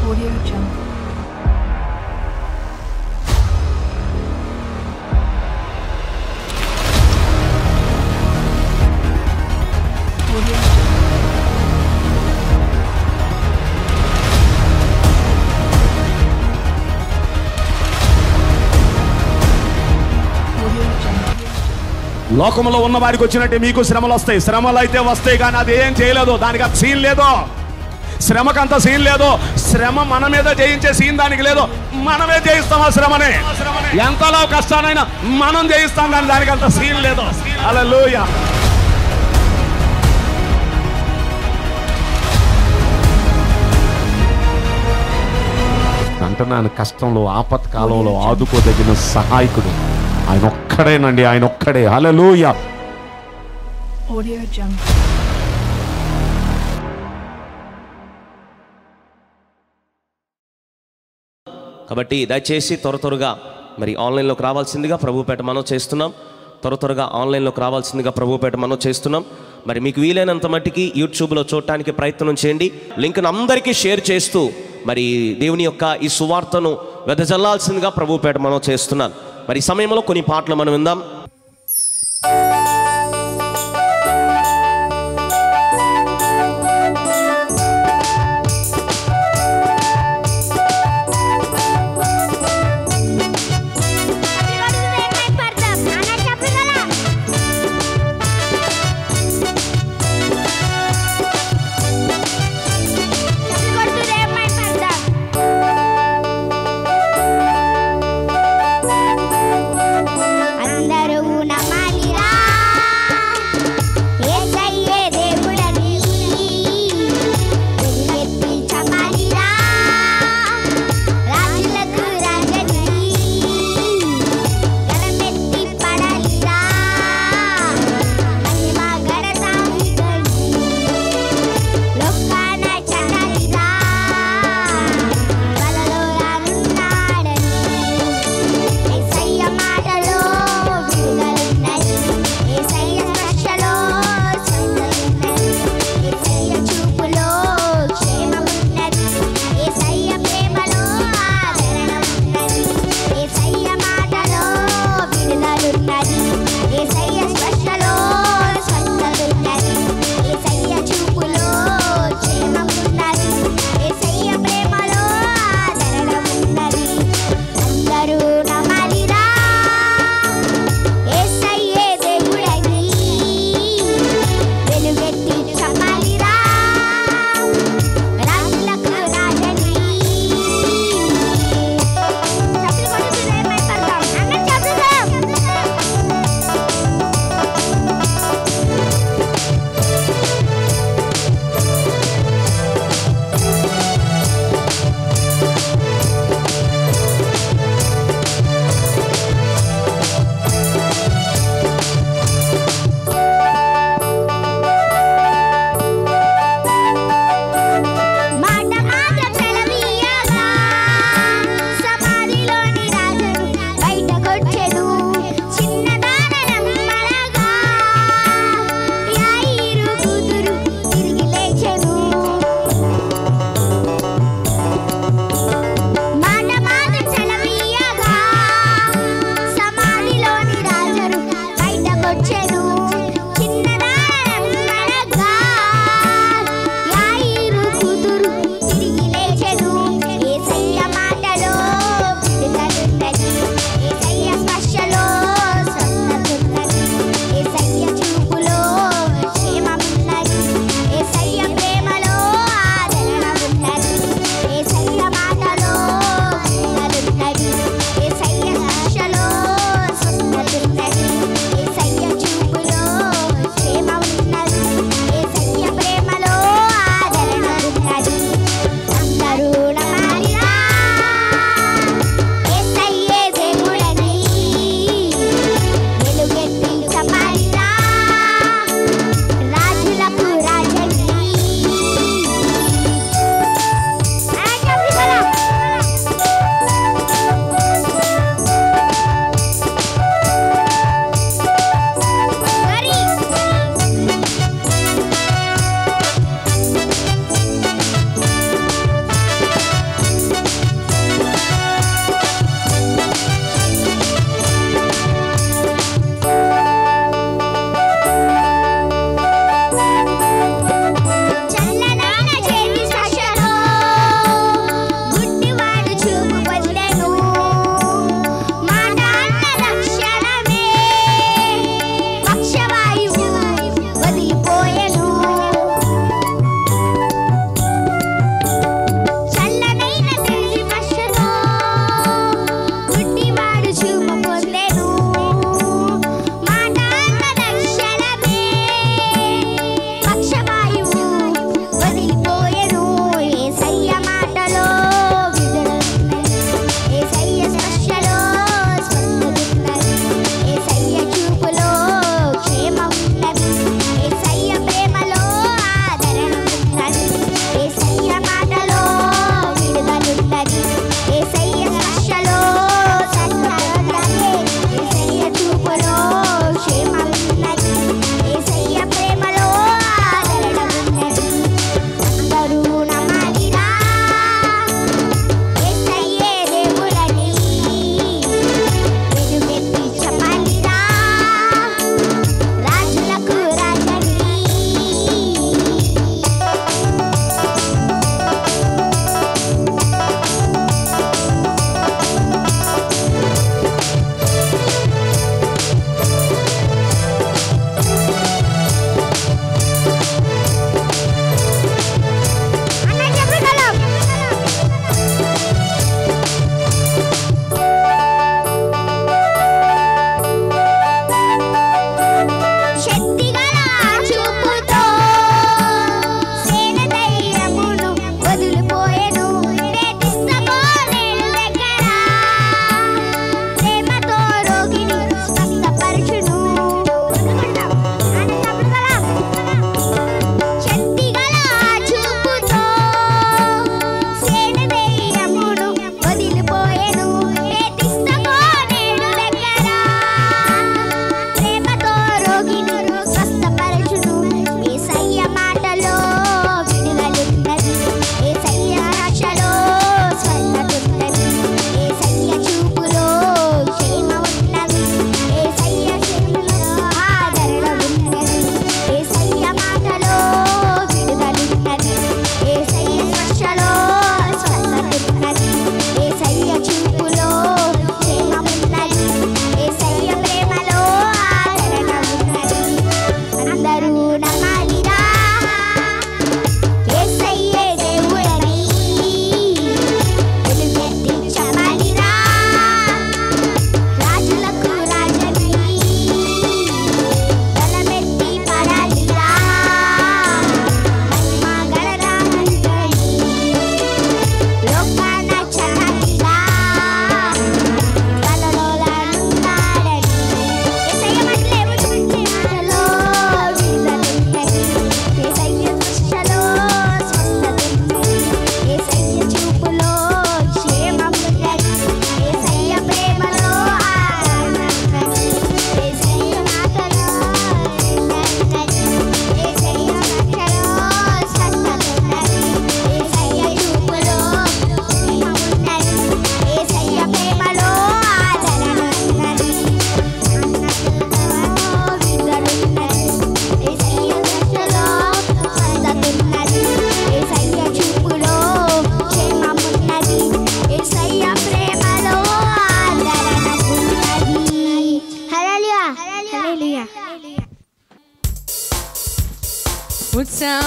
Audio Jungle. Audio Jungle. Audio Jungle. లోకంలో ఉన్న వారికి వచ్చినట్టే మీకు శ్రమలు వస్తాయి శ్రమలు అయితే వస్తాయి కానీ అది ఏం చేయలేదు దానికి అంత సీన్ లేదు శ్రమకు అంత సీన్ లేదు శ్రమ మన మీద జయించే సీన్ దానికి లేదు మనమే జయిస్తాం ఆ శ్రమని ఎంతలో కష్టానైనా మనం జయిస్తాం కానీ దానికి అంత సీన్ లేదు అలా అంటున్నాను కష్టంలో ఆపత్కాలంలో ఆదుకోదగిన సహాయకుడు ఆయన ఒక్కడేనండి ఆయన ఒక్కడే హల్లెలూయా Audio Jungle. కాబట్టి దయచేసి త్వర త్వరగా మరి ఆన్లైన్లోకి రావాల్సిందిగా ప్రభుపేట మనం చేస్తున్నాం త్వర త్వరగా ఆన్లైన్లోకి రావాల్సిందిగా ప్రభుపేట మనం చేస్తున్నాం మరి మీకు వీలైనంత మట్టికి యూట్యూబ్లో చూడటానికి ప్రయత్నం చేయండి లింక్ను అందరికీ షేర్ చేస్తూ మరి దేవుని యొక్క ఈ సువార్తను వెదజల్లాల్సిందిగా ప్రభుపేట మనం చేస్తున్నాం మరి ఈ సమయంలో కొన్ని పాటలు మనం విందాం అందరూ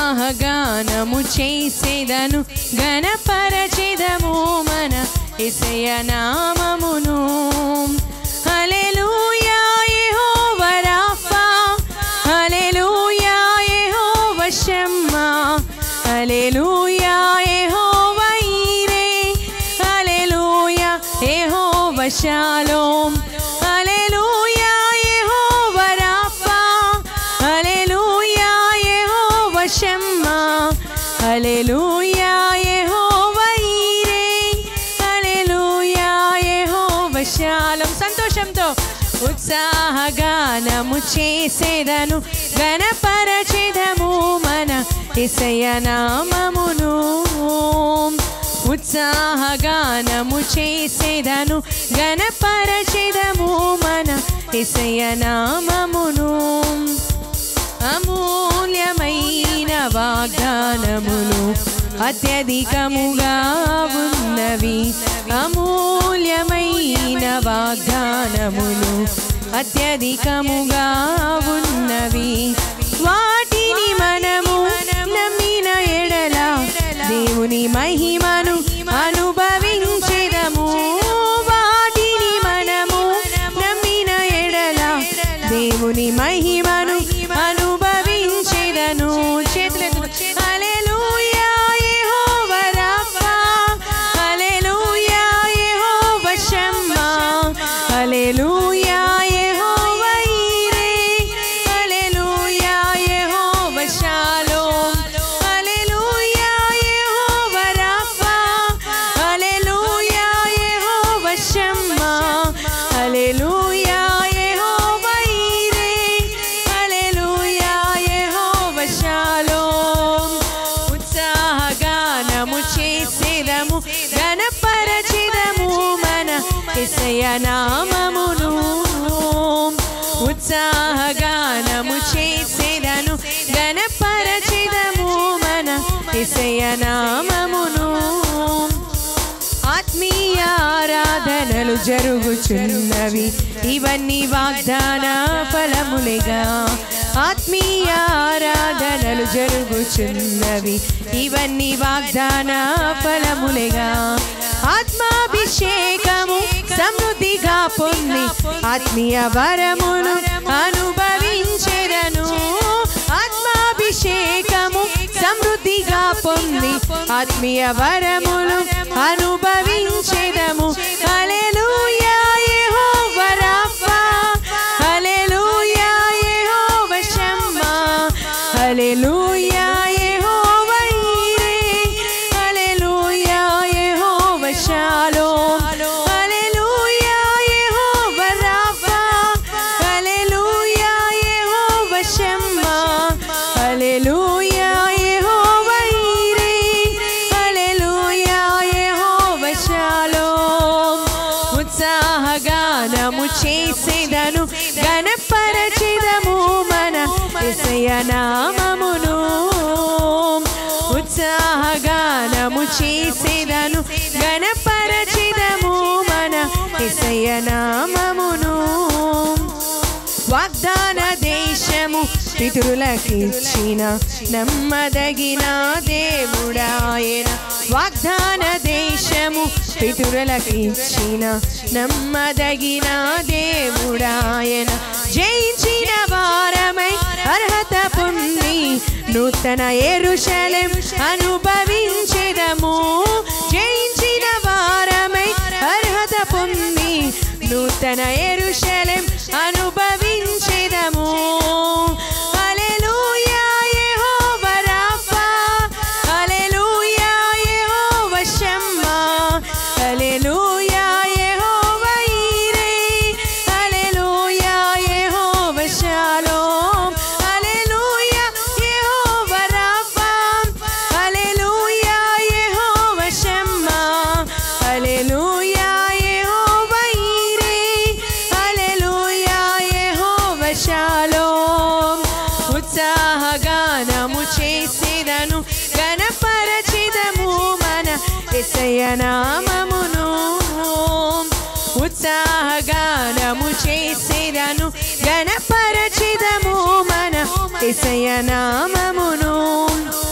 ఉత్సాహగానము చేసేదను గణపరచెదము మన ఇసయ నామమును హల్లెలూయా యెహోవా రాఫా హల్లెలూయా యెహోవా షమ్మా హల్లెలూయా యెహోవా ఈరే హల్లెలూయా యెహోవా షాలోమ్ హల్లెలూయా యెహోవా రాఫా హల్లెలూయా యెహోవా షమ్మా హల్లెలూయా యెహోవా ఈరే హల్లెలూయా యెహోవా షాలోమ్ సంతోషంతో ఉత్సాహగానము చేసేదను గణపరచెదము మన ఇసయ నామమును ఉత్సాహగానము చేసేదను గణపరచెదము మన ఇసయ నామమును అమూల్యమైన వాగ్దానములు అత్యధికముగా ఉన్నవి అమూల్యమైన వాగ్దానములు అత్యధికముగా ఉన్నవి వాటిని మనము నమ్మిన ఎడల దేవుని మహిమను అనుభవించెదము వాటిని మనము నమ్మిన ఎడల దేవుని మహిమను అనుభవించెదను చేతులెత్తుతూ హల్లెలూయా యెహోవా రాఫా హల్లెలూయా యెహోవా షమ్మా హల్లెలూయా యెహోవా ఈరే హల్లెలూయా యెహోవా షాలోమ్ హల్లెలూయా యెహోవా రాఫా హల్లెలూయా యెహోవా షమ్మా హల్లెలూయా యెహోవా ఈరే హల్లెలూయా యెహోవా షాలోమ్ ఉత్సాహగానము చేసేదము గణపరచెదము మన ఇసయ నామమును ఉత్సాహగానము చేసేదను గణపరచెదము మన ఇసయ నామమును ఆత్మీయ ఆరాధనలు జరుగుచున్నవి ఇవన్నీ వాగ్దాన ఫలములేగా ఆత్మీయ ఆరాధనలు జరుగుచున్నవి ఇవన్నీ వాగ్దాన ఫలములేగా ఆత్మాభిషేకము సమృద్ధిగా పొంది ఆత్మీయ వరములు అనుభవించెదను ఆత్మాభిషేకము సమృద్ధిగా పొంది ఆత్మీయ వరములు అనుభవించెదము హల్లెలూయా యెహోవా రాఫా హల్లెలూయా యెహోవా షమ్మా హల్లెలూయా యెహోవా ఈరే హల్లెలూయా యెహోవా షాలోమ్ హల్లెలూయా యెహోవా రాఫా హల్లెలూయా యెహోవా షమ్మా హల్లెలూయా యెహోవా ఈరే హల్లెలూయా యెహోవా షాలోమ్ ఉత్సాహగానము చేసేదను గణపరచెదము మన ఇసయ నామమును ఉత్సాహగానము చేసేదను గణపరచెదము మన ఇసయ నామమును వాగ్దాన దేశము పితరులకిచ్చిన నమ్మదగిన దేవుడాయన వాగ్దాన దేశము పితరులకిచ్చిన నమ్మదగిన దేవుడాయన జయించిన వారమై అర్హత పొంది నూతన ఎరుషలేం అనుభవించెదము జయించిన వారమై అర్హత పొంది నూతన ఎరుషలేం అనుభవించెదము హల్లెలూయా యెహోవా రాఫా హల్లెలూయా యెహోవా షమ్మా హల్లెలూయా యెహోవా ఈరే హల్లెలూయా యెహోవా షాలోమ్ హల్లెలూయా యెహోవా రాఫా హల్లెలూయా యెహోవా షమ్మా హల్లెలూయా యెహోవా ఈరే హల్లెలూయా యెహోవా షాలోమ్ ఉత్సాహగానము చేసేదను గణపరచెదము మన ఎసయ నామమును ఉత్సాహగానము చేసేదను గణపరచెదము మన ఎసయ నామమును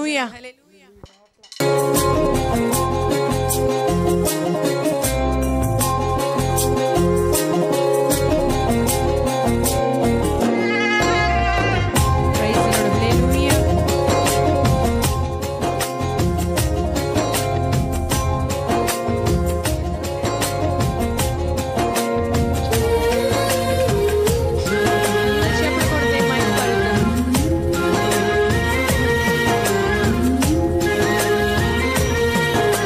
హల్లెలూయా Praise the Lord. Hallelujah. చప్పట్లు కొడితే మైక్ పలుకుతుంది.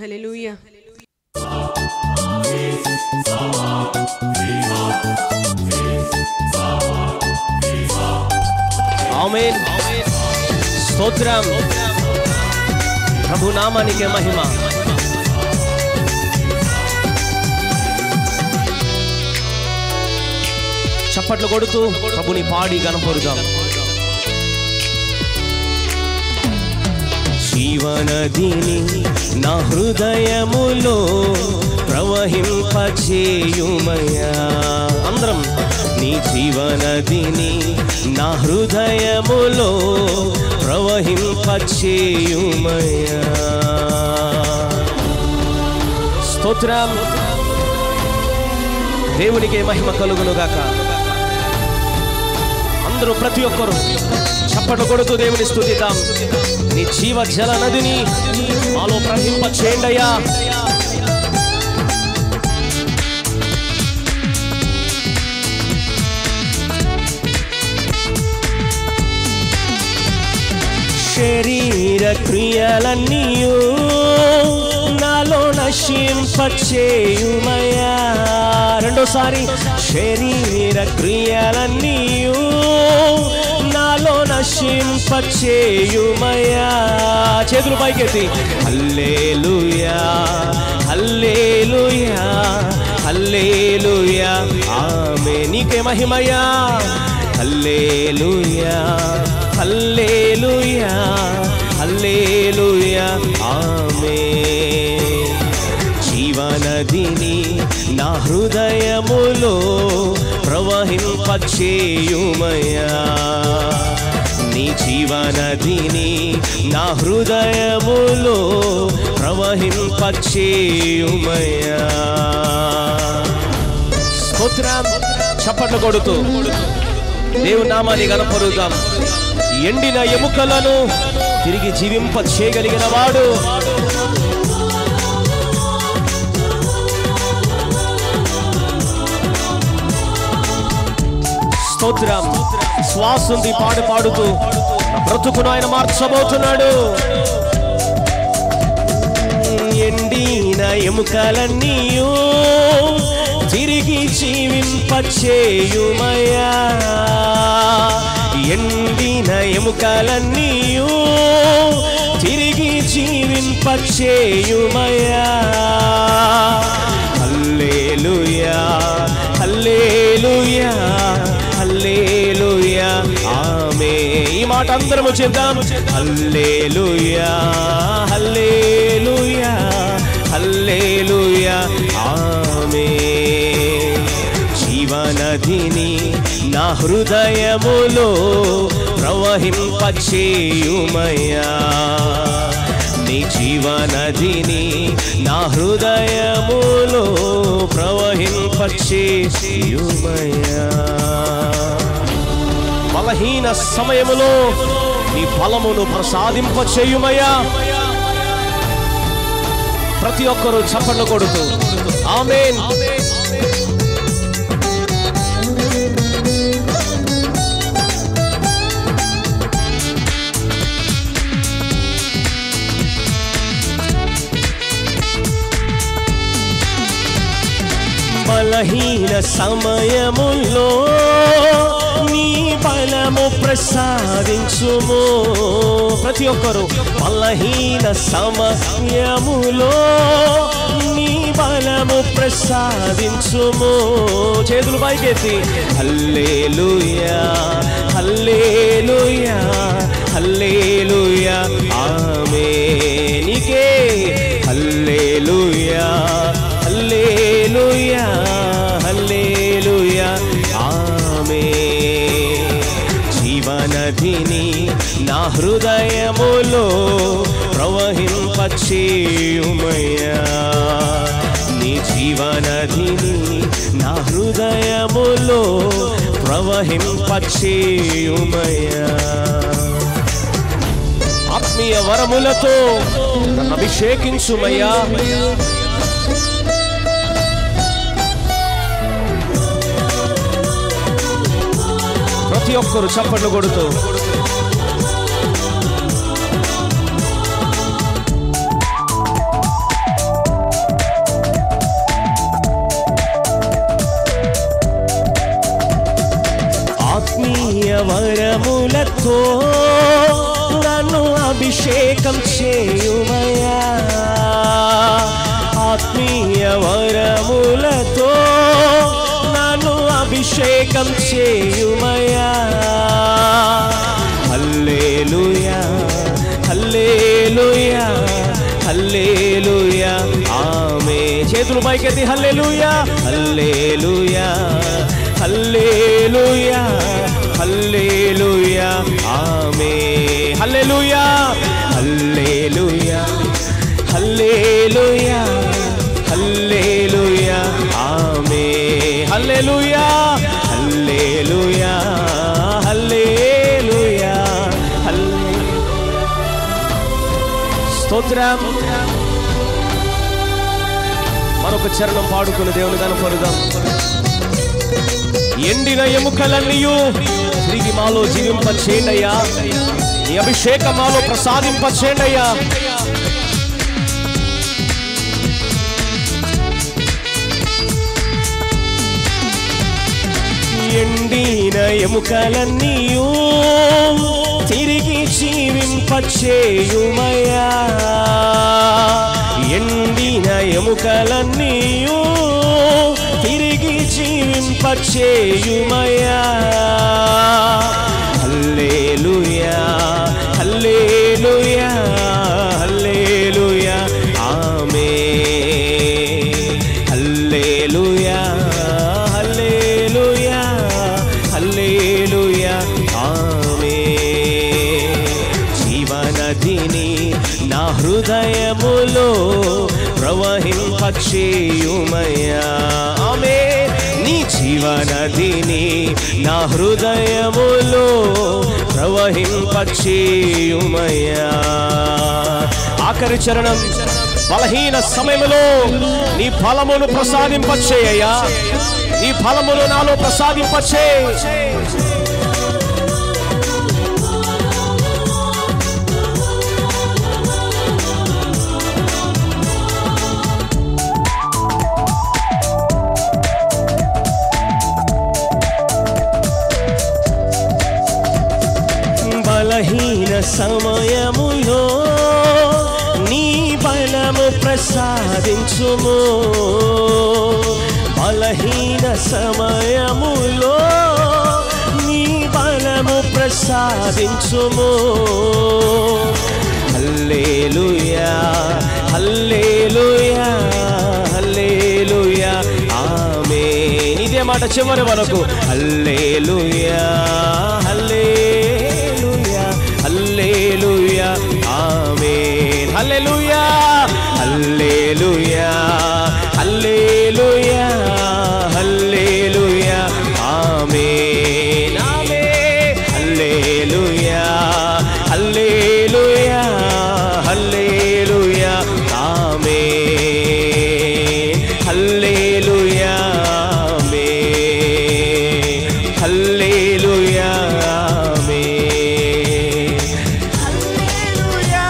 హల్లెలూయా ఆమేన్ స్తోత్రం ప్రభు నామానికే మహిమ చప్పట్లు కొడుతూ ప్రభుని పాడి గణపరుదాం జీవనదిని నా హృదయములో ప్రవహింపచేయుమయా అందరం నీ జీవనదిని నా హృదయములో ప్రవహింపచేయుమయా స్తోత్రం దేవునికే మహిమ కలుగునుగాక అందరూ ప్రతి ఒక్కరు చప్పట్లు కొడుతూ దేవుని స్తుతిద్దాం నీ జీవ జల నదిని మాలో ప్రవహింప చేయండయ్యా శరీర క్రియలన్నీయు నాలో నశింపచేయుమయా రెండోసారి శరీర క్రియలన్నీయు నాలో నశింపచేయుమయా చేతులు పైకెత్తి హల్లేలుయా హల్లేలుయా హల్లేలుయా ఆమె నీకే మహిమయా హల్లేలుయా హల్లేలుయా హల్లేలుయా ఆమె జీవనదిని నా హృదయములో ప్రవహింపచేయుమయా నీ జీవనదిని నా హృదయములో ప్రవహింపచేయుమయా స్తోత్రం చప్పట్లు కొడుతూ దేవుని నామాన్ని గనపరుదాం ఎండిన ఎముకలను తిరిగి జీవింప చేయగలిగిన వాడు స్తోత్రం శ్వాస ఉంది పాడు పాడుతూ నా బ్రతుకును ఆయన మార్చబోతున్నాడు ఎండిన ఎముకలన్నీయు తిరిగి జీవింపచేయుమయా ఎండిన ఎముకలన్నీయు తిరిగి జీవింపచేయుమయా హల్లేలుయా హల్లేలుయా హల్లేలుయా ఆమె ఈ మాట అందరము చేద్దాం హల్లేలుయా హల్లేలుయా హల్లేలుయా ఆమె జీవనదిని నా హృదయములో ప్రవహింపచేయుమయా నీ జీవనదిని నా హృదయములో ప్రవహింపచేయుమయా బలహీన సమయములో నీ బలమును ప్రసాదింపచేయుమయ్యా ప్రతి ఒక్కరూ చప్పట్లు కొడుతూ ఆమేన్ బలహీన సమయములో నీ బలము ప్రసాదించుము ప్రతి ఒక్కరు బలహీన సమయములో నీ బలము ప్రసాదించుము చేతులు పైకెత్తి హల్లేలుయా హల్లేలుయా హల్లేలుయా ఆమె నీకే హల్లేలుయా హల్లేలుయా హల్లేలుయా ఆమె జీవనదిని నా హృదయములో ప్రవహింపచేయుమయ్యా నీ జీవనదిని నా హృదయములో ప్రవహింపచేయుమయ్యా ఆత్మీయ వరములతో నన్ను అభిషేకించుమయ్యా ప్రతి ఒక్కరు చప్పట్లు కొడుతూ వరములతో నన్ను అభిషేకం చేయుమయా ఆత్మీయ వరములతో నన్ను అభిషేకం చేయుమయా హల్లేలుయా హల్లేలుయా హల్లేలుయా ఆమె చేతులు పైకెత్తి హల్లేలుయా హల్లేలుయా హల్లేలుయా హల్లేలుయా ఆమె హల్లేలుయా హల్లేలుయా హల్లేలుయా హల్లేలుయా ఆమె హల్లేలుయా హల్లేలుయా హల్లేలుయా హల్లే స్తోత్రం మరొక చరణం పాడుకుని దేవుని కనపరుదాం ఎండిన ఎముకలన్నీయు తిరిగి మాలో జీవింపచేయండయ్యా నీ అభిషేకం మాలో ప్రసాదింపచేయండయ్యా ఎండిన ఎముకలన్నీయు తిరిగి జీవింపచేయుమయా ఎండిన ఎముకలన్నీయు తిరిగి జీవింపచేయుమయా హల్లేలుయా హల్లేలుయా హల్లేలుయా ఆమె హల్లేలుయా హల్లేలుయా హల్లేలుయా ఆమె జీవనదిని నా హృదయములో ప్రవహింపచేయుమయా ఆమె నీ జీవనదిని నా హృదయములో ప్రవహింపచేయుమయా ఆఖరి చరణం బలహీన సమయములో నీ ఫలమును ప్రసాదింపచేయ్యా నీ ఫలమును నాలో ప్రసాదింపచే బలహీన సమయములో నీ బలము ప్రసాదించుము బలహీన సమయములో నీ బలము ప్రసాదించుము హల్లేలుయా హల్లేలుయా హల్లేలుయా ఆమె ఇదే మాట చివరి వరకు హల్లేలుయా హల్లేలుయా హల్లేలుయా ఆమేన్ హల్లెలూయా హల్లేలుయా హల్లేలుయా హల్లేలుయా ఆమేన్ ఆమేన్ హల్లేలుయా హల్లేలుయా హల్లేలుయా ఆమేన్ హల్లేలుయా ఆమేన్ హల్లేలుయా ఆమేన్ హల్లెలూయా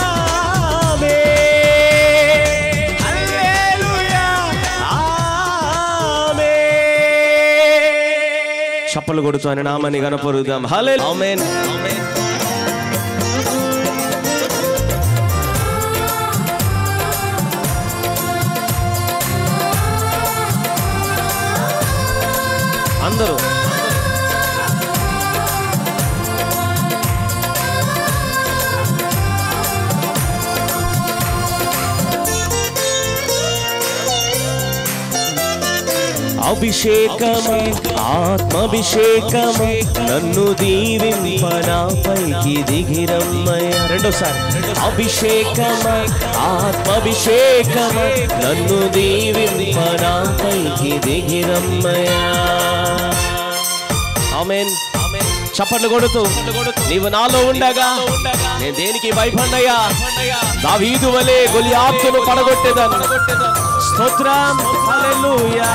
ఆమేన్ హల్లెలూయా ఆమేన్ చప్పలు కొడుతూ ఆయన నామాన్ని కనపరుద్దాం హల్లే ఆమేన్ అందరూ అభిషేకము ఆత్మాభిషేకము నన్ను దీవింపనాపైకి దిగిరమ్మయ్య రెండోసారి అభిషేకము ఆత్మాభిషేకము నన్ను దీవింపనాపైకి దిగిరమ్మయ్య ఆమెన్ చప్పట్లు కొడుతూ నీవు నాలో ఉండగా నేను దేనికి భయపడ్డయ్యా దావీదు వలె గొలియాత్తును పడగొట్టేదాన్ని స్తోత్రం హల్లెలూయా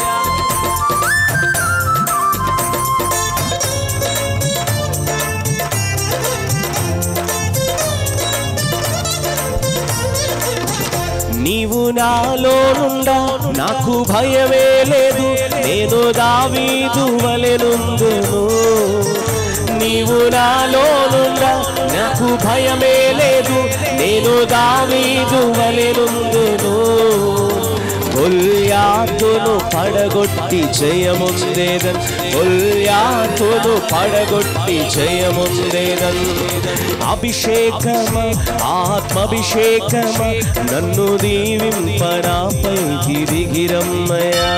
నీవు నాలోనుండా నాకు భయమే లేదు నేను దావీదు వలెనుందును నీవు నాలోనుండా నాకు భయమే లేదు నేను దావీదు వలెనుందును గొల్యాతును పడగొట్టి జయముందేదన్ గొల్యాతును పడగొట్టి జయముందేదన్ అభిషేకమ ఆత్మభిషేకమ నన్ను దీవింపనాపై గిరిగిరమ్మయా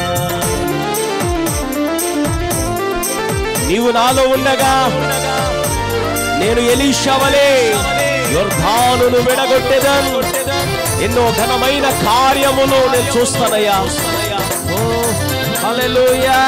నీవు నాలో ఉండగా నేను ఎలీషవలే యొర్ధానును విడగొట్టేదన్ ఎన్నో ఘనమైన కార్యములు నేను చూస్తానయ్యా ఓ హల్లెలూయా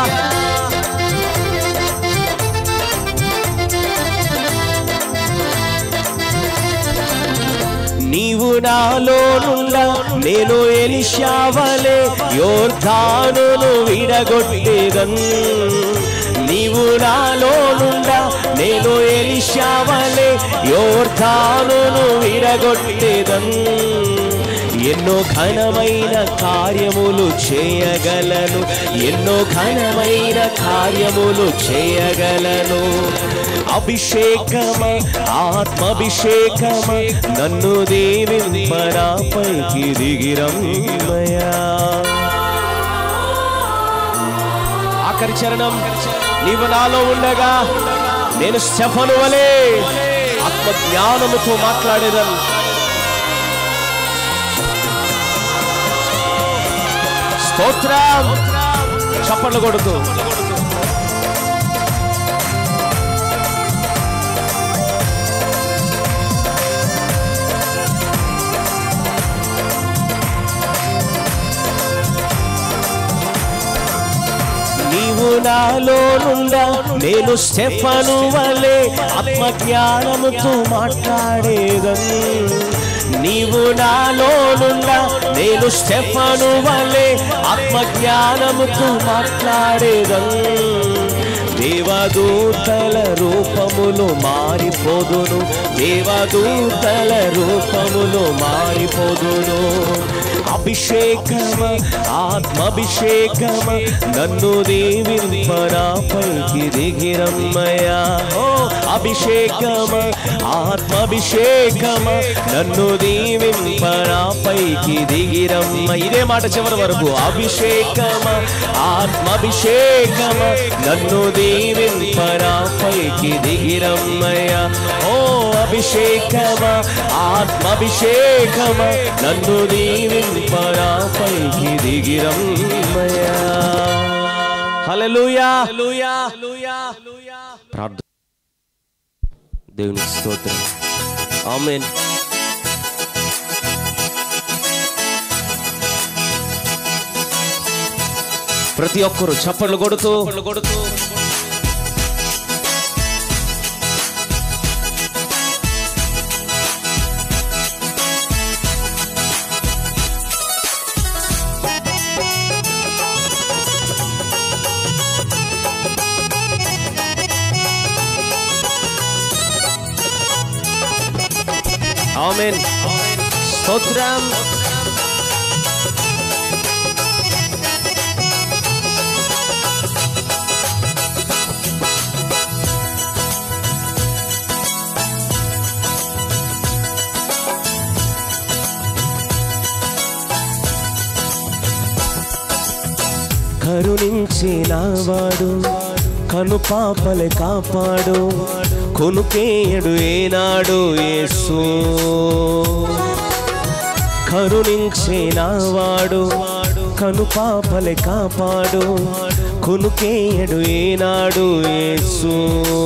నీవు నాలోనుండా నేను ఎలిషావలే యోర్ధానును విడగొట్టేదన్ నీవు నాలోనుండా నేను ఎలిషావలే యోర్ధానును విడగొట్టేదన్ ఎన్నో ఘనమైన కార్యములు చేయగలను ఎన్నో ఘనమైన కార్యములు చేయగలను అభిషేకమ ఆత్మభిషేకమ నన్ను దేవింపరాపైకి దిగిరమ్మయా ఆఖరి చరణం నీవు నాలో ఉండగా నేను స్టెఫను వలే ఆత్మ జ్ఞానముతో మాట్లాడేదను స్తోత్రం చప్పట్లు కొడుతూ నీవు నాలో నుండా నేను స్టెఫను వలె ఆత్మ జ్ఞానముతో మాట్లాడేదని నీవు నాలో నుండా నేను స్టెఫను వలె ఆత్మ జ్ఞానముతో మాట్లాడేదని దేవదూతల రూపములు మారిపోదును దేవదూతల రూపములు మారిపోదును అభిషేకమ ఆత్మభిషేకమ నన్ను దేవింపరాపైకి దిగిరమ్మయా ఓ అభిషేకమ ఆత్మభిషేకమ నన్ను దీవింపరాపైకి దిగిరమ్మ ఇదే మాట చివరి వరకు అభిషేకమ ఆత్మభిషేకమ నన్ను దీవింపరాపైకి దిగిరమ్మయ్యా ఓ అభిషేకమ ఆత్మభిషేకమ నన్ను దీవింపరాపైకి దిగిరమ్మయ్యా హల్లెలూయా ప్రార్థన దేవునికి స్తోత్రం ఆమేన్ ప్రతి ఒక్కరు చప్పట్లు కొడుతూ కొడుతూ ఆమేన్ స్తోత్రం కరుణించినవాడు కను పాపలే కాపాడు కొనుకేయడు ఏనాడు యేసు కరుణించినవాడు కను పాపలే కాపాడు కొనుకేయడు ఏనాడు యేసు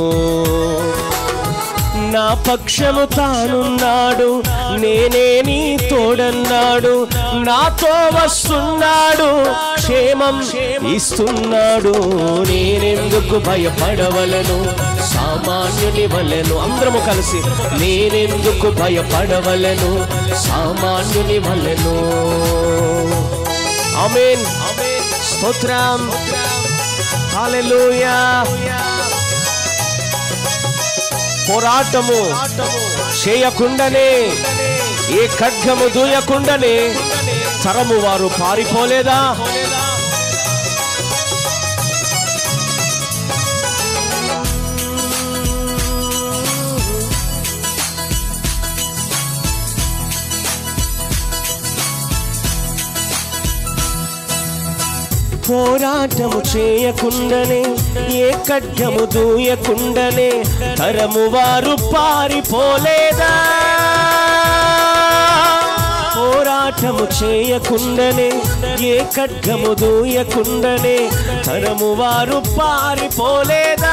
నా పక్షము తానున్నాడు నేనే నీ తోడన్నాడు నాతో వస్తున్నాడు క్షేమం ఇస్తున్నాడు నేనెందుకు భయపడవలను సామాన్యుని వలెను అందరము కలిసి నేనెందుకు భయపడవలను సామాన్యుని వలెను ఆమేన్ స్తోత్రం హల్లెలూయా పోరాటము చేయకుండానే ఏ ఖడ్గము దూయకుండానే తరము వారు పారిపోలేదా పోరాటము చేయకుండానే ఏ ఖడ్గము దూయకుండానే తరము వారు పారిపోలేదా పోరాటము చేయకుండానే ఏ ఖడ్గము దూయకుండానే తరము వారు పారిపోలేదా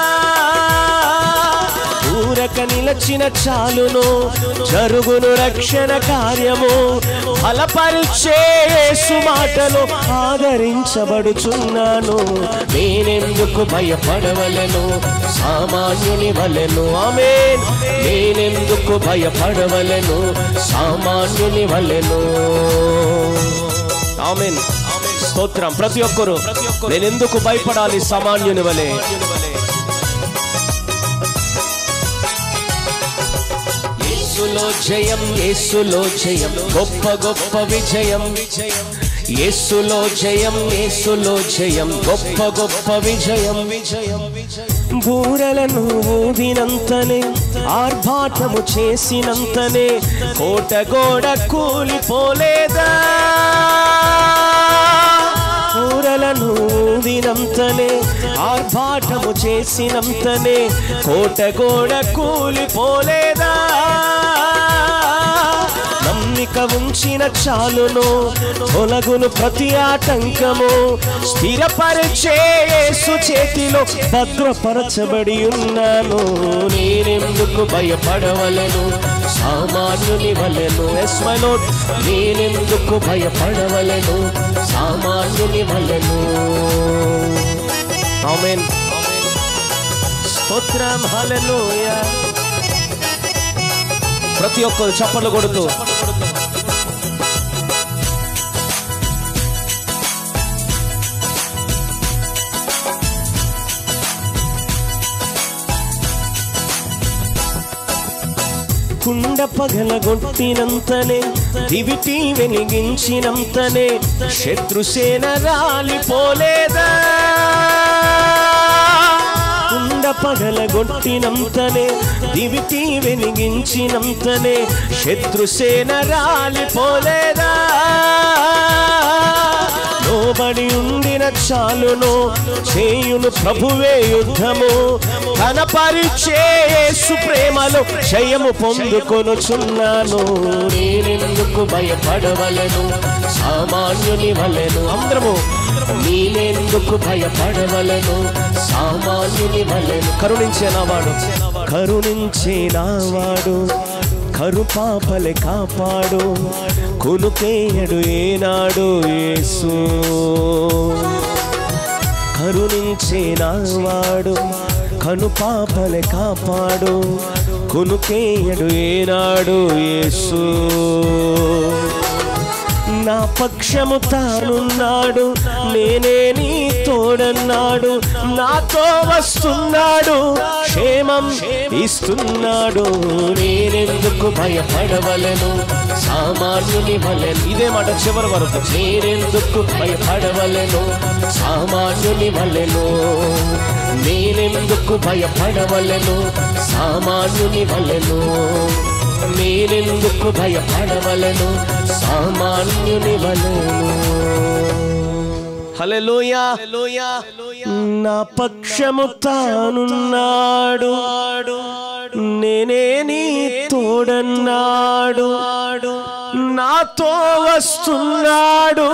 ఊరక నిలచిన చాలును జరుగును రక్షణ కార్యము ఫలపరిచే సుమాటలు ఆదరించబడుచున్నాను నేనెందుకు భయపడవలను సామాన్యుని వలెను ఆమె నేనెందుకు భయపడవలను సామాన్యుని వలెను ఆమెన్ స్తోత్రం ప్రతి ఒక్కరు నేనెందుకు భయపడాలి సామాన్యుని వలె యేసులో జయం యేసులో జయం గొప్ప గొప్ప విజయం విజయం యేసులో జయం యేసులో జయం గొప్ప గొప్ప విజయం విజయం బూరలను ఊదినంతనే ఆర్భాటము చేసినంతనే కోట గోడ కూలిపోలేదా కూరలను ఊదినంతనే ఆర్భాటము చేసినంతనే కోట గోడ కూలిపోలేదా నమ్మిక ఉంచిన చాలును తొలగును ప్రతి ఆటంకము స్థిరపరిచే యేసు చేతిలో భద్రపరచబడి ఉన్నాను నేనెందుకు భయపడవలను సామాన్యుని వలెను ఎస్మలో నేనెందుకు భయపడవలను సామాన్యుని వలెను ఆమేన్ స్తోత్రం హల్లెలూయా ప్రతి ఒక్కరు చప్పట్లు కొడుతూ కుండ పగలగొట్టినంతనే దివిటి వెలిగించినంతనే శత్రుసేన రాలిపోలేదా కుండ పగలగొట్టినంతనే దివిటి వెలిగించినంతనే శత్రుసేన రాలిపోలేదా లోబడి ఉండిన చాలును చేయును ప్రభువే యుద్ధము తన పరిచేసు ప్రేమలో జయము పొందుకొనుచున్నాను నేనెందుకు భయపడవలను సామాన్యుని వలెను అందరము నేనెందుకు భయపడవలను సామాన్యుని వలెను కరుణించేనావాడు కరుణించేనావాడు కరుపాపలే కాపాడు కొనుకేయడు ఏనాడు యేసు కరుణించేనావాడు కనుపాపలే కాపాడు కొనుకేయడు ఏనాడు యేసు నా పక్షము తానున్నాడు నేనే నీ తోడన్నాడు నాతో వస్తున్నాడు క్షేమం ఇస్తున్నాడు నేనెందుకు భయపడవలను సామాన్యుని వలెను ఇదే మాట చివరి వరకు నేనెందుకు భయపడవలను సామాన్యుని వలెను నేనెందుకు భయపడవలను సామాన్యుని వలెను నేనెందుకు భయపడవలను సామాన్యుని వలెను నా పక్షము తానున్నాడు నేనే నీ తోడన్నాడు నాతో వస్తున్నాడు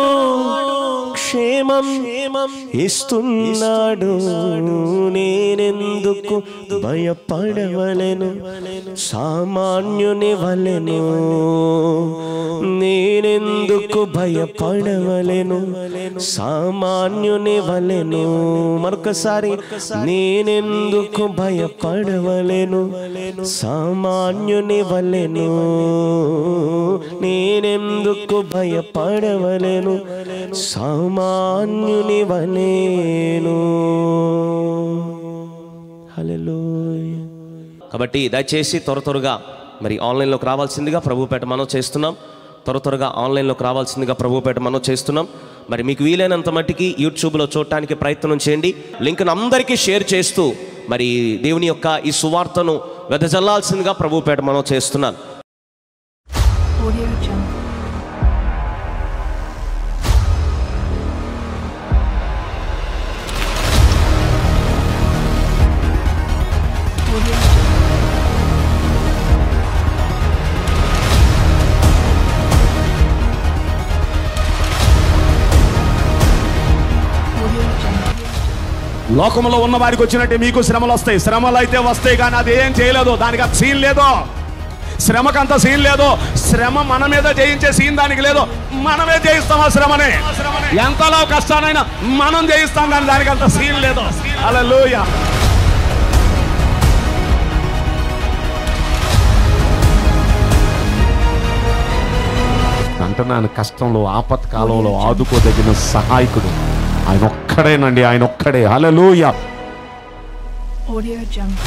క్షేమం ఇస్తున్నాడు నేనెందుకు భయపడవలెను సామాన్యుని వలెను నేనెందుకు భయపడవలెను సామాన్యుని వలెను మరొకసారి నేనెందుకు భయపడవలెను సామాన్యుని వలెను నేనెందుకు భయపడవలెను సామాన్యుని వలెను హల్లెలూయా కాబట్టి దయచేసి త్వర త్వరగా మరి ఆన్లైన్లోకి రావాల్సిందిగా ప్రభుపేట మనం చేస్తున్నాం త్వర త్వరగా ఆన్లైన్లోకి రావాల్సిందిగా ప్రభుపేట మనం చేస్తున్నాం మరి మీకు వీలైనంత మట్టికి యూట్యూబ్లో చూడటానికి ప్రయత్నం చేయండి లింక్ను అందరికీ షేర్ చేస్తూ మరి దేవుని యొక్క ఈ సువార్తను వెదజల్లాల్సిందిగా ప్రభుపేట మనం చేస్తున్నాను Audio Jungle. లోకంలో ఉన్న వారికి వచ్చినట్టే మీకు శ్రమలు వస్తాయి శ్రమలు అయితే వస్తాయి కానీ అది ఏం చేయలేదు దానికి అంత సీన్ లేదు శ్రమకంత సీన్ లేదు శ్రమ మన మీద జయించే సీన్ దానికి లేదు మనమే జయిస్తాం ఆ శ్రమని ఎంతలో కష్టానైనా మనం జయిస్తాం కానీ దానికి అంత సీన్ లేదు అలా అంటున్నాను కష్టంలో ఆపత్కాలంలో ఆదుకోదగిన సహాయకుడు ఆయన ఒక్కడేనండి ఆయన ఒక్కడే హలలోయ Audio Jungle.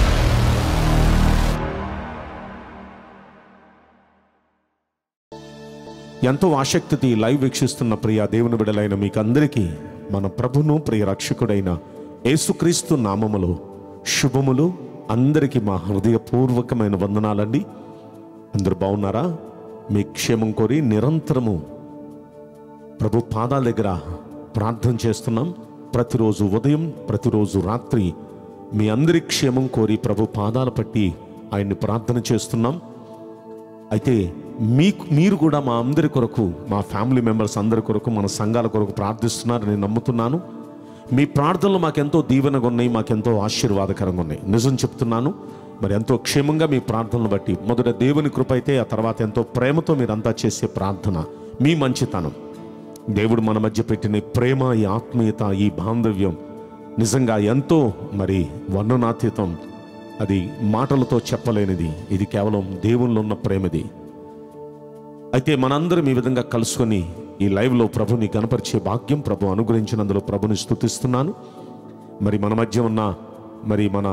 ఎంతో ఆసక్తితో ఈ లైవ్ వీక్షిస్తున్న ప్రియ దేవుని బిడలైన మీకు అందరికీ మన ప్రభును ప్రియ రక్షకుడైన యేసుక్రీస్తు నామములో శుభములు అందరికీ మా హృదయపూర్వకమైన వందనాలండి అందరూ బాగున్నారా మీ క్షేమం కోరి నిరంతరము ప్రభు పాదాల దగ్గర ప్రార్థన చేస్తున్నాం ప్రతిరోజు ఉదయం ప్రతిరోజు రాత్రి మీ అందరి క్షేమం కోరి ప్రభు పాదాల పట్టి ఆయన్ని ప్రార్థన చేస్తున్నాం అయితే మీకు మీరు కూడా మా అందరి కొరకు మా ఫ్యామిలీ మెంబర్స్ అందరి కొరకు మన సంఘాల కొరకు ప్రార్థిస్తున్నారు నేను నమ్ముతున్నాను మీ ప్రార్థనలు మాకెంతో దీవెనగా ఉన్నాయి మాకెంతో ఆశీర్వాదకరంగా ఉన్నాయి నిజం చెప్తున్నాను మరి ఎంతో క్షేమంగా మీ ప్రార్థనలు బట్టి మొదట దేవుని కృప అయితే ఆ తర్వాత ఎంతో ప్రేమతో మీరంతా చేసే ప్రార్థన మీ మంచితనం దేవుడు మన మధ్య పెట్టిన ఈ ప్రేమ ఈ ఆత్మీయత ఈ బాంధవ్యం నిజంగా ఎంతో మరి వర్ణనాతీతం అది మాటలతో చెప్పలేనిది ఇది కేవలం దేవునిలో ఉన్న ప్రేమది అయితే మనందరం ఈ విధంగా కలుసుకొని ఈ లైవ్లో ప్రభుని కనపరిచే భాగ్యం ప్రభు అనుగ్రహించినందులో ప్రభుని స్తుతిస్తున్నాను మరి మన మధ్య ఉన్న మరి మన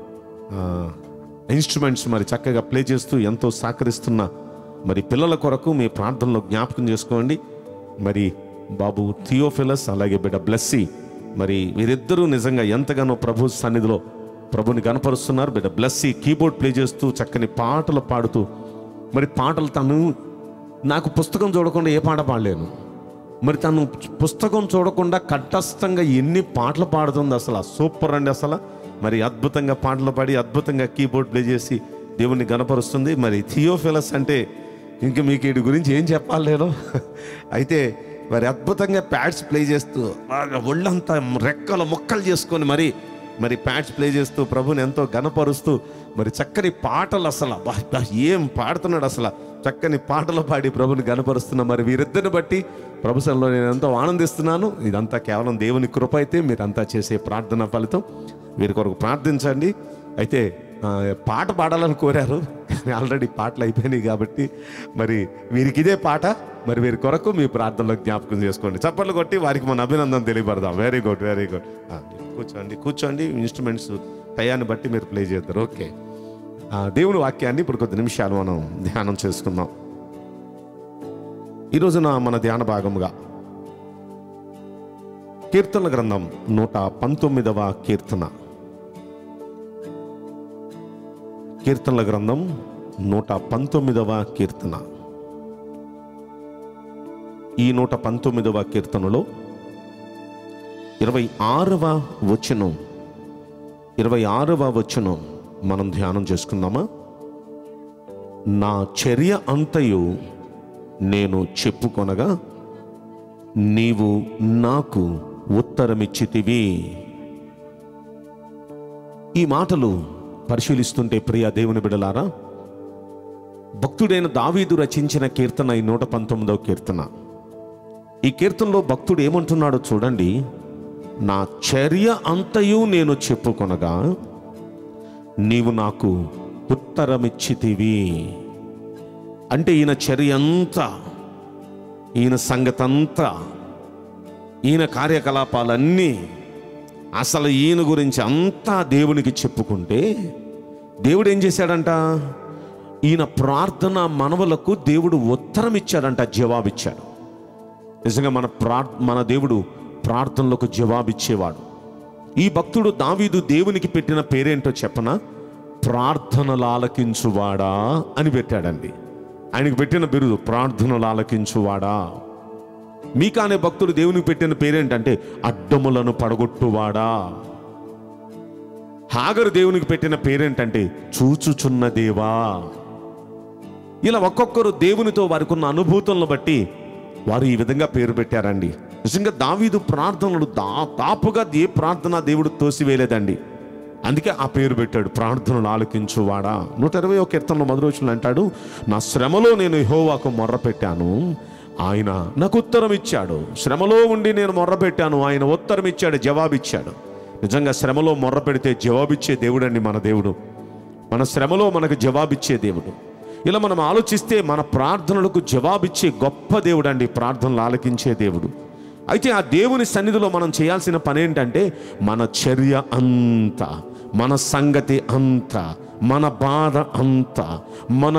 ఇన్స్ట్రుమెంట్స్ మరి చక్కగా ప్లే చేస్తూ ఎంతో సహకరిస్తున్న మరి పిల్లల కొరకు మీ ప్రార్థనలో జ్ఞాపకం చేసుకోండి మరి బాబు థియోఫిలస్ అలాగే బిడ్డ బ్లెస్సీ మరి వీరిద్దరూ నిజంగా ఎంతగానో ప్రభు సన్నిధిలో ప్రభుని కనపరుస్తున్నారు బిడ్డ బ్లెస్సీ కీబోర్డ్ ప్లే చేస్తూ చక్కని పాటలు పాడుతూ మరి పాటలు తను నాకు పుస్తకం చూడకుండా ఏ పాట పాడలేను మరి తను పుస్తకం చూడకుండా కంఠస్థంగా ఎన్ని పాటలు పాడుతుంది అసలు సూపర్ అండి అసలు మరి అద్భుతంగా పాటలు పాడి అద్భుతంగా కీబోర్డ్ ప్లే చేసి దేవుణ్ణి గనపరుస్తుంది మరి థియోఫిలస్ అంటే ఇంక మీకు వీటి గురించి ఏం చెప్పాలి నేను అయితే మరి అద్భుతంగా ప్యాడ్స్ ప్లే చేస్తూ బాగా ఒళ్ళంతా రెక్కలు మొక్కలు చేసుకొని మరి మరి ప్యాడ్స్ ప్లే చేస్తూ ప్రభుని ఎంతో గనపరుస్తూ మరి చక్కని పాటలు అసలు అబ్బా, అబ్బా, ఏం పాడుతున్నాడు అసలు చక్కని పాటలు పాడి ప్రభుని గనపరుస్తున్న మరి వీరిద్దరిని బట్టి ప్రభుత్వంలో నేను ఎంతో ఆనందిస్తున్నాను ఇదంతా కేవలం దేవుని కృప అయితే మీరంతా చేసే ప్రార్థన ఫలితం వీరి కొరకు ప్రార్థించండి అయితే ఆ, పాట పాడాలని కోరారు కానీ ఆల్రెడీ పాటలు అయిపోయినాయి కాబట్టి మరి వీరికి ఇదే పాట మరి వీరి కొరకు మీ ప్రార్థనలో జ్ఞాపకం చేసుకోండి చప్పట్లు కొట్టి వారికి మన అభినందన తెలియపడదాం వెరీ గుడ్ వెరీ గుడ్ కూర్చోండి కూర్చోండి ఇన్స్ట్రుమెంట్స్ టయాన్ని బట్టి మీరు ప్లే చేద్దరు ఓకే ఆ, దేవుని వాక్యాన్ని ఇప్పుడు కొద్ది నిమిషాలు మనం ధ్యానం చేసుకుందాం ఈ రోజున మన ధ్యాన భాగముగా కీర్తన గ్రంథం నూట పంతొమ్మిదవ కీర్తన కీర్తనల గ్రంథం నూట పంతొమ్మిదవ కీర్తన ఈ నూట పంతొమ్మిదవ కీర్తనలో ఇరవై ఆరవ వచనం ఇరవై ఆరవ వచనం మనం ధ్యానం చేసుకుందామా నా చర్య అంతయు నేను చెప్పుకొనగా నీవు నాకు ఉత్తరమిచ్చితివి ఈ మాటలు పరిశీలిస్తుంటే ప్రియ దేవుని బిడలారా భక్తుడైన దావీదు రచించిన కీర్తన ఈ నూట పంతొమ్మిదవ కీర్తన ఈ కీర్తనలో భక్తుడు ఏమంటున్నాడో చూడండి నా చర్య అంతయు నేను చెప్పుకొనగా నీవు నాకు ఉత్తరమిచ్చితివి అంటే ఈయన చర్య అంతా ఈయన సంగతంతా ఈయన కార్యకలాపాలన్నీ అసలు ఈయన గురించి అంతా దేవునికి చెప్పుకుంటే దేవుడు ఏం చేశాడంట ఈయన ప్రార్థన మనవలకు దేవుడు ఉత్తరం ఇచ్చాడంట జవాబిచ్చాడు నిజంగా మన ప్రార్ మన దేవుడు ప్రార్థనలకు జవాబిచ్చేవాడు ఈ భక్తుడు దావీదు దేవునికి పెట్టిన పేరేంటో చెప్పన ప్రార్థనలు ఆలకించువాడా అని పెట్టాడండి ఆయనకు పెట్టిన బిరుదు ప్రార్థనలు ఆలకించువాడా మీకా అనే భక్తుడు దేవునికి పెట్టిన పేరేంటంటే అడ్డములను పడగొట్టువాడా హాగరు దేవునికి పెట్టిన పేరేంటంటే చూచుచున్న దేవా ఇలా ఒక్కొక్కరు దేవునితో వారికి ఉన్న అనుభూతులను బట్టి వారు ఈ విధంగా పేరు పెట్టారండి నిజంగా దావీదు ప్రార్థనలు దా దాపుగా ఏ ప్రార్థన దేవుడు తోసివేయలేదండి అందుకే ఆ పేరు పెట్టాడు ప్రార్థనలు ఆలకించువాడా నూట ఇరవై ఒక కీర్తనలో మొదటి వచ్చిన అంటాడు నా శ్రమలో నేను యెహోవాకు మొర్ర పెట్టాను ఆయన నాకు ఉత్తరం ఇచ్చాడు శ్రమలో ఉండి నేను మొర్ర పెట్టాను ఆయన ఉత్తరం ఇచ్చాడు జవాబిచ్చాడు నిజంగా శ్రమలో మొర్ర పెడితే జవాబిచ్చే దేవుడండి మన దేవుడు మన శ్రమలో మనకు జవాబిచ్చే దేవుడు ఇలా మనం ఆలోచిస్తే మన ప్రార్థనలకు జవాబిచ్చే గొప్ప దేవుడు అండి ప్రార్థనలు ఆలకించే దేవుడు అయితే ఆ దేవుని సన్నిధిలో మనం చేయాల్సిన పని ఏంటంటే మన చర్య అంతా మన సంగతి అంతా మన బాధ అంతా మన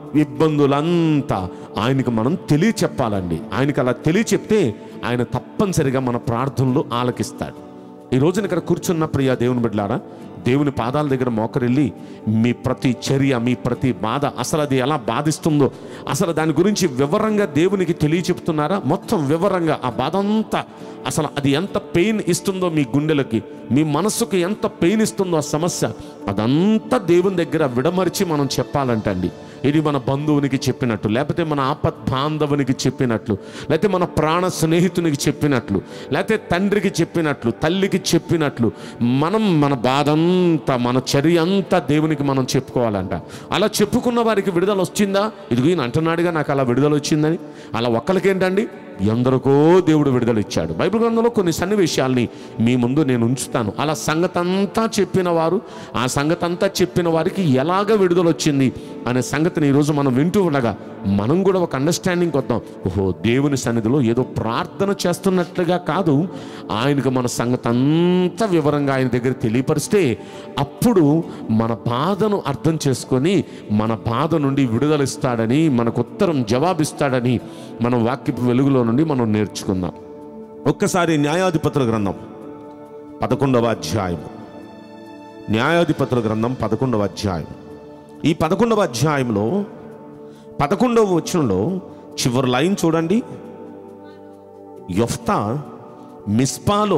ఇబ్బందులంతా ఆయనకు మనం తెలియచెప్పాలండి ఆయనకి అలా తెలియచెప్తే ఆయన తప్పనిసరిగా మన ప్రార్థనలు ఆలకిస్తాడు ఈ రోజున ఇక్కడ కూర్చున్న ప్రియ దేవుని బిడ్డలారా దేవుని పాదాల దగ్గర మోకరిల్లి మీ ప్రతి చర్య మీ ప్రతి బాధ అసలు అది ఎలా బాధిస్తుందో అసలు దాని గురించి వివరంగా దేవునికి తెలియచెప్తున్నారా మొత్తం వివరంగా ఆ బాధ అంతా అసలు అది ఎంత పెయిన్ ఇస్తుందో మీ గుండెలకి మీ మనసుకు ఎంత పెయిన్ ఇస్తుందో ఆ సమస్య అదంతా దేవుని దగ్గర విడమరిచి మనం చెప్పాలంటండి ఇది మన బంధువునికి చెప్పినట్టు లేకపోతే మన ఆపత్ బాంధవునికి చెప్పినట్లు లేకపోతే మన ప్రాణ స్నేహితునికి చెప్పినట్లు లేకపోతే తండ్రికి చెప్పినట్లు తల్లికి చెప్పినట్లు మనం మన బాధ అంతా మన చర్య అంతా దేవునికి మనం చెప్పుకోవాలంట అలా చెప్పుకున్న వారికి విడుదల వచ్చిందా ఇదిగో ఈయన అంటున్నాడుగా నాకు అలా విడుదల వచ్చిందని అలా ఒక్కరికేంటండి ఎందరికో దేవుడు విడుదల ఇచ్చాడు బైబిల్ గ్రంథంలో కొన్ని సన్నివేశాల్ని మీ ముందు నేను ఉంచుతాను అలా సంగతంతా చెప్పిన వారు ఆ సంగతంతా చెప్పిన వారికి ఎలాగ విడుదల వచ్చింది అనే సంగతిని ఈరోజు మనం వింటూ ఉండగా మనం కూడా ఒక అండర్స్టాండింగ్ వద్దాం ఓహో దేవుని సన్నిధిలో ఏదో ప్రార్థన చేస్తున్నట్లుగా కాదు ఆయనకు మన సంగతి అంతా వివరంగా ఆయన దగ్గర తెలియపరిస్తే అప్పుడు మన బాధను అర్థం చేసుకొని మన బాధ నుండి విడుదలిస్తాడని మనకు ఉత్తరం జవాబిస్తాడని మనం వాక్యపు వెలుగులో నుండి మనం నేర్చుకుందాం ఒక్కసారి న్యాయాధిపతుల గ్రంథం పదకొండవ అధ్యాయం న్యాయాధిపతుల గ్రంథం పదకొండవ అధ్యాయం ఈ పదకొండవ అధ్యాయంలో పదకొండవ వచనంలో చివరి లైన్ చూడండి యొఫ్తా మిస్పాలో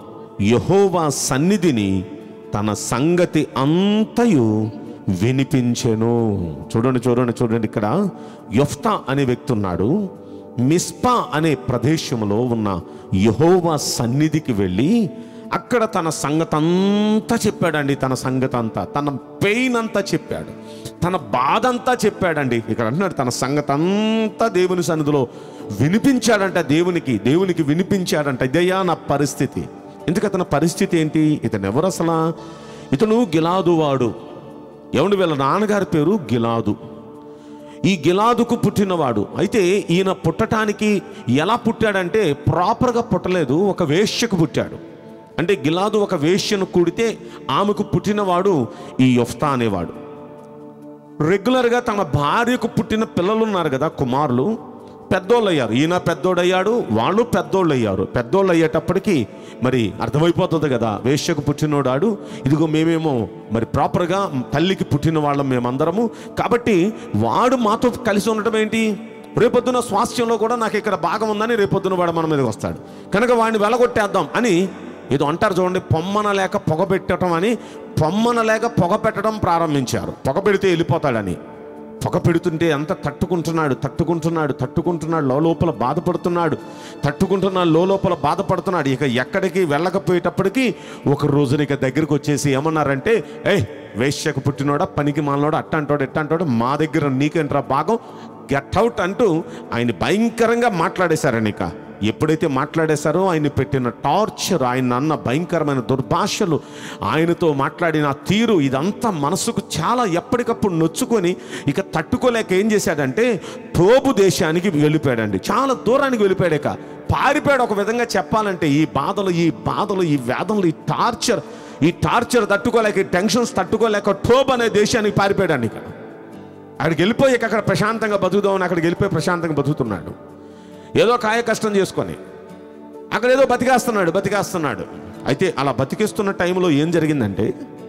యహోవా సన్నిధిని తన సంగతి అంతయు వినిపించెను చూడండి చూడండి చూడండి ఇక్కడ యొఫ్తా అనే వ్యక్తి ఉన్నాడు మిస్పా అనే ప్రదేశంలో ఉన్న యహోవా సన్నిధికి వెళ్ళి అక్కడ తన సంగతి అంతా చెప్పాడండి తన సంగతి అంతా తన పెయిన్ అంతా చెప్పాడు తన బాధ అంతా చెప్పాడండి ఇక్కడ అంటున్నాడు తన సంగతి అంతా దేవుని సన్నిధిలో వినిపించాడంట దేవునికి దేవునికి వినిపించాడంట ఇదయ్యా నా పరిస్థితి ఎందుకు అతని పరిస్థితి ఏంటి ఇతను ఎవరు అసలు ఇతను గిలాదు వాడు ఎవడు వీళ్ళ నాన్నగారి పేరు గిలాదు ఈ గిలాదుకు పుట్టినవాడు అయితే ఈయన పుట్టటానికి ఎలా పుట్టాడంటే ప్రాపర్గా పుట్టలేదు ఒక వేశ్యకు పుట్టాడు అంటే గిలాదు ఒక వేశ్యను కూడితే ఆమెకు పుట్టినవాడు ఈ యొఫ్తా అనేవాడు రెగ్యులర్గా తన భార్యకు పుట్టిన పిల్లలు ఉన్నారు కదా కుమారులు పెద్దోళ్ళు అయ్యారు ఈయన పెద్దోడయ్యాడు వాళ్ళు పెద్దోళ్ళు అయ్యారు పెద్దోళ్ళు అయ్యేటప్పటికి మరి అర్థమైపోతుంది కదా వేశ్యకు పుట్టినోడాడు ఇదిగో మేమేమో మరి ప్రాపర్గా తల్లికి పుట్టిన వాళ్ళం మేమందరము కాబట్టి వాడు మాతో కలిసి ఉండటం ఏంటి రేపొద్దున స్వాస్థ్యంలో కూడా నాకు ఇక్కడ భాగం ఉందని రేపొద్దున వాడు మన మీదకి వస్తాడు కనుక వాడిని వెలగొట్టేద్దాం అని ఏదో అంటారు చూడండి పొమ్మన లేక పొగ పెట్టడం అని పొమ్మన లేక పొగ పెట్టడం ప్రారంభించారు పొగ పెడితే వెళ్ళిపోతాడని పొగ పెడుతుంటే ఎంత తట్టుకుంటున్నాడు తట్టుకుంటున్నాడు తట్టుకుంటున్నాడు లోపల బాధపడుతున్నాడు తట్టుకుంటున్నాడు లోపల బాధపడుతున్నాడు ఇక ఎక్కడికి వెళ్ళకపోయేటప్పటికి ఒక రోజున ఇక దగ్గరికి వచ్చేసి ఏమన్నారంటే ఏయ్ వేశ్యకు పుట్టినోడా పనికి మాలనోడా అట్ట అంటాడు ఎట్ట అంటాడు మా దగ్గర నీకేంట్రా భాగం గెట్ అవుట్ అంటూ ఆయన భయంకరంగా మాట్లాడేశారని ఇక ఎప్పుడైతే మాట్లాడేశారో ఆయన పెట్టిన టార్చర్ ఆయన అన్న భయంకరమైన దుర్భాషలు ఆయనతో మాట్లాడిన ఆ తీరు ఇదంతా మనసుకు చాలా ఎప్పటికప్పుడు నొచ్చుకొని ఇక తట్టుకోలేక ఏం చేశాడంటే తోబు దేశానికి వెళ్ళిపోయాడండి చాలా దూరానికి వెళ్ళిపోయాడక పారిపోయాడు ఒక విధంగా చెప్పాలంటే ఈ బాధలు ఈ బాధలు ఈ వేదనలు ఈ టార్చర్ ఈ టార్చర్ తట్టుకోలేక ఈ టెన్షన్స్ తట్టుకోలేక టోబ్ అనే దేశానికి పారిపోయాడు ఇక అక్కడికి వెళ్ళిపోయి ఇక అక్కడ ప్రశాంతంగా బతుకుదామని అక్కడికి వెళ్ళిపోయి ప్రశాంతంగా బతుకుతున్నాడు ఏదో కాయ కష్టం చేసుకొని అక్కడ ఏదో బతికేస్తున్నాడు బతికేస్తున్నాడు అయితే అలా బతికేస్తున్న టైంలో ఏం జరిగిందంటే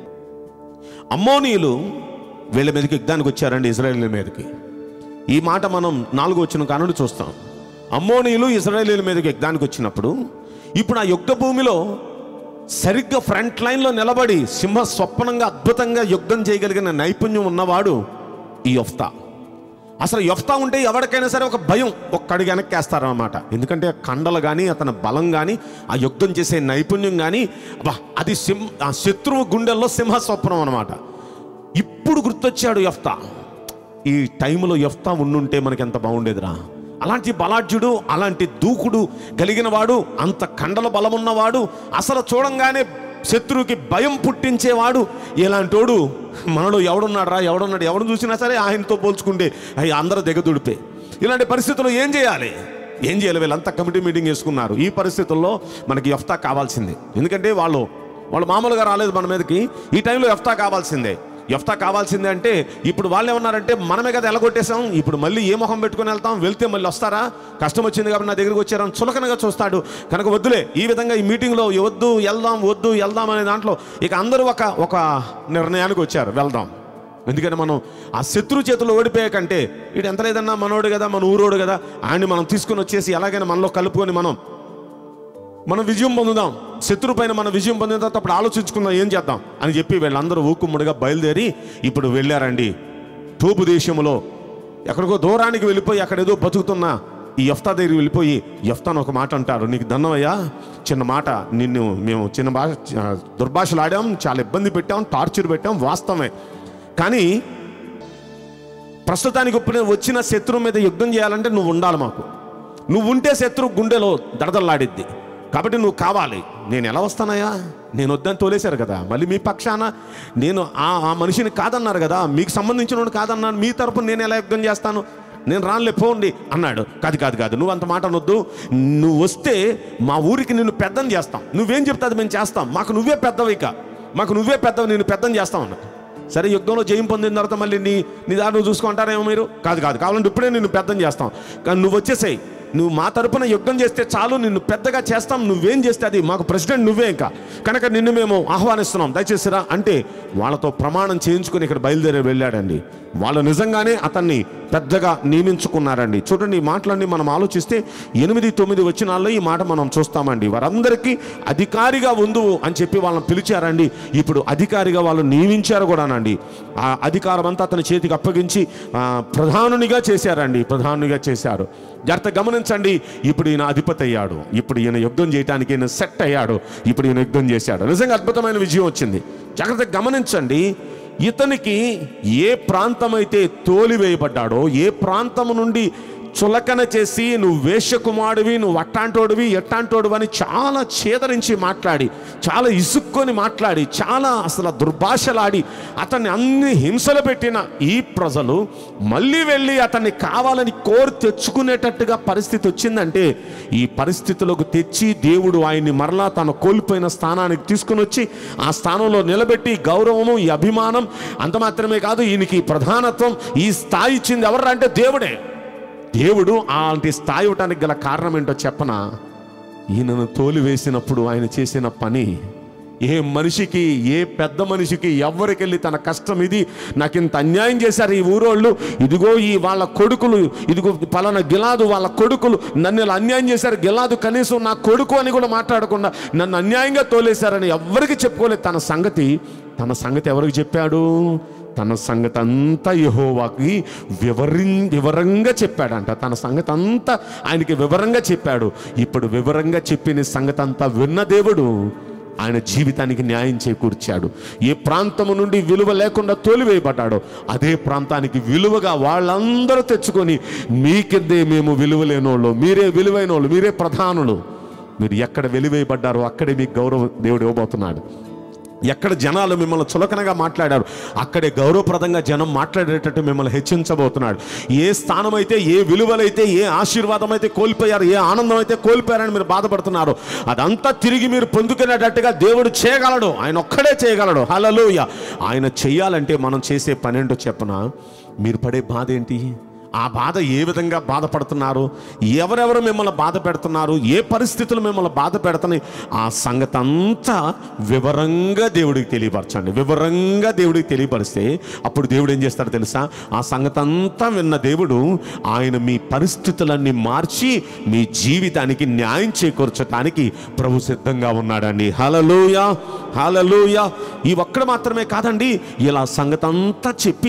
అమ్మోనీయులు వీళ్ళ మీదకి యుద్ధానికి వచ్చారండి ఇజ్రాయేల్ మీదకి ఈ మాట మనం నాలుగు వచ్చిన కానుడు చూస్తాం అమ్మోనీయులు ఇజ్రాయేలీల మీదకి యుద్ధానికి వచ్చినప్పుడు ఇప్పుడు ఆ యుద్ధ భూమిలో సరిగ్గా ఫ్రంట్ లైన్లో నిలబడి సింహ స్వప్నంగా అద్భుతంగా యుద్ధం చేయగలిగిన నైపుణ్యం ఉన్నవాడు ఈ యొఫ్తా అసలు యఫ్తా ఉంటే ఎవరికైనా సరే ఒక భయం ఒక్క అడుగు వెనక్కేస్తారనమాట ఎందుకంటే కండలు కానీ అతని బలం కానీ ఆ యుద్ధం చేసే నైపుణ్యం కానీ అబ్బా అది సింహ ఆ శత్రువు గుండెల్లో సింహ స్వప్నం అనమాట ఇప్పుడు గుర్తొచ్చాడు యఫ్తా ఈ టైంలో యఫ్తా ఉండుంటే మనకి ఎంత బాగుండేదిరా అలాంటి బలాఢ్యుడు అలాంటి దూకుడు కలిగిన వాడు అంత కండల బలమున్నవాడు అసలు చూడంగానే శత్రువుకి భయం పుట్టించేవాడు ఇలాంటోడు మనలో ఎవడున్నాడు రా ఎవడున్నాడు ఎవడు చూసినా సరే ఆయనతో పోల్చుకుంటే అవి అందరూ దిగదుడిపే ఇలాంటి పరిస్థితుల్లో ఏం చేయాలి ఏం చేయాలి వీళ్ళంతా కమిటీ మీటింగ్ చేసుకున్నారు ఈ పరిస్థితుల్లో మనకి యఫ్తా కావాల్సింది ఎందుకంటే వాళ్ళు వాళ్ళు మామూలుగా రాలేదు మన మీదకి ఈ టైంలో యఫ్తా కావాల్సిందే యఫ్తా కావాల్సిందే అంటే ఇప్పుడు వాళ్ళు ఏమన్నారంటే మనమే కదా ఎలగొట్టేసాం ఇప్పుడు మళ్ళీ ఏ మొహం పెట్టుకొని వెళ్తాం వెళ్తే మళ్ళీ వస్తారా కష్టం వచ్చింది కాబట్టి నా దగ్గరికి వచ్చారని చులకనగా చూస్తాడు కనుక వద్దులే ఈ విధంగా ఈ మీటింగ్లో వద్దు వెళ్దాం వద్దు వెళ్దాం అనే దాంట్లో ఇక అందరూ ఒక ఒక నిర్ణయానికి వచ్చారు వెళ్దాం ఎందుకంటే మనం ఆ శత్రు చేతుల్లో ఓడిపోయే కంటే ఇటు ఎంత లేదన్నా మనోడు కదా మన ఊరోడు కదా ఆయన్ని మనం తీసుకుని వచ్చేసి ఎలాగైనా మనలో కలుపుకొని మనం మనం విజయం పొందుదాం శత్రు పైన మనం విజయం పొందిన తర్వాత అప్పుడు ఆలోచించుకుందాం ఏం చేద్దాం అని చెప్పి వీళ్ళందరూ ఊకుమ్ముడిగా బయలుదేరి ఇప్పుడు వెళ్ళారండి తూపు దేశంలో ఎక్కడికో దూరానికి వెళ్ళిపోయి అక్కడ ఏదో బతుకుతున్న ఈ యఫ్తా దగ్గరికి వెళ్ళిపోయి యఫ్తాను ఒక మాట అంటారు నీకు దన్నవయ్యా చిన్న మాట నిన్ను మేము చిన్న భాష దుర్భాషలు ఆడాం చాలా ఇబ్బంది పెట్టాం టార్చర్ పెట్టాం వాస్తవమే కానీ ప్రస్తుతానికి ఇప్పుడు వచ్చిన శత్రువు మీద యుద్ధం చేయాలంటే నువ్వు ఉండాలి మాకు నువ్వు ఉంటే శత్రువు గుండెలో దడదల్లాడిద్ది కాబట్టి నువ్వు కావాలి నేను ఎలా వస్తానయ్యా నేను వద్దని తోలేశారు కదా మళ్ళీ మీ పక్షాన నేను ఆ ఆ మనిషిని కాదన్నారు కదా మీకు సంబంధించిన వాడు కాదన్నాను మీ తరపున నేను ఎలా యుద్ధం చేస్తాను నేను రానులే పోండి అన్నాడు కాదు కాదు కాదు నువ్వు అంత మాట అనొద్దు నువ్వు వస్తే మా ఊరికి నిన్ను పెద్దం చేస్తాం నువ్వేం చెప్తే అది మేము చేస్తాం మాకు నువ్వే పెద్దవి ఇక మాకు నువ్వే పెద్దవి నేను పెద్దం చేస్తాం అన్నాడు సరే యుద్ధంలో జయం పొందిన తర్వాత మళ్ళీ నీ నీ దారి నువ్వు చూసుకుంటారేమో మీరు కాదు కాదు కావాలంటే ఇప్పుడే నిన్ను పెద్దం చేస్తాం కానీ నువ్వు వచ్చేసేయి నువ్వు మా తరపున యుద్ధం చేస్తే చాలు నిన్ను పెద్దగా చేస్తాం నువ్వేం చేస్తే అది మాకు ప్రెసిడెంట్ నువ్వే ఇంకా కనుక నిన్ను మేము ఆహ్వానిస్తున్నాం దయచేసి రా అంటే వాళ్ళతో ప్రమాణం చేయించుకొని ఇక్కడ బయలుదేరి వెళ్ళాడండి వాళ్ళు నిజంగానే అతన్ని పెద్దగా నియమించుకున్నారండి చూడండి ఈ మాటలన్నీ మనం ఆలోచిస్తే ఎనిమిది తొమ్మిది వచ్చినాల్లో ఈ మాట మనం చూస్తామండి వారందరికీ అధికారిగా ఉండు అని చెప్పి వాళ్ళని పిలిచారండి ఇప్పుడు అధికారిగా వాళ్ళు నియమించారు కూడానండి ఆ అధికారం అంతా అతని చేతికి అప్పగించి ఆ, ప్రధానునిగా చేశారండి ప్రధానునిగా చేశారు జాగ్రత్త గమనించండి ఇప్పుడు ఈయన అధిపతి అయ్యాడు ఇప్పుడు ఈయన యుద్ధం చేయడానికి ఈయన సెట్ అయ్యాడు ఇప్పుడు ఈయన యుద్ధం చేశాడు నిజంగా అద్భుతమైన విజయం వచ్చింది జాగ్రత్త గమనించండి ఇతనికి ఏ ప్రాంతమైతే తోలివేయబడ్డాడో ఏ ప్రాంతము నుండి చులకన చేసి నువ్వు వేషకుమాడివి నువ్వు అట్టాంటోడివి ఎట్టాంటోడివి అని చాలా చేదరించి మాట్లాడి చాలా ఇసుక్కొని మాట్లాడి చాలా అసలు దుర్భాషలాడి అతన్ని అన్ని హింసలు పెట్టిన ఈ ప్రజలు మళ్ళీ వెళ్ళి అతన్ని కావాలని కోరి తెచ్చుకునేటట్టుగా పరిస్థితి వచ్చిందంటే ఈ పరిస్థితులకు తెచ్చి దేవుడు ఆయన్ని మరలా తన కోల్పోయిన స్థానానికి తీసుకుని వచ్చి ఆ స్థానంలో నిలబెట్టి గౌరవము ఈ అభిమానం అంత మాత్రమే కాదు ఈయనకి ఈ ప్రధానత్వం ఈ స్థాయి ఇచ్చింది ఎవరు అంటే దేవుడే దేవుడు అలాంటి స్థాయి ఇవ్వటానికి గల కారణం ఏంటో చెప్పనా ఈయనను తోలివేసినప్పుడు ఆయన చేసిన పని ఏ మనిషికి ఏ పెద్ద మనిషికి ఎవరికెళ్ళి తన కష్టం ఇది నాకు ఇంత అన్యాయం చేశారు ఈ ఊరోళ్ళు ఇదిగో ఈ వాళ్ళ కొడుకులు ఇదిగో పలానా గిలాదు వాళ్ళ కొడుకులు నన్ను ఇలా అన్యాయం చేశారు గిలాదు కనీసం నా కొడుకు అని కూడా మాట్లాడకుండా నన్ను అన్యాయంగా తోలేశారని ఎవరికి చెప్పుకోలేదు తన సంగతి తన సంగతి ఎవరికి చెప్పాడు తన సంగతి అంతా యహోవాకి వివరి వివరంగా చెప్పాడంట తన సంగతి అంతా ఆయనకి వివరంగా చెప్పాడు ఇప్పుడు వివరంగా చెప్పిన సంగతి అంతా విన్న దేవుడు ఆయన జీవితానికి న్యాయం చేకూర్చాడు ఏ ప్రాంతము నుండి విలువ లేకుండా తోలివేయబడ్డాడో అదే ప్రాంతానికి విలువగా వాళ్ళందరూ తెచ్చుకొని మీకిద్దే మేము విలువ లేనోళ్ళు మీరే విలువైనోళ్ళు మీరే ప్రధానులు మీరు ఎక్కడ వెలివేయబడ్డారో అక్కడే మీకు గౌరవం దేవుడు ఇవ్వబోతున్నాడు ఎక్కడ జనాలు మిమ్మల్ని చులకనగా మాట్లాడారు అక్కడే గౌరవప్రదంగా జనం మాట్లాడేటట్టు మిమ్మల్ని హెచ్చించబోతున్నాడు ఏ స్థానం అయితే ఏ విలువలైతే ఏ ఆశీర్వాదం అయితే కోల్పోయారు ఏ ఆనందం అయితే కోల్పోయారని మీరు బాధపడుతున్నారు అదంతా తిరిగి మీరు పొందుకునేటట్టుగా దేవుడు చేయగలడు ఆయన ఒక్కడే చేయగలడు హలలోయ ఆయన చెయ్యాలంటే మనం చేసే పనేంటో చెప్పన మీరు పడే బాధ ఏంటి ఆ బాధ ఏ విధంగా బాధపడుతున్నారు ఎవరెవరు మిమ్మల్ని బాధ పెడుతున్నారు ఏ పరిస్థితులు మిమ్మల్ని బాధ పెడుతున్నాయి ఆ సంగతి అంతా వివరంగా దేవుడికి తెలియపరచండి వివరంగా దేవుడికి తెలియపరిస్తే అప్పుడు దేవుడు ఏం చేస్తాడో తెలుసా ఆ సంగతి అంతా విన్న దేవుడు ఆయన మీ పరిస్థితులన్నీ మార్చి మీ జీవితానికి న్యాయం చేకూర్చడానికి ప్రభు సిద్ధంగా ఉన్నాడండి హలలోయ హలలోయ ఈ ఒక్కడ మాత్రమే కాదండి ఇలా సంగతి అంతా చెప్పి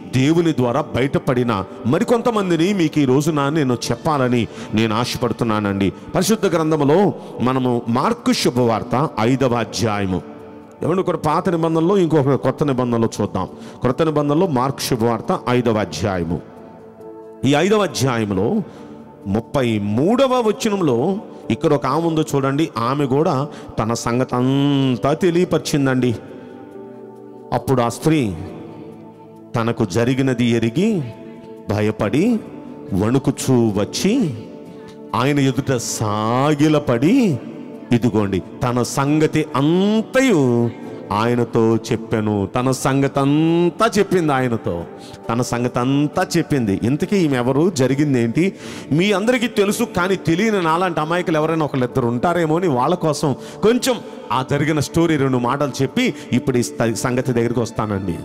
దేవుని ద్వారా బయటపడిన మరికొంతమందిని మీకు ఈ రోజున నేను చెప్పాలని నేను ఆశపడుతున్నానండి పరిశుద్ధ గ్రంథములో మనము మార్కు శుభవార్త ఐదవ అధ్యాయము ఏమంటే ఒక పాత నిబంధనలో ఇంకొక కొత్త నిబంధనలో చూద్దాం కొత్త నిబంధనలో మార్క్ శుభవార్త ఐదవ అధ్యాయము ఈ ఐదవ అధ్యాయంలో ముప్పై మూడవ వచనంలో ఇక్కడ ఒక ఆమె ఉందో చూడండి ఆమె కూడా తన సంగతి అంతా తెలియపరిచిందండి అప్పుడు ఆ స్త్రీ తనకు జరిగినది ఎరిగి భయపడి వణుకుచూ వచ్చి ఆయన ఎదుట సాగిలపడి ఇదిగోండి తన సంగతి అంతయు ఆయనతో చెప్పాను తన సంగతి అంతా చెప్పింది ఆయనతో తన సంగతి అంతా చెప్పింది ఇంతకీ ఈమె ఎవరు జరిగింది ఏంటి మీ అందరికీ తెలుసు కానీ తెలియని నాలాంటి అమాయకులు ఎవరైనా ఒకళ్ళిద్దరు ఉంటారేమో అని వాళ్ళ కోసం కొంచెం ఆ జరిగిన స్టోరీ రెండు మాటలు చెప్పి ఇప్పుడు ఈ స్థ- సంగతి దగ్గరికి వస్తానండి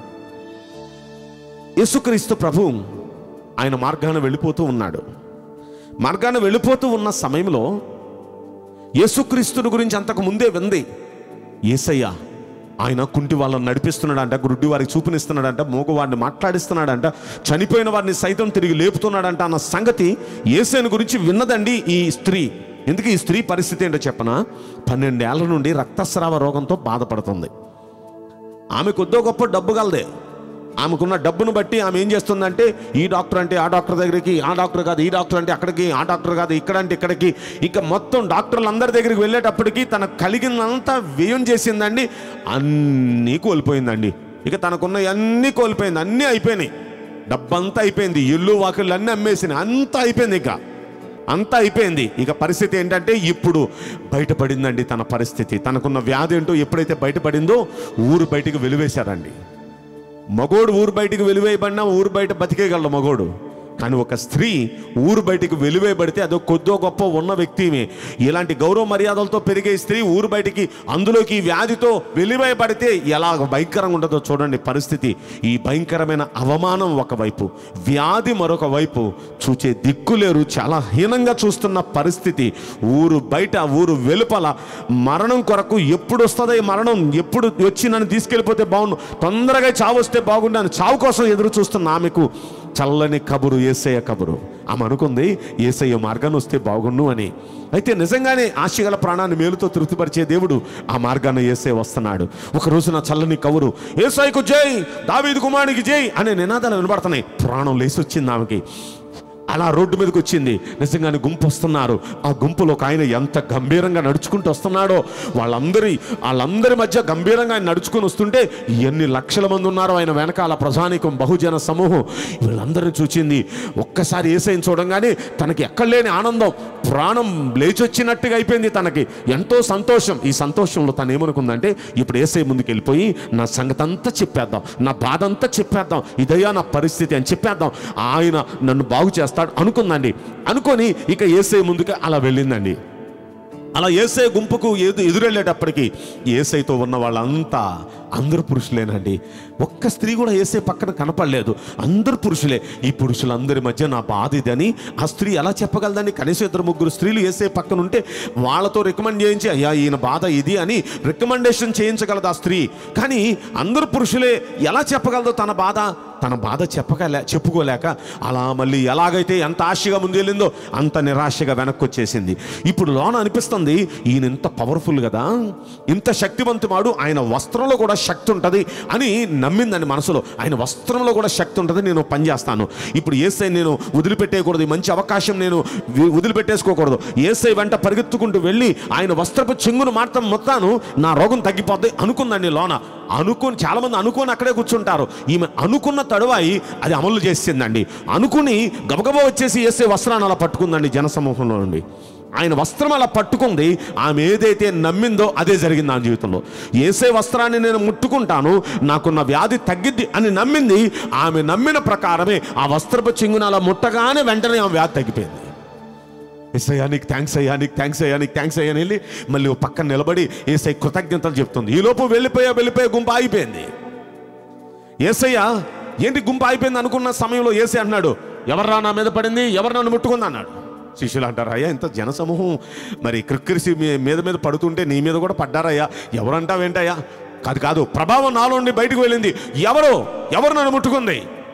యేసుక్రీస్తు ప్రభు ఆయన మార్గాన వెళ్ళిపోతూ ఉన్నాడు మార్గాన వెళ్ళిపోతూ ఉన్న సమయంలో యేసుక్రీస్తుని గురించి అంతకు ముందే వింది ఏసయ్య ఆయన కుంటి వాళ్ళని నడిపిస్తున్నాడంట గుడ్డి వారికి చూపునిస్తున్నాడంట మూగవాడిని మాట్లాడిస్తున్నాడంట చనిపోయిన వారిని సైతం తిరిగి లేపుతున్నాడంట అన్న సంగతి ఏసైని గురించి విన్నదండి ఈ స్త్రీ ఎందుకు ఈ స్త్రీ పరిస్థితి ఏంటో చెప్పనా పన్నెండేళ్ల నుండి రక్తస్రావ రోగంతో బాధపడుతుంది ఆమె కొద్దో గొప్ప డబ్బు గలదే ఆమెకున్న డబ్బును బట్టి ఆమె ఏం చేస్తుందంటే ఈ డాక్టర్ అంటే ఆ డాక్టర్ దగ్గరికి ఆ డాక్టర్ కాదు ఈ డాక్టర్ అంటే అక్కడికి ఆ డాక్టర్ కాదు ఇక్కడ అంటే ఇక్కడికి ఇక మొత్తం డాక్టర్లు అందరి దగ్గరికి వెళ్ళేటప్పటికి తనకు కలిగినంతా వ్యయం చేసిందండి అన్నీ కోల్పోయిందండి ఇక తనకున్న అన్నీ కోల్పోయింది అన్నీ అయిపోయినాయి డబ్బంతా అయిపోయింది ఇల్లు వాకిళ్ళు అన్నీ అమ్మేసినాయి అంతా అయిపోయింది ఇక అంతా అయిపోయింది ఇక పరిస్థితి ఏంటంటే ఇప్పుడు బయటపడిందండి తన పరిస్థితి తనకున్న వ్యాధి ఏంటో ఎప్పుడైతే బయటపడిందో ఊరు బయటికి వెలివేశారండి మగోడు ఊరు బయటికి వెలివేయబడినా ఊరు బయట బతికేయగలడు మగోడు కానీ ఒక స్త్రీ ఊరు బయటికి వెలివేయబడితే అదో కొద్దో గొప్ప ఉన్న వ్యక్తిమే ఇలాంటి గౌరవ మర్యాదలతో పెరిగే స్త్రీ ఊరు బయటికి అందులోకి ఈ వ్యాధితో వెలివేయబడితే ఎలా భయంకరంగా ఉంటుందో చూడండి పరిస్థితి ఈ భయంకరమైన అవమానం ఒకవైపు వ్యాధి మరొక వైపు చూచే దిక్కులేరు చాలా హీనంగా చూస్తున్న పరిస్థితి ఊరు బయట ఊరు వెలుపల మరణం కొరకు ఎప్పుడు వస్తుందో ఈ మరణం ఎప్పుడు వచ్చి నన్ను తీసుకెళ్ళిపోతే బాగుండు తొందరగా చావు వస్తే బాగుండు చావు కోసం ఎదురు చూస్తున్న ఆమెకు చల్లని కబురు ఏసయ్య కబురు ఆమె అనుకుంది ఏసయ్య మార్గాన్ని వస్తే బాగుండు అని అయితే నిజంగానే ఆశగల ప్రాణాన్ని మేలుతో తృప్తిపరిచే దేవుడు ఆ మార్గాన్ని ఏసే వస్తున్నాడు ఒక రోజు నా చల్లని కబురు ఏసైకు జై దావీదు కుమారునికి జై అనే నినాదాలు వినబడుతున్నాయి ప్రాణం లేసి వచ్చింది ఆమెకి అలా రోడ్డు మీదకి వచ్చింది నిజంగానే గుంపు వస్తున్నారు ఆ గుంపులో ఒక ఆయన ఎంత గంభీరంగా నడుచుకుంటూ వస్తున్నాడో వాళ్ళందరి వాళ్ళందరి మధ్య గంభీరంగా ఆయన నడుచుకుని వస్తుంటే ఎన్ని లక్షల మంది ఉన్నారో ఆయన వెనకాల ప్రజానికం బహుజన సమూహం వీళ్ళందరిని చూచింది ఒక్కసారి ఏసైని చూడంగానే తనకి ఎక్కడలేని ఆనందం ప్రాణం లేచొచ్చినట్టుగా అయిపోయింది తనకి ఎంతో సంతోషం ఈ సంతోషంలో తను ఏమనుకుందంటే ఇప్పుడు ఏసై ముందుకు వెళ్ళిపోయి నా సంగతి అంతా చెప్పేద్దాం నా బాధ అంతా చెప్పేద్దాం ఇదయ్యా నా పరిస్థితి అని చెప్పేద్దాం ఆయన నన్ను బాగు చేస్తాడు అనుకుందండి అనుకొని ఇక ఏసై ముందుకు అలా వెళ్ళిందండి అలా ఏసై గుంపుకు ఎదు ఎదురెళ్ళేటప్పటికి ఏసైతో ఉన్న వాళ్ళంతా అందరు పురుషులేనండి ఒక్క స్త్రీ కూడా ఏసై పక్కన కనపడలేదు అందరు పురుషులే ఈ పురుషులందరి మధ్య నా బాధ ఇదని ఆ స్త్రీ ఎలా చెప్పగలదని కనీసం ఇద్దరు ముగ్గురు స్త్రీలు ఏసై పక్కన ఉంటే వాళ్ళతో రికమెండ్ చేయించి అయ్యా ఈయన బాధ ఇది అని రికమెండేషన్ చేయించగలదు ఆ స్త్రీ కానీ అందరు పురుషులే ఎలా చెప్పగలదు తన బాధ తన బాధ చెప్పగలే చెప్పుకోలేక అలా మళ్ళీ ఎలాగైతే ఎంత ఆశగా ముందెళ్ళిందో అంత నిరాశగా వెనక్కి వచ్చేసింది ఇప్పుడు లోన అనిపిస్తుంది ఈయన ఇంత పవర్ఫుల్ కదా ఇంత శక్తివంతుమాడు ఆయన వస్త్రంలో కూడా శక్తి ఉంటుంది అని నమ్మిందని మనసులో ఆయన వస్త్రంలో కూడా శక్తి ఉంటుంది నేను పని చేస్తాను ఇప్పుడు ఏసై నేను వదిలిపెట్టేయకూడదు ఈ మంచి అవకాశం నేను వి- వదిలిపెట్టేసుకోకూడదు ఏసై వెంట పరిగెత్తుకుంటూ వెళ్ళి ఆయన వస్త్రపు చెంగును మాత్రం మొత్తాను నా రోగం తగ్గిపోద్ది అనుకుందండి లోన అనుకుని చాలా మంది అనుకొని అక్కడే కూర్చుంటారు ఈమె అనుకున్న తడువాయి అది అమలు చేసిందండి అనుకుని గబగబా వచ్చేసి వేసే వస్త్రాన్ని అలా పట్టుకుందండి జనసమూహంలో నుండి ఆయన వస్త్రం అలా పట్టుకుంది ఆమె ఏదైతే నమ్మిందో అదే జరిగింది ఆమె జీవితంలో ఏసే వస్త్రాన్ని నేను ముట్టుకుంటాను నాకున్న వ్యాధి తగ్గిద్ది అని నమ్మింది ఆమె నమ్మిన ప్రకారమే ఆ వస్త్రపు చెంగున అలా ముట్టగానే వెంటనే ఆమె వ్యాధి తగ్గిపోయింది ఏసయ్యా నీకు థ్యాంక్స్ అయ్యా నీకు థ్యాంక్స్ అయ్యా నీకు థ్యాంక్స్ అయ్యా అని వెళ్ళి మళ్ళీ ఓ పక్కన నిలబడి ఏసై కృతజ్ఞతలు చెప్తుంది ఈ లోపు వెళ్ళిపోయా వెళ్ళిపోయా గుంపు ఆగిపోయింది ఏసయ్య ఏంటి గుంపు అయిపోయింది అనుకున్న సమయంలో ఏసై అన్నాడు ఎవర్రా నా మీద పడింది ఎవరు నన్ను ముట్టుకుంది అన్నాడు శిష్యులు అంటారు అయ్యా ఇంత జనసమూహం మరి క్రిక్కిరిసి మీ మీద మీద పడుతుంటే నీ మీద కూడా పడ్డారయ్యా ఎవరంటావేంటయ్యా కాదు కాదు ప్రభావం నాలో నుండి బయటకు వెళ్ళింది ఎవరు ఎవరు నన్ను ముట్టుకుంది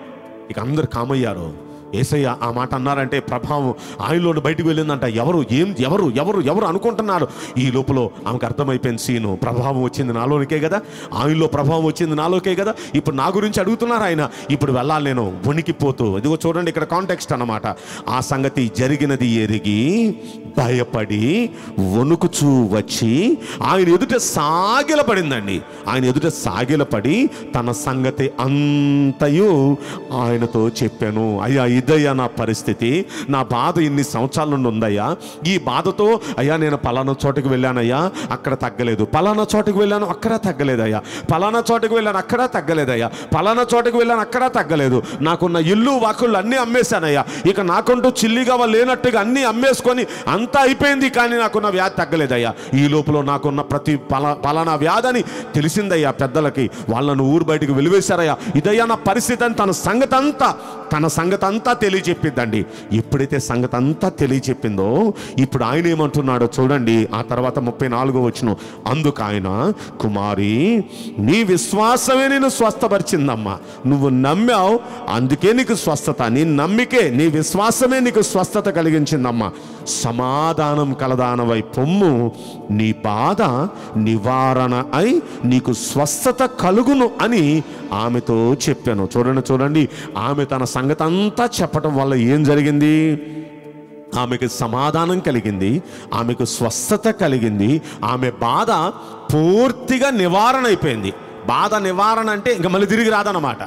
ఇక అందరు కామయ్యారు ఏసయ్య ఆ మాట అన్నారంటే ప్రభావం ఆయనలోని బయటికి వెళ్ళిందంట ఎవరు ఏం ఎవరు ఎవరు ఎవరు అనుకుంటున్నారు ఈ లోపల ఆమెకు అర్థమైపోయింది సీను ప్రభావం వచ్చింది నాలోనికే కదా ఆయనలో ప్రభావం వచ్చింది నాలోకే కదా ఇప్పుడు నా గురించి అడుగుతున్నారు ఆయన ఇప్పుడు వెళ్ళాలి నేను వణికిపోతూ ఇదిగో చూడండి ఇక్కడ కాంటెక్స్ట్ అన్నమాట ఆ సంగతి జరిగినది ఎరిగి భయపడి వణుకుచూ వచ్చి ఆయన ఎదుట సాగిలపడిందండి ఆయన ఎదుట సాగిలపడి తన సంగతి అంతయు ఆయనతో చెప్పాను అయ్యా ఇదయ్యా నా పరిస్థితి నా బాధ ఇన్ని సంవత్సరాల నుండి ఉందయ్యా ఈ బాధతో అయ్యా నేను పలానా చోటుకు వెళ్ళానయ్యా అక్కడ తగ్గలేదు పలానా చోటుకు వెళ్ళాను అక్కడ తగ్గలేదయ్యా పలానా చోటుకు వెళ్ళాను అక్కడ తగ్గలేదయ్యా పలానా చోటుకు వెళ్ళాను అక్కడ తగ్గలేదు నాకున్న ఇల్లు వాకుళ్ళు అన్నీ అమ్మేశానయ్యా ఇక నాకుంటూ చిల్లిగా లేనట్టుగా అన్నీ అమ్మేసుకొని అంతా అయిపోయింది కానీ నాకున్న వ్యాధి తగ్గలేదయ్యా ఈ లోపల నాకున్న ప్రతి పలా పలానా వ్యాధి తెలిసిందయ్యా పెద్దలకి వాళ్ళను ఊరు బయటికి వెలివేశారయ్యా ఇదయ్యా నా పరిస్థితి అని తన సంగతి అంతా తన సంగతి అంతా తెలియచెప్పిద్దండి ఎప్పుడైతే సంగతి అంతా తెలియచెప్పిందో ఇప్పుడు ఆయన ఏమంటున్నాడో చూడండి ఆ తర్వాత ముప్పై నాలుగో వచ్చిన అందుకు ఆయన కుమారి నీ విశ్వాసమే నేను స్వస్థపరిచిందమ్మా నువ్వు నమ్మావు అందుకే నీకు స్వస్థత నీ నమ్మికే నీ విశ్వాసమే నీకు స్వస్థత కలిగించిందమ్మా సమాధానం కలదానవై పొమ్ము నీ బాధ నివారణ అయి నీకు స్వస్థత కలుగును అని ఆమెతో చెప్పాను చూడండి చూడండి ఆమె తన సంగతి అంతా చెప్పటం వల్ల ఏం జరిగింది ఆమెకు సమాధానం కలిగింది ఆమెకు స్వస్థత కలిగింది ఆమె బాధ పూర్తిగా నివారణ అయిపోయింది బాధ నివారణ అంటే ఇంకా మళ్ళీ తిరిగి రాదన్నమాట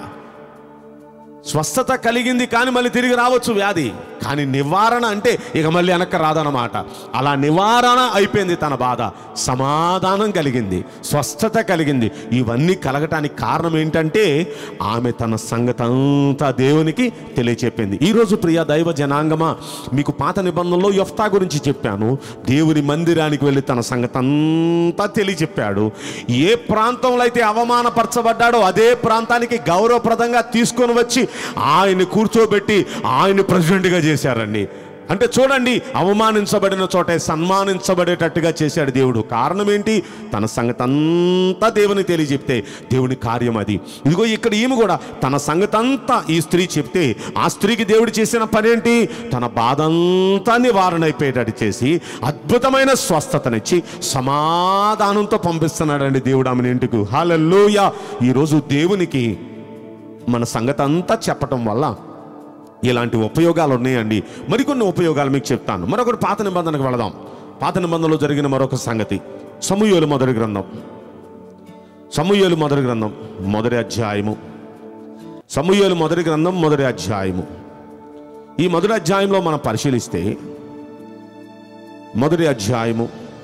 స్వస్థత కలిగింది కానీ మళ్ళీ తిరిగి రావచ్చు వ్యాధి కానీ నివారణ అంటే ఇక మళ్ళీ వెనక్కి రాదనమాట అలా నివారణ అయిపోయింది తన బాధ సమాధానం కలిగింది స్వస్థత కలిగింది ఇవన్నీ కలగటానికి కారణం ఏంటంటే ఆమె తన సంగతి అంతా దేవునికి తెలియచెప్పింది ఈరోజు ప్రియ దైవ జనాంగమా మీకు పాత నిబంధనలో యొఫ్తా గురించి చెప్పాను దేవుని మందిరానికి వెళ్ళి తన సంగతి అంతా తెలియచెప్పాడు ఏ ప్రాంతంలో అయితే అవమానపరచబడ్డాడో అదే ప్రాంతానికి గౌరవప్రదంగా తీసుకొని వచ్చి ఆయన్ని కూర్చోబెట్టి ఆయన ప్రెసిడెంట్గా చేశారండి అంటే చూడండి అవమానించబడిన చోటే సన్మానించబడేటట్టుగా చేశాడు దేవుడు కారణం ఏంటి తన సంగతి అంతా దేవుని తెలియజెప్తే దేవుని కార్యం అది ఇదిగో ఇక్కడ ఈమె కూడా తన సంగతి అంతా ఈ స్త్రీ చెప్తే ఆ స్త్రీకి దేవుడు చేసిన పని ఏంటి తన బాధ అంతా నివారణ అయిపోయేటట్టు చేసి అద్భుతమైన స్వస్థతనిచ్చి సమాధానంతో పంపిస్తున్నాడండి దేవుడు ఆమెను ఇంటికి హాలూయ ఈరోజు దేవునికి మన సంగతి అంతా చెప్పటం వల్ల ఇలాంటి ఉపయోగాలు ఉన్నాయండి మరికొన్ని ఉపయోగాలు మీకు చెప్తాను మరొకటి పాత నిబంధనకు వెళదాం పాత నిబంధనలో జరిగిన మరొక సంగతి సమూహలు మొదటి గ్రంథం సమూహలు మొదటి గ్రంథం మొదటి అధ్యాయము సమూహలు మొదటి గ్రంథం మొదటి అధ్యాయము ఈ మొదటి అధ్యాయంలో మనం పరిశీలిస్తే మొదటి అధ్యాయము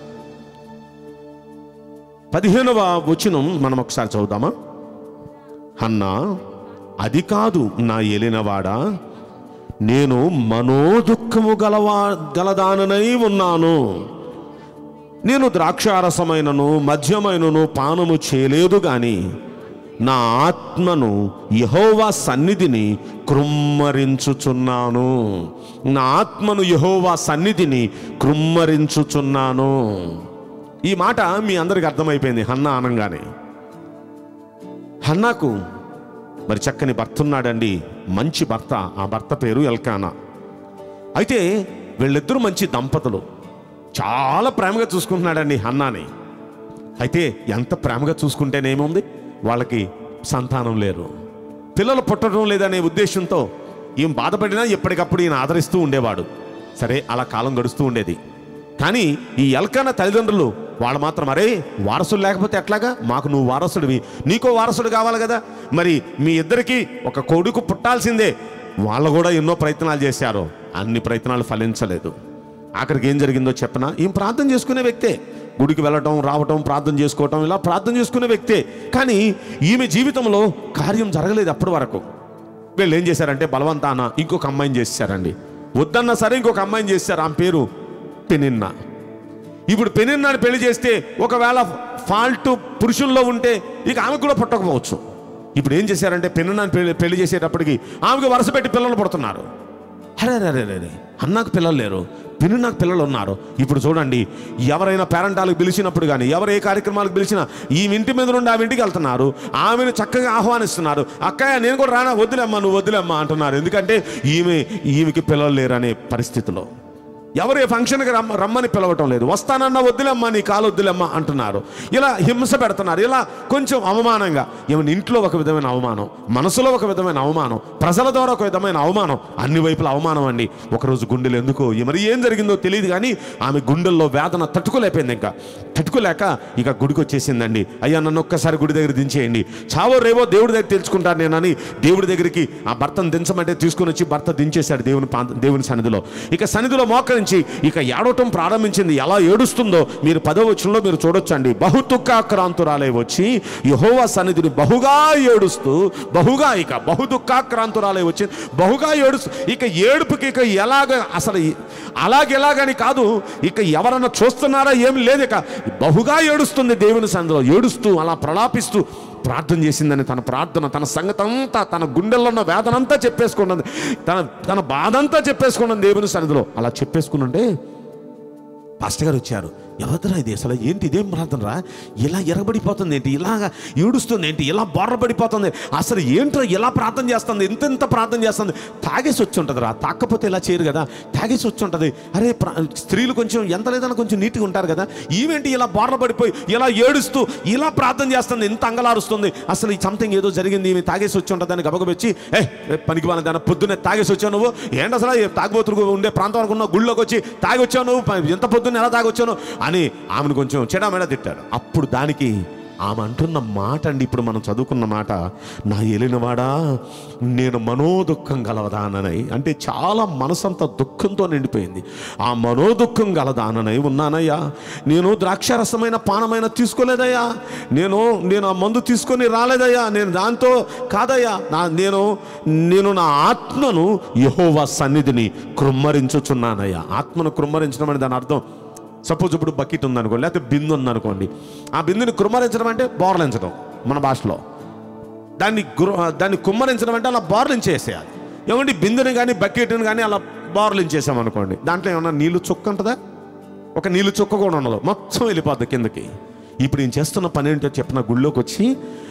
పదిహేనవ వచనం మనం ఒకసారి చదువుదామా అన్నా అది కాదు నా ఏలినవాడా నేను మనోదుఖము గలవా గలదాననై ఉన్నాను నేను ద్రాక్షారసమైనను మద్యమైనను పానము చేయలేదు గాని నా ఆత్మను యహోవా సన్నిధిని కృమ్మరించుచున్నాను నా ఆత్మను యహోవా సన్నిధిని కృమ్మరించుచున్నాను ఈ మాట మీ అందరికి అర్థమైపోయింది హన్న అనంగానే హన్నాకు మరి చక్కని భర్త ఉన్నాడండి మంచి భర్త ఆ భర్త పేరు ఎల్కానా అయితే వీళ్ళిద్దరూ మంచి దంపతులు చాలా ప్రేమగా చూసుకుంటున్నాడండి హన్నాని అయితే ఎంత ప్రేమగా చూసుకుంటేనేముంది వాళ్ళకి సంతానం లేరు పిల్లలు పుట్టడం లేదనే ఉద్దేశంతో ఈయన బాధపడినా ఎప్పటికప్పుడు ఈయన ఆదరిస్తూ ఉండేవాడు సరే అలా కాలం గడుస్తూ ఉండేది కానీ ఈ ఎల్కాన తల్లిదండ్రులు వాళ్ళు మాత్రం అరే వారసుడు లేకపోతే ఎట్లాగా మాకు నువ్వు వారసుడివి నీకో వారసుడు కావాలి కదా మరి మీ ఇద్దరికి ఒక కొడుకు పుట్టాల్సిందే వాళ్ళు కూడా ఎన్నో ప్రయత్నాలు చేశారు అన్ని ప్రయత్నాలు ఫలించలేదు ఆఖరికి ఏం జరిగిందో చెప్పనా ఈమె ప్రార్థన చేసుకునే వ్యక్తే గుడికి వెళ్ళటం రావటం ప్రార్థన చేసుకోవటం ఇలా ప్రార్థన చేసుకునే వ్యక్తే కానీ ఈమె జీవితంలో కార్యం జరగలేదు అప్పటి వరకు వీళ్ళు ఏం చేశారంటే బలవంతాన ఇంకొక అమ్మాయిని చేశారండి వద్దన్నా సరే ఇంకొక అమ్మాయిని చేశారు ఆమె పేరు పెనిన్న ఇప్పుడు పెనిన్నాని పెళ్లి చేస్తే ఒకవేళ ఫాల్ట్ పురుషుల్లో ఉంటే ఇక ఆమెకు కూడా పుట్టకపోవచ్చు ఇప్పుడు ఏం చేశారంటే పెనిన్నాని పెళ్లి పెళ్లి చేసేటప్పటికి ఆమెకు వరుస పెట్టి పిల్లలు పుడుతున్నారు అరే అరే అరే అరే అన్నకు పిల్లలు లేరు పిన్ని నాకు పిల్లలు ఉన్నారు ఇప్పుడు చూడండి ఎవరైనా పేరెంటాలకు పిలిచినప్పుడు కానీ ఎవరు ఏ కార్యక్రమాలకు పిలిచినా ఈ ఇంటి మీద నుండి ఆ ఇంటికి వెళ్తున్నారు ఆమెను చక్కగా ఆహ్వానిస్తున్నారు అక్కయ్య నేను కూడా రానా వద్దులేమ్మా నువ్వు వద్దులేమ్మా అంటున్నారు ఎందుకంటే ఈమె ఈమెకి పిల్లలు లేరు అనే పరిస్థితిలో ఎవరు ఏ ఫంక్షన్కి రమ్మ రమ్మని పిలవటం లేదు వస్తానన్నా వద్దులేమ్మా నీ కాలు వద్దులేమ్మా అంటున్నారు ఇలా హింస పెడుతున్నారు ఇలా కొంచెం అవమానంగా ఏమైనా ఇంట్లో ఒక విధమైన అవమానం మనసులో ఒక విధమైన అవమానం ప్రజల ద్వారా ఒక విధమైన అవమానం అన్ని వైపుల అవమానం అండి ఒకరోజు గుండెలు ఎందుకో మరి ఏం జరిగిందో తెలియదు కానీ ఆమె గుండెల్లో వేదన తట్టుకోలేకపోయింది ఇంకా తట్టుకోలేక ఇక గుడికి వచ్చేసిందండి అయ్యా నన్ను ఒక్కసారి గుడి దగ్గర దించేయండి చావో రేవో దేవుడి దగ్గర తెలుసుకుంటాను నేనని దేవుడి దగ్గరికి ఆ భర్తను దించమంటే తీసుకొని వచ్చి భర్త దించేశాడు దేవుని పా- దేవుని సన్నిధిలో ఇక సన్నిధిలో మోకరించి ఇక ఏడవటం ప్రారంభించింది ఎలా ఏడుస్తుందో మీరు పదవ వచనంలో మీరు చూడొచ్చండి బహు దుఃఖాక్రాంతురాలే వచ్చి యహోవా సన్నిధిని బహుగా ఏడుస్తూ బహుగా ఇక బహు దుఃఖాక్రాంతురాలే వచ్చి బహుగా ఏడుస్తూ ఇక ఏడుపుకి ఇక ఎలాగ అసలు ఈ- అలాగెలాగని కాదు ఇక ఎవరన్నా చూస్తున్నారా ఏమి లేదు ఇక బహుగా ఏడుస్తుంది దేవుని సన్నిధిలో ఏడుస్తూ అలా ప్రలాపిస్తూ ప్రార్థన చేసిందని తన ప్రార్థన తన సంగతి అంతా తన గుండెల్లో ఉన్న వేదన అంతా చెప్పేసుకున్నది తన తన బాధ అంతా చెప్పేసుకున్నది దేవుని సన్నిధిలో అలా చెప్పేసుకున్నంటే పాస్టర్ గారు వచ్చారు ఎవరిదిరా ఇది అసలు ఏంటి ఇదేం ప్రార్థన రా ఇలా ఎరగబడిపోతుంది ఏంటి ఇలాగా ఏడుస్తుంది ఏంటి ఇలా బొర్రబడిపోతుంది అసలు ఏంట్రా ఇలా ప్రార్థన చేస్తుంది ఎంత ఎంత ప్రార్థన చేస్తుంది తాగేసి వచ్చి ఉంటుంది రా తాకపోతే ఇలా చేయరు కదా తాగేసి వచ్చి ఉంటుంది అరే ప్ర- స్త్రీలు కొంచెం ఎంత లేదన్నా కొంచెం నీట్గా ఉంటారు కదా ఈవేంటి ఇలా బొర్రబడిపోయి ఇలా ఏడుస్తూ ఇలా ప్రార్థన చేస్తుంది ఎంత అంగలారుస్తుంది అసలు ఈ సంథింగ్ ఏదో జరిగింది ఈమె తాగేసి వచ్చి ఉంటుందని గబగబెచ్చి ఏ పనికి వాళ్ళ దాని పొద్దున్నే తాగేసి వచ్చావు నువ్వు ఏంటి అసలు ఈ తాగుబోతులు ఉండే ప్రాంతం వరకు ఉన్న గుళ్ళోకి వచ్చి తాగి వచ్చావు నువ్వు ప- ఎంత పొద్దున్న ఎలా తాగొచ్చాను అని ఆమెను కొంచెం చెడామెడ తిట్టాడు అప్పుడు దానికి ఆమె అంటున్న మాట అండి ఇప్పుడు మనం చదువుకున్న మాట నా ఏలినవాడా నేను మనోదుఖం గలవదాననై అంటే చాలా మనసంతా దుఃఖంతో నిండిపోయింది ఆ మనోదుఖం గలదాననై ఉన్నానయ్యా నేను ద్రాక్షారసమైన పానమైన తీసుకోలేదయ్యా నేను నేను ఆ మందు తీసుకొని రాలేదయ్యా నేను దాంతో కాదయ్యా నా నేను నేను నా ఆత్మను యహోవా సన్నిధిని కృమ్మరించుచున్నానయ్యా ఆత్మను కృమ్మరించడం అని దాని అర్థం సపోజ్ ఇప్పుడు బకెట్ ఉందనుకోండి లేకపోతే బిందు ఉందనుకోండి ఆ బిందుని కుమ్మరించడం అంటే బోర్లించడం మన భాషలో దాన్ని గుర దాన్ని కుమ్మరించడం అంటే అలా బోర్లించేసేయాలి ఏమండి బిందుని కానీ బకెట్ని కానీ అలా బోర్లించేసాం అనుకోండి దాంట్లో ఏమన్నా నీళ్ళు చుక్క ఉంటుందా ఒక నీళ్ళు చుక్క కూడా ఉండదు మొత్తం వెళ్ళిపోద్ది కిందకి ఇప్పుడు నేను చేస్తున్న పని ఏంటో చెప్పిన గుళ్ళోకి వచ్చి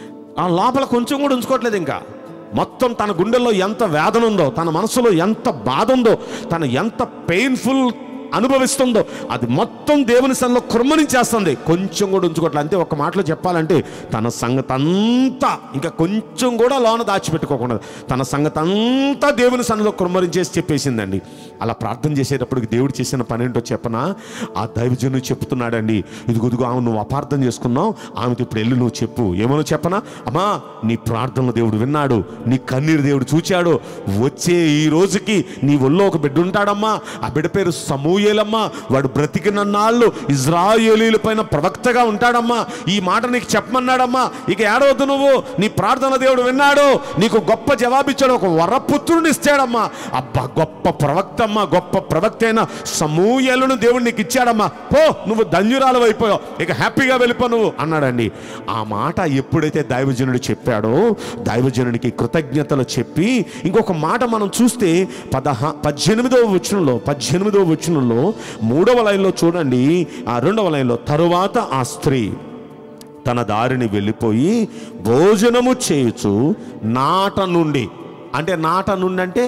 ఆ లోపల కొంచెం కూడా ఉంచుకోవట్లేదు ఇంకా మొత్తం తన గుండెల్లో ఎంత వేదన ఉందో తన మనసులో ఎంత బాధ ఉందో తను ఎంత పెయిన్ఫుల్ అనుభవిస్తుందో అది మొత్తం దేవుని సన్నిలో కృమ్మనించేస్తుంది కొంచెం కూడా ఉంచుకోవట్లేదు అంతే ఒక మాటలో చెప్పాలంటే తన సంగతి అంతా ఇంకా కొంచెం కూడా లోన దాచిపెట్టుకోకుండా తన సంగతి అంతా దేవుని సన్నిలో కృమ్మరించేసి చెప్పేసిందండి అలా ప్రార్థన చేసేటప్పటికి దేవుడు చేసిన పని ఏంటో చెప్పనా ఆ దైవజనుడు చెప్తున్నాడండి ఇదిగో ఇదిగో ఆమె నువ్వు అపార్థం చేసుకున్నావు ఆమెతో ఇప్పుడు వెళ్ళి నువ్వు చెప్పు ఏమనో చెప్పనా అమ్మా నీ ప్రార్థనలు దేవుడు విన్నాడు నీ కన్నీరు దేవుడు చూచాడు వచ్చే ఈ రోజుకి నీ ఒళ్ళో ఒక బిడ్డ ఉంటాడమ్మా ఆ బిడ్డ పేరు సమూయేలమ్మా వాడు బ్రతికిన నాళ్ళు ఇజ్రాయేలీల పైన ప్రవక్తగా ఉంటాడమ్మా ఈ మాట నీకు చెప్పమన్నాడమ్మా ఇక ఏడవద్దు నువ్వు నీ ప్రార్థన దేవుడు విన్నాడు నీకు గొప్ప జవాబిచ్చాడు ఒక వరపుత్రుని ఇస్తాడమ్మా అబ్బా గొప్ప ప్రవక్త అమ్మా గొప్ప ప్రవక్త అయిన సమూయలను దేవుడు నీకు ఇచ్చాడమ్మా పో నువ్వు ధన్యురాలు అయిపోయావు ఇక హ్యాపీగా వెళ్ళిపో నువ్వు అన్నాడండి ఆ మాట ఎప్పుడైతే దైవజనుడు చెప్పాడో దైవజనుడికి కృతజ్ఞతలు చెప్పి ఇంకొక మాట మనం చూస్తే పదహ పద్దెనిమిదవ వచనంలో పద్దెనిమిదవ వచనంలో మూడవ లైన్లో చూడండి ఆ రెండవ లైన్లో తరువాత ఆ స్త్రీ తన దారిని వెళ్ళిపోయి భోజనము చేయుచు నాట నుండి అంటే నాట నుండి అంటే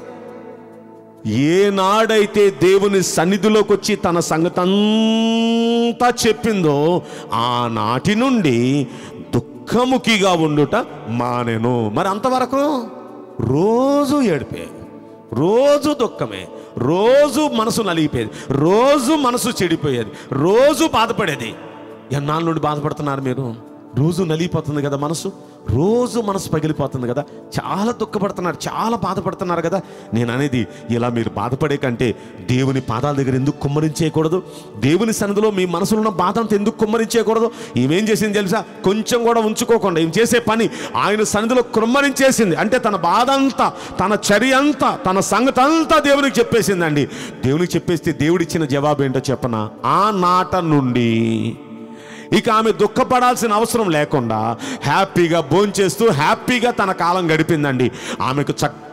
ఏనాడైతే దేవుని సన్నిధిలోకి వచ్చి తన సంగతి అంతా చెప్పిందో ఆనాటి నుండి దుఃఖముఖిగా ఉండుట మానెను మరి అంతవరకు రోజు ఏడిపే రోజు దుఃఖమే రోజు మనసు నలిగిపోయేది రోజు మనసు చెడిపోయేది రోజు బాధపడేది ఎన్నాళ్ళ నుండి బాధపడుతున్నారు మీరు రోజు నలిగిపోతుంది కదా మనసు రోజు మనసు పగిలిపోతుంది కదా చాలా దుఃఖపడుతున్నారు చాలా బాధపడుతున్నారు కదా నేను అనేది ఇలా మీరు బాధపడే కంటే దేవుని పాదాల దగ్గర ఎందుకు కుమ్మరించేయకూడదు దేవుని సన్నిధిలో మీ మనసులో ఉన్న బాధ అంతా ఎందుకు కుమ్మరించేయకూడదు ఈమెం చేసింది తెలుసా కొంచెం కూడా ఉంచుకోకుండా ఈమె చేసే పని ఆయన సన్నిధిలో కుమ్మరించేసింది అంటే తన బాధ అంతా తన చర్య అంతా తన సంగతి అంతా దేవునికి చెప్పేసిందండి దేవునికి చెప్పేస్తే దేవుడిచ్చిన జవాబు ఏంటో చెప్పనా ఆ నాట నుండి ఇక ఆమె దుఃఖపడాల్సిన అవసరం లేకుండా హ్యాపీగా భోంచేస్తూ హ్యాపీగా తన కాలం గడిపిందండి ఆమెకు చక్కగా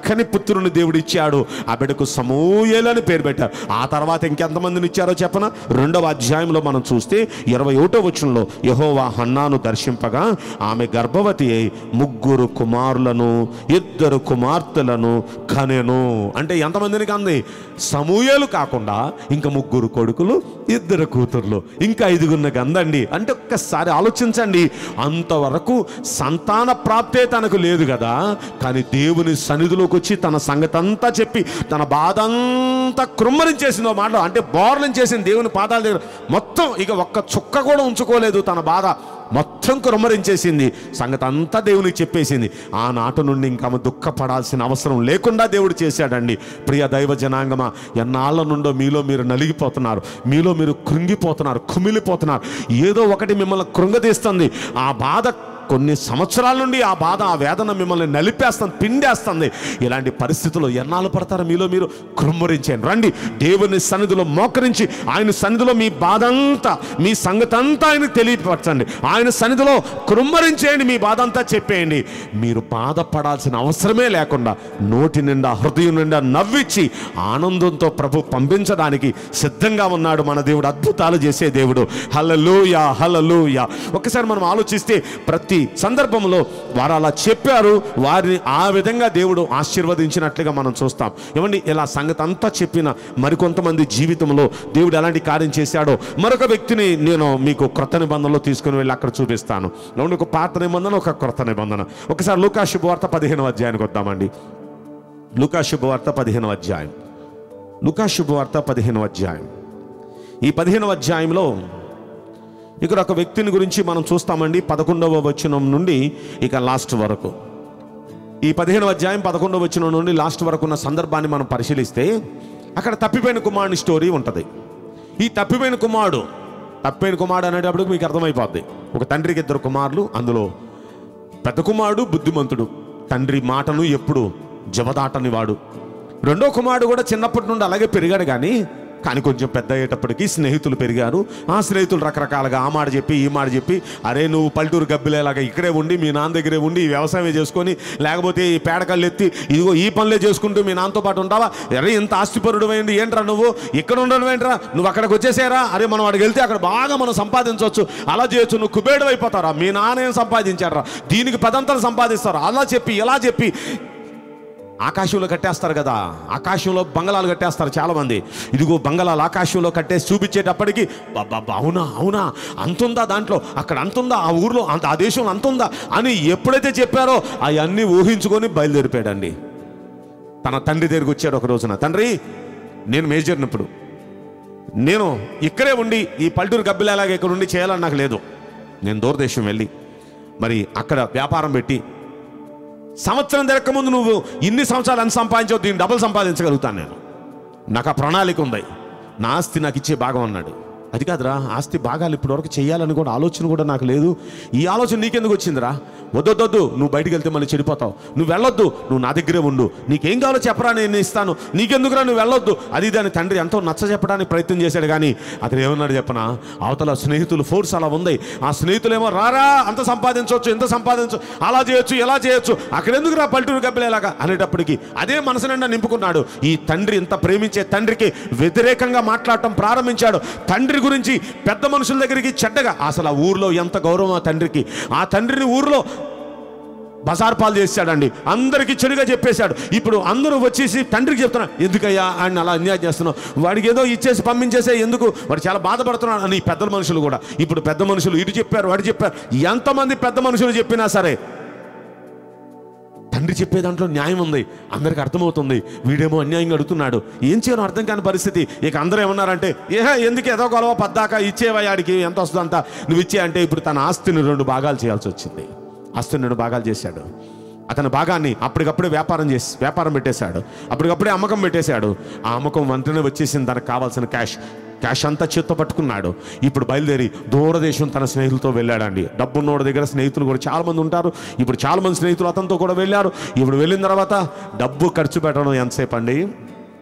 చక్కని పుత్రుని దేవుడు ఇచ్చాడు ఆ బిడ్డకు సమూయేలు అని పేరు పెట్టారు ఆ తర్వాత ఇంకెంతమందిని ఇచ్చారో చెప్పన రెండవ అధ్యాయంలో మనం చూస్తే ఇరవై ఒకటో వచనంలో యహోవా హన్నాను దర్శింపగా ఆమె గర్భవతి అయి ముగ్గురు కుమారులను ఇద్దరు కుమార్తెలను కనెను అంటే ఎంతమందిని కంది సమూయేలు కాకుండా ఇంకా ముగ్గురు కొడుకులు ఇద్దరు కూతుర్లు ఇంకా ఐదుగురిని కందండి అంటే ఒక్కసారి ఆలోచించండి అంతవరకు సంతాన ప్రాప్తే తనకు లేదు కదా కానీ దేవుని సన్నిధిలోకి వచ్చి తన సంగతి అంతా చెప్పి తన బాధ అంతా కృమ్మరించేసిందో మాట అంటే బోర్లం చేసిన దేవుని పాదాల దగ్గర మొత్తం ఇక ఒక్క చుక్క కూడా ఉంచుకోలేదు తన బాధ మొత్తం కురమరించేసింది సంగతి అంతా దేవునికి చెప్పేసింది ఆనాటి నుండి ఇంకా ఆమె దుఃఖపడాల్సిన అవసరం లేకుండా దేవుడు చేశాడండి ప్రియ దైవ జనాంగమా ఎన్నాళ్ళ నుండో మీలో మీరు నలిగిపోతున్నారు మీలో మీరు కృంగిపోతున్నారు కుమిలిపోతున్నారు ఏదో ఒకటి మిమ్మల్ని కృంగదీస్తుంది ఆ బాధ కొన్ని సంవత్సరాల నుండి ఆ బాధ ఆ వేదన మిమ్మల్ని నలిపేస్తుంది పిండేస్తుంది ఇలాంటి పరిస్థితుల్లో ఎన్నాళ్ళు పడతారు మీలో మీరు కృమ్మరించండి రండి దేవుని సన్నిధిలో మోకరించి ఆయన సన్నిధిలో మీ బాధ అంతా మీ సంగతి అంతా ఆయనకు తెలియపరచండి ఆయన సన్నిధిలో కృమ్మరించేయండి మీ బాధ అంతా చెప్పేయండి మీరు బాధపడాల్సిన అవసరమే లేకుండా నోటి నిండా హృదయం నిండా నవ్విచ్చి ఆనందంతో ప్రభు పంపించడానికి సిద్ధంగా ఉన్నాడు మన దేవుడు అద్భుతాలు చేసే దేవుడు హల్లలోయ హల్లలోయ ఒకసారి మనం ఆలోచిస్తే ప్రతి సందర్భంలో వారు అలా చెప్పారు వారిని ఆ విధంగా దేవుడు ఆశీర్వదించినట్లుగా మనం చూస్తాం ఏమండి ఇలా సంగతి అంతా చెప్పిన మరికొంతమంది జీవితంలో దేవుడు ఎలాంటి కార్యం చేశాడో మరొక వ్యక్తిని నేను మీకు క్రొత్త నిబంధనలో తీసుకుని వెళ్ళి అక్కడ చూపిస్తాను ఏమండి ఒక పాత నిబంధన ఒక క్రొత్త నిబంధన ఒకసారి లూకా శుభవార్త పదిహేను అధ్యాయానికి వద్దామండి లూకా శుభవార్త పదిహేను అధ్యాయం లూకా శుభవార్త పదిహేను అధ్యాయం ఈ పదిహేనవ అధ్యాయంలో ఇక్కడ ఒక వ్యక్తిని గురించి మనం చూస్తామండి పదకొండవ వచనం నుండి ఇక లాస్ట్ వరకు ఈ పదిహేనవ అధ్యాయం పదకొండవ వచనం నుండి లాస్ట్ వరకు ఉన్న సందర్భాన్ని మనం పరిశీలిస్తే అక్కడ తప్పిపోయిన కుమారుని స్టోరీ ఉంటుంది ఈ తప్పిపోయిన కుమారుడు తప్పిపోయిన కుమారుడు అనేటప్పుడు మీకు అర్థమైపోద్ది ఒక తండ్రికి ఇద్దరు కుమారులు అందులో పెద్ద కుమారుడు బుద్ధిమంతుడు తండ్రి మాటను ఎప్పుడు జవదాటని వాడు రెండో కుమారుడు కూడా చిన్నప్పటి నుండి అలాగే పెరిగాడు కానీ కానీ కొంచెం పెద్ద అయ్యేటప్పటికి స్నేహితులు పెరిగారు ఆ స్నేహితులు రకరకాలుగా ఆ మాట చెప్పి ఈ మాట చెప్పి అరే నువ్వు పల్లెటూరు గబ్బిలేలాగా ఇక్కడే ఉండి మీ నాన్న దగ్గరే ఉండి ఈ వ్యవసాయం చేసుకొని లేకపోతే ఈ పేడకళ్ళు ఎత్తి ఇదిగో ఈ పనులే చేసుకుంటూ మీ నాన్నతో పాటు ఉంటావా అరే ఇంత ఆస్తిపరుడు అయింది ఏంట్రా నువ్వు ఇక్కడ ఉండడం ఏంట్రా నువ్వు అక్కడికి వచ్చేసారా అరే మనం అక్కడికి వెళ్తే అక్కడ బాగా మనం సంపాదించవచ్చు అలా చేయొచ్చు నువ్వు కుబేడు అయిపోతారా మీ నాన్న ఏం సంపాదించారా దీనికి పదంతలు సంపాదిస్తారు అలా చెప్పి ఇలా చెప్పి ఆకాశంలో కట్టేస్తారు కదా ఆకాశంలో బంగళాలు కట్టేస్తారు చాలా మంది ఇదిగో బంగళాలు ఆకాశంలో కట్టేసి చూపించేటప్పటికి బాబా అవునా అవునా అంతుందా దాంట్లో అక్కడ అంతుందా ఆ ఊర్లో అంత ఆ దేశంలో అంతుందా అని ఎప్పుడైతే చెప్పారో అవన్నీ ఊహించుకొని బయలుదేరిపోయాడండి తన తండ్రి దగ్గరికి వచ్చాడు ఒక రోజున తండ్రి నేను మేజర్ని ఇప్పుడు నేను ఇక్కడే ఉండి ఈ పల్లెటూరు గబ్బిలాగా ఇక్కడ ఉండి చేయాలని నాకు లేదు నేను దూరదేశం వెళ్ళి మరి అక్కడ వ్యాపారం పెట్టి సంవత్సరం తిరగక ముందు నువ్వు ఇన్ని సంవత్సరాలు ఎంత సంపాదించావు దీన్ని డబుల్ సంపాదించగలుగుతాను నేను నాకు ఆ ప్రణాళిక ఉంది నా ఆస్తి నాకు ఇచ్చే భాగం అన్నాడు అది కాదురా ఆస్తి భాగాలు ఇప్పటివరకు చేయాలని కూడా ఆలోచన కూడా నాకు లేదు ఈ ఆలోచన నీకెందుకు వచ్చిందిరా వద్దొద్దొద్దు నువ్వు బయటికి వెళ్తే మళ్ళీ చెడిపోతావు నువ్వు వెళ్ళొద్దు నువ్వు నా దగ్గరే ఉండు నీకేం కావాలో చెప్పరా నేను ఇస్తాను నీకెందుకురా నువ్వు వెళ్ళొద్దు అది దాని తండ్రి ఎంతో నచ్చ చెప్పడానికి ప్రయత్నం చేశాడు కానీ అతను ఏమన్నాడు చెప్పనా అవతల స్నేహితులు ఫోర్స్ అలా ఉంది ఆ స్నేహితులేమో రారా అంత సంపాదించవచ్చు ఎంత సంపాదించు అలా చేయొచ్చు ఎలా చేయొచ్చు అక్కడ ఎందుకు రా పల్లెటూరు గబ్బిలేలాగా అనేటప్పటికి అదే మనసు నిండా నింపుకున్నాడు ఈ తండ్రి ఇంత ప్రేమించే తండ్రికి వ్యతిరేకంగా మాట్లాడటం ప్రారంభించాడు తండ్రి గురించి పెద్ద మనుషుల దగ్గరికి చెడ్డగా అసలు ఆ ఊర్లో ఎంత గౌరవం ఆ తండ్రికి ఆ తండ్రిని ఊర్లో బజార్ పాలు చేశాడండి అందరికీ చెడుగా చెప్పేశాడు ఇప్పుడు అందరూ వచ్చేసి తండ్రికి చెప్తున్నా ఎందుకయ్యా ఆయన అలా అన్యాయం చేస్తున్నావు వాడికి ఏదో ఇచ్చేసి పంపించేసే ఎందుకు వాడు చాలా బాధపడుతున్నాడు అని ఈ పెద్ద మనుషులు కూడా ఇప్పుడు పెద్ద మనుషులు ఇటు చెప్పారు వాడు చెప్పారు ఎంతమంది పెద్ద మనుషులు చెప్పినా సరే తండ్రి చెప్పే దాంట్లో న్యాయం ఉంది అందరికి అర్థమవుతుంది వీడేమో అన్యాయంగా అడుగుతున్నాడు ఏం చేయను అర్థం కాని పరిస్థితి ఇక అందరూ ఏమన్నారంటే ఏహే ఎందుకు ఏదో గొడవ పద్దాక ఇచ్చేవయ్యాడికి ఎంత వస్తుందంత నువ్వు ఇచ్చే అంటే ఇప్పుడు తన ఆస్తిని రెండు భాగాలు చేయాల్సి వచ్చింది ఆస్తిని రెండు భాగాలు చేశాడు అతని భాగాన్ని అప్పటికప్పుడే వ్యాపారం చేసి వ్యాపారం పెట్టేశాడు అప్పటికప్పుడే అమ్మకం పెట్టేశాడు ఆ అమ్మకం వెంటనే వచ్చేసింది తనకు కావాల్సిన క్యాష్ క్యాష్ అంతా చేత్తో పట్టుకున్నాడు ఇప్పుడు బయలుదేరి దూరదేశం తన స్నేహితులతో వెళ్ళాడండి డబ్బున్నోడి దగ్గర స్నేహితులు కూడా చాలా మంది ఉంటారు ఇప్పుడు చాలా మంది స్నేహితులు అతనితో కూడా వెళ్ళారు ఇప్పుడు వెళ్ళిన తర్వాత డబ్బు ఖర్చు పెట్టడం ఎంతసేపు అండి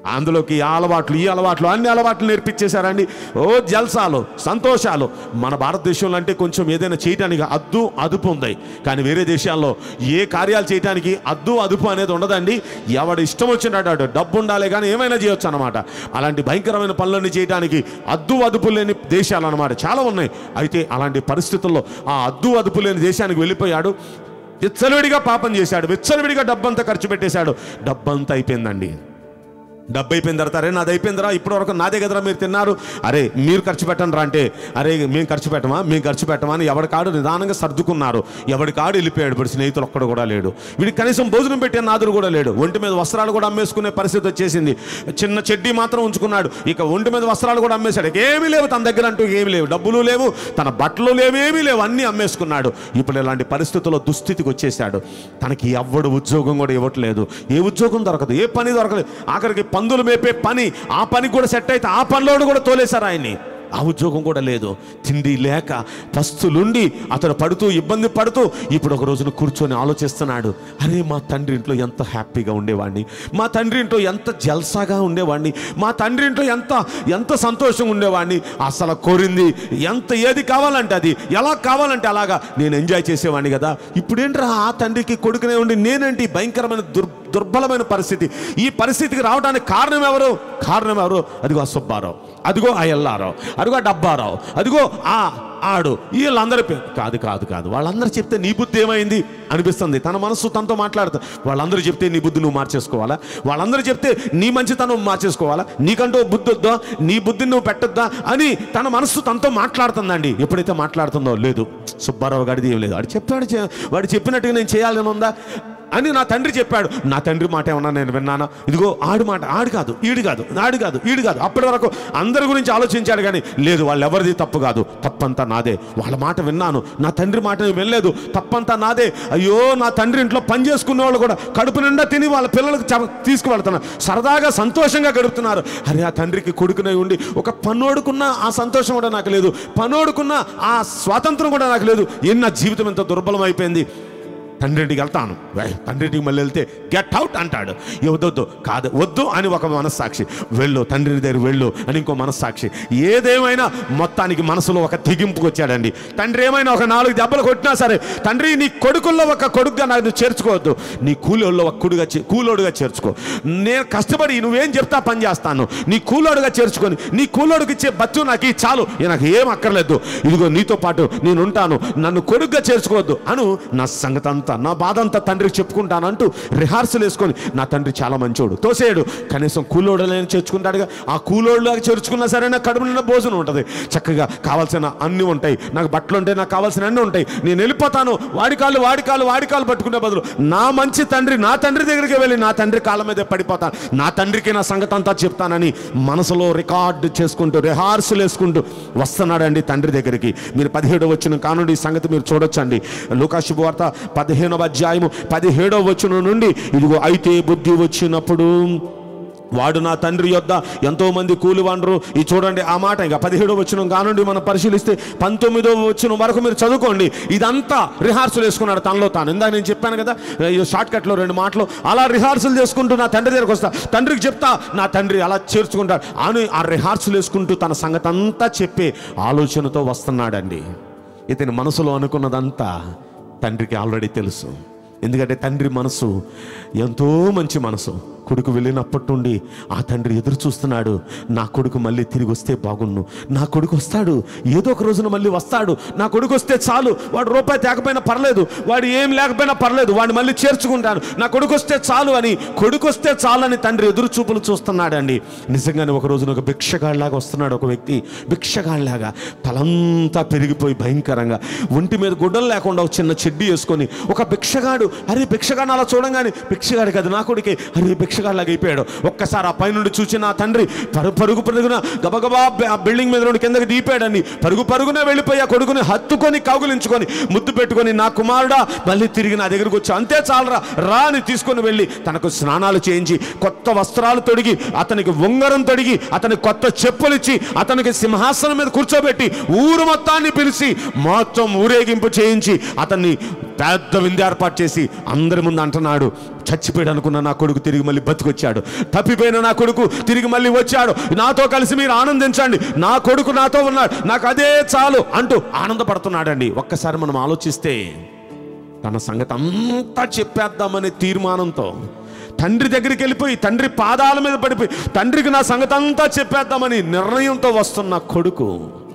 అందులోకి ఆ అలవాట్లు ఈ అలవాట్లు అన్ని అలవాట్లు నేర్పించేశారండి ఓ జల్సాలు సంతోషాలు మన భారతదేశంలో అంటే కొంచెం ఏదైనా చేయడానికి అద్దు అదుపు ఉంది కానీ వేరే దేశాల్లో ఏ కార్యాలు చేయడానికి అద్దు అదుపు అనేది ఉండదండి ఎవడు ఇష్టం వచ్చినట్టు డబ్బు ఉండాలి కానీ ఏమైనా చేయొచ్చు అనమాట అలాంటి భయంకరమైన పనులన్నీ చేయడానికి అద్దు అదుపు లేని దేశాలు అనమాట చాలా ఉన్నాయి అయితే అలాంటి పరిస్థితుల్లో ఆ అద్దు అదుపు లేని దేశానికి వెళ్ళిపోయాడు విచ్చలవిడిగా పాపం చేశాడు విచ్చలవిడిగా డబ్బంతా ఖర్చు పెట్టేశాడు డబ్బంతా అయిపోయిందండి డబ్బు అయిపోయిన తర్వాత అరే నాది అయిపోయిందిరా ఇప్పటి వరకు నాదే కదరా మీరు తిన్నారు అరే మీరు ఖర్చు పెట్టండి రా అంటే అరే మేము ఖర్చు పెట్టమా మేము ఖర్చు పెట్టమా అని ఎవడి కాడు నిదానంగా సర్దుకున్నారు ఎవడి కాడు వెళ్ళిపోయాడు ఇప్పుడు స్నేహితులు ఒక్కడు కూడా లేడు వీడికి కనీసం భోజనం పెట్టే నాదుడు కూడా లేడు ఒంటి మీద వస్త్రాలు కూడా అమ్మేసుకునే పరిస్థితి వచ్చేసింది చిన్న చెడ్డీ మాత్రం ఉంచుకున్నాడు ఇక ఒంటి మీద వస్త్రాలు కూడా అమ్మేశాడు ఇక ఏమీ లేవు తన దగ్గర అంటూ ఏమీ లేవు డబ్బులు లేవు తన బట్టలు లేవు ఏమీ లేవు అన్నీ అమ్మేసుకున్నాడు ఇప్పుడు ఇలాంటి పరిస్థితుల్లో దుస్థితికి వచ్చేసాడు తనకి ఎవ్వడు ఉద్యోగం కూడా ఇవ్వట్లేదు ఏ ఉద్యోగం దొరకదు ఏ పని దొరకలేదు ఆఖరికి పందులు మేపే పని ఆ పని కూడా సెట్ అయితే ఆ పనిలోడు కూడా తోలేశారు ఆయన్ని ఆ ఉద్యోగం కూడా లేదు తిండి లేక పస్తులుండి అతను పడుతూ ఇబ్బంది పడుతూ ఇప్పుడు ఒక రోజున కూర్చొని ఆలోచిస్తున్నాడు అరే మా తండ్రి ఇంట్లో ఎంత హ్యాపీగా ఉండేవాడిని మా తండ్రి ఇంట్లో ఎంత జల్సాగా ఉండేవాడిని మా తండ్రి ఇంట్లో ఎంత ఎంత సంతోషంగా ఉండేవాడిని అసలు కోరింది ఎంత ఏది కావాలంటే అది ఎలా కావాలంటే అలాగా నేను ఎంజాయ్ చేసేవాడిని కదా ఇప్పుడేంట్రా ఆ తండ్రికి కొడుకునే ఉండి నేనేంటి భయంకరమైన దుర్ దుర్బలమైన పరిస్థితి ఈ పరిస్థితికి రావడానికి కారణం ఎవరు కారణం ఎవరు అదిగో ఆ సుబ్బారావు అదిగో ఆ ఎల్లారావు అదిగో ఆ డబ్బారావు అదిగో ఆ ఆడు వీళ్ళందరి పేరు కాదు కాదు కాదు వాళ్ళందరూ చెప్తే నీ బుద్ధి ఏమైంది అనిపిస్తుంది తన మనస్సు తనతో మాట్లాడుతా వాళ్ళందరూ చెప్తే నీ బుద్ధి నువ్వు మార్చేసుకోవాలా వాళ్ళందరూ చెప్తే నీ మంచితనం మార్చేసుకోవాలా నీకంటూ బుద్ధి వద్దా నీ బుద్ధిని నువ్వు పెట్టొద్దా అని తన మనస్సు తనతో మాట్లాడుతుందండి ఎప్పుడైతే మాట్లాడుతుందో లేదు సుబ్బారావు గారిది ఏం లేదు వాడు చెప్పాడు చే- వాడు చెప్పినట్టుగా నేను చేయాలని ఉందా అని నా తండ్రి చెప్పాడు నా తండ్రి మాట ఏమన్నా నేను విన్నానా ఇదిగో ఆడు మాట ఆడు కాదు ఈడు కాదు ఆడు కాదు ఈడు కాదు అప్పటి వరకు అందరి గురించి ఆలోచించాడు కానీ లేదు వాళ్ళు ఎవరిది తప్పు కాదు తప్పంతా నాదే వాళ్ళ మాట విన్నాను నా తండ్రి మాట నేను వినలేదు తప్పంతా నాదే అయ్యో నా తండ్రి ఇంట్లో పని చేసుకునే వాళ్ళు కూడా కడుపు నిండా తిని వాళ్ళ పిల్లలకు చ- తీసుకువెళ్తున్నారు సరదాగా సంతోషంగా గడుపుతున్నారు అరే ఆ తండ్రికి కొడుకునే ఉండి ఒక పనోడుకున్న ఆ సంతోషం కూడా నాకు లేదు పనోడుకున్న ఆ స్వాతంత్రం కూడా నాకు లేదు ఏం నా జీవితం ఎంత దుర్బలం అయిపోయింది తండ్రింటికి వెళ్తాను వై, తండ్రింటికి మళ్ళీ వెళ్తే గెట్ అవుట్ అంటాడు "ఏ వద్దొద్దు కాదు వద్దు అని ఒక మనస్సాక్షి వెళ్ళు తండ్రి దగ్గర వెళ్ళు అని ఇంకో మనస్సాక్షి ఏదేమైనా మొత్తానికి మనసులో ఒక తెగింపుకు వచ్చాడండి తండ్రి ఏమైనా ఒక నాలుగు దెబ్బలు కొట్టినా సరే తండ్రి నీ కొడుకుల్లో ఒక కొడుకుగా నాకు నువ్వు చేర్చుకోవద్దు నీ కూలోళ్ళలో ఒక కుడుగా చే- కూలోడుగా చేర్చుకో నేను కష్టపడి నువ్వేం చెప్తా పని చేస్తాను నీ కూలోడుగా చేర్చుకొని నీ కూలోడికి ఇచ్చే బచ్చు నాకు ఈ చాలు ఇక నాకు ఏం అక్కర్లేదు ఇదిగో నీతో పాటు నేను ఉంటాను నన్ను కొడుకుగా చేర్చుకోవద్దు అను నా సంగతి అంతా నా బాధ అంతా తండ్రికి చెప్పుకుంటానంటూ రిహార్సల్ వేసుకొని నా తండ్రి చాలా మంచోడు తోసేయడు కనీసం కూలోడులని చేర్చుకుంటాడుగా ఆ కూలోడులాగా చేర్చుకున్నా సరే నాకు కడుపు నిండా భోజనం ఉంటుంది చక్కగా కావాల్సిన అన్ని ఉంటాయి నాకు బట్టలు ఉంటాయి నాకు కావాల్సిన అన్ని ఉంటాయి నేను వెళ్ళిపోతాను వాడి కాళ్ళు వాడి కాళ్ళు వాడి కాళ్ళు పట్టుకునే బదులు నా మంచి తండ్రి నా తండ్రి దగ్గరికి వెళ్ళి నా తండ్రి కాళ్ళ మీద పడిపోతాను నా తండ్రికి నా సంగతి అంతా చెప్తానని మనసులో రికార్డు చేసుకుంటూ రిహార్సల్ వేసుకుంటూ వస్తున్నాడండి తండ్రి దగ్గరికి మీరు పదిహేడవ వచ్చిన కానుండి ఈ సంగతి మీరు చూడొచ్చండి లూకా శుభవార్త పదిహేనవ అధ్యాయము పదిహేడవ వచ్చిన నుండి ఇదిగో అయితే బుద్ధి వచ్చినప్పుడు వాడు నా తండ్రి యొద్ద ఎంతో మంది కూలి వండరు ఈ చూడండి ఆ మాట ఇంకా పదిహేడో వచ్చిన కానుండి మనం పరిశీలిస్తే పంతొమ్మిదో వచ్చిన వరకు మీరు చదువుకోండి ఇదంతా రిహార్సల్ వేసుకున్నాడు తనలో తాను ఇందాక నేను చెప్పాను కదా ఈ షార్ట్ కట్లో రెండు మాటలు అలా రిహార్సల్ చేసుకుంటూ నా తండ్రి దగ్గరకు వస్తా తండ్రికి చెప్తా నా తండ్రి అలా చేర్చుకుంటాడు అని ఆ రిహార్సల్ వేసుకుంటూ తన సంగతి అంతా చెప్పే ఆలోచనతో వస్తున్నాడండి ఇతని మనసులో అనుకున్నదంతా తండ్రికి ఆల్రెడీ తెలుసు ఎందుకంటే తండ్రి మనసు ఎంతో మంచి మనసు కొడుకు వెళ్ళినప్పటి నుండి ఆ తండ్రి ఎదురు చూస్తున్నాడు నా కొడుకు మళ్ళీ తిరిగి వస్తే బాగున్ను నా కొడుకు వస్తాడు ఏదో ఒక రోజున మళ్ళీ వస్తాడు నా కొడుకు వస్తే చాలు వాడు రూపాయి తేకపోయినా పర్లేదు వాడు ఏం లేకపోయినా పర్లేదు వాడిని మళ్ళీ చేర్చుకుంటాను నా కొడుకు వస్తే చాలు అని కొడుకు వస్తే చాలు అని తండ్రి ఎదురు చూపులు చూస్తున్నాడండి నిజంగానే ఒక రోజున ఒక భిక్షగాళ్ళలాగా వస్తున్నాడు ఒక వ్యక్తి భిక్షగాళ్ళలాగా తలంతా పెరిగిపోయి భయంకరంగా ఒంటి మీద గుడ్డలు లేకుండా ఒక చిన్న చెడ్డీ వేసుకొని ఒక భిక్షగాడు అరే భిక్షగాడిని అలా చూడంగానే భిక్షగాడు కదా నా కొడుకే అరే భిక్షగాడిలాగా అయిపోయాడు ఒక్కసారి ఆ పైనుండి చూసి నా తండ్రి పరుగు పరుగు పరుగున గబగబా బ- ఆ బిల్డింగ్ మీద నుండి కిందకి దీపాడండి పరుగు పరుగున వెళ్ళిపోయి ఆ కొడుకుని హత్తుకొని కౌగులించుకొని ముద్దు పెట్టుకొని నా కుమారుడా మళ్ళీ తిరిగి నా దగ్గరకు వచ్చి అంతే చాలరా రా అని తీసుకొని వెళ్ళి తనకు స్నానాలు చేయించి కొత్త వస్త్రాలు తొడిగి అతనికి ఉంగరం తొడిగి అతనికి కొత్త చెప్పులు ఇచ్చి అతనికి సింహాసనం మీద కూర్చోబెట్టి ఊరు మొత్తాన్ని పిలిచి మొత్తం ఊరేగింపు చేయించి అతన్ని పెద్ద విందు ఏర్పాటు చేసి అందరి ముందు అంటున్నాడు చచ్చిపోయాడు అనుకున్న నా కొడుకు తిరిగి మళ్ళీ బతికొచ్చాడు తప్పిపోయిన నా కొడుకు తిరిగి మళ్ళీ వచ్చాడు నాతో కలిసి మీరు ఆనందించండి నా కొడుకు నాతో ఉన్నాడు నాకు అదే చాలు అంటూ ఆనందపడుతున్నాడండి ఒక్కసారి మనం ఆలోచిస్తే తన సంగతి అంతా చెప్పేద్దామనే తీర్మానంతో తండ్రి దగ్గరికి వెళ్ళిపోయి తండ్రి పాదాల మీద పడిపోయి తండ్రికి నా సంగతి అంతా చెప్పేద్దామని నిర్ణయంతో వస్తున్న కొడుకు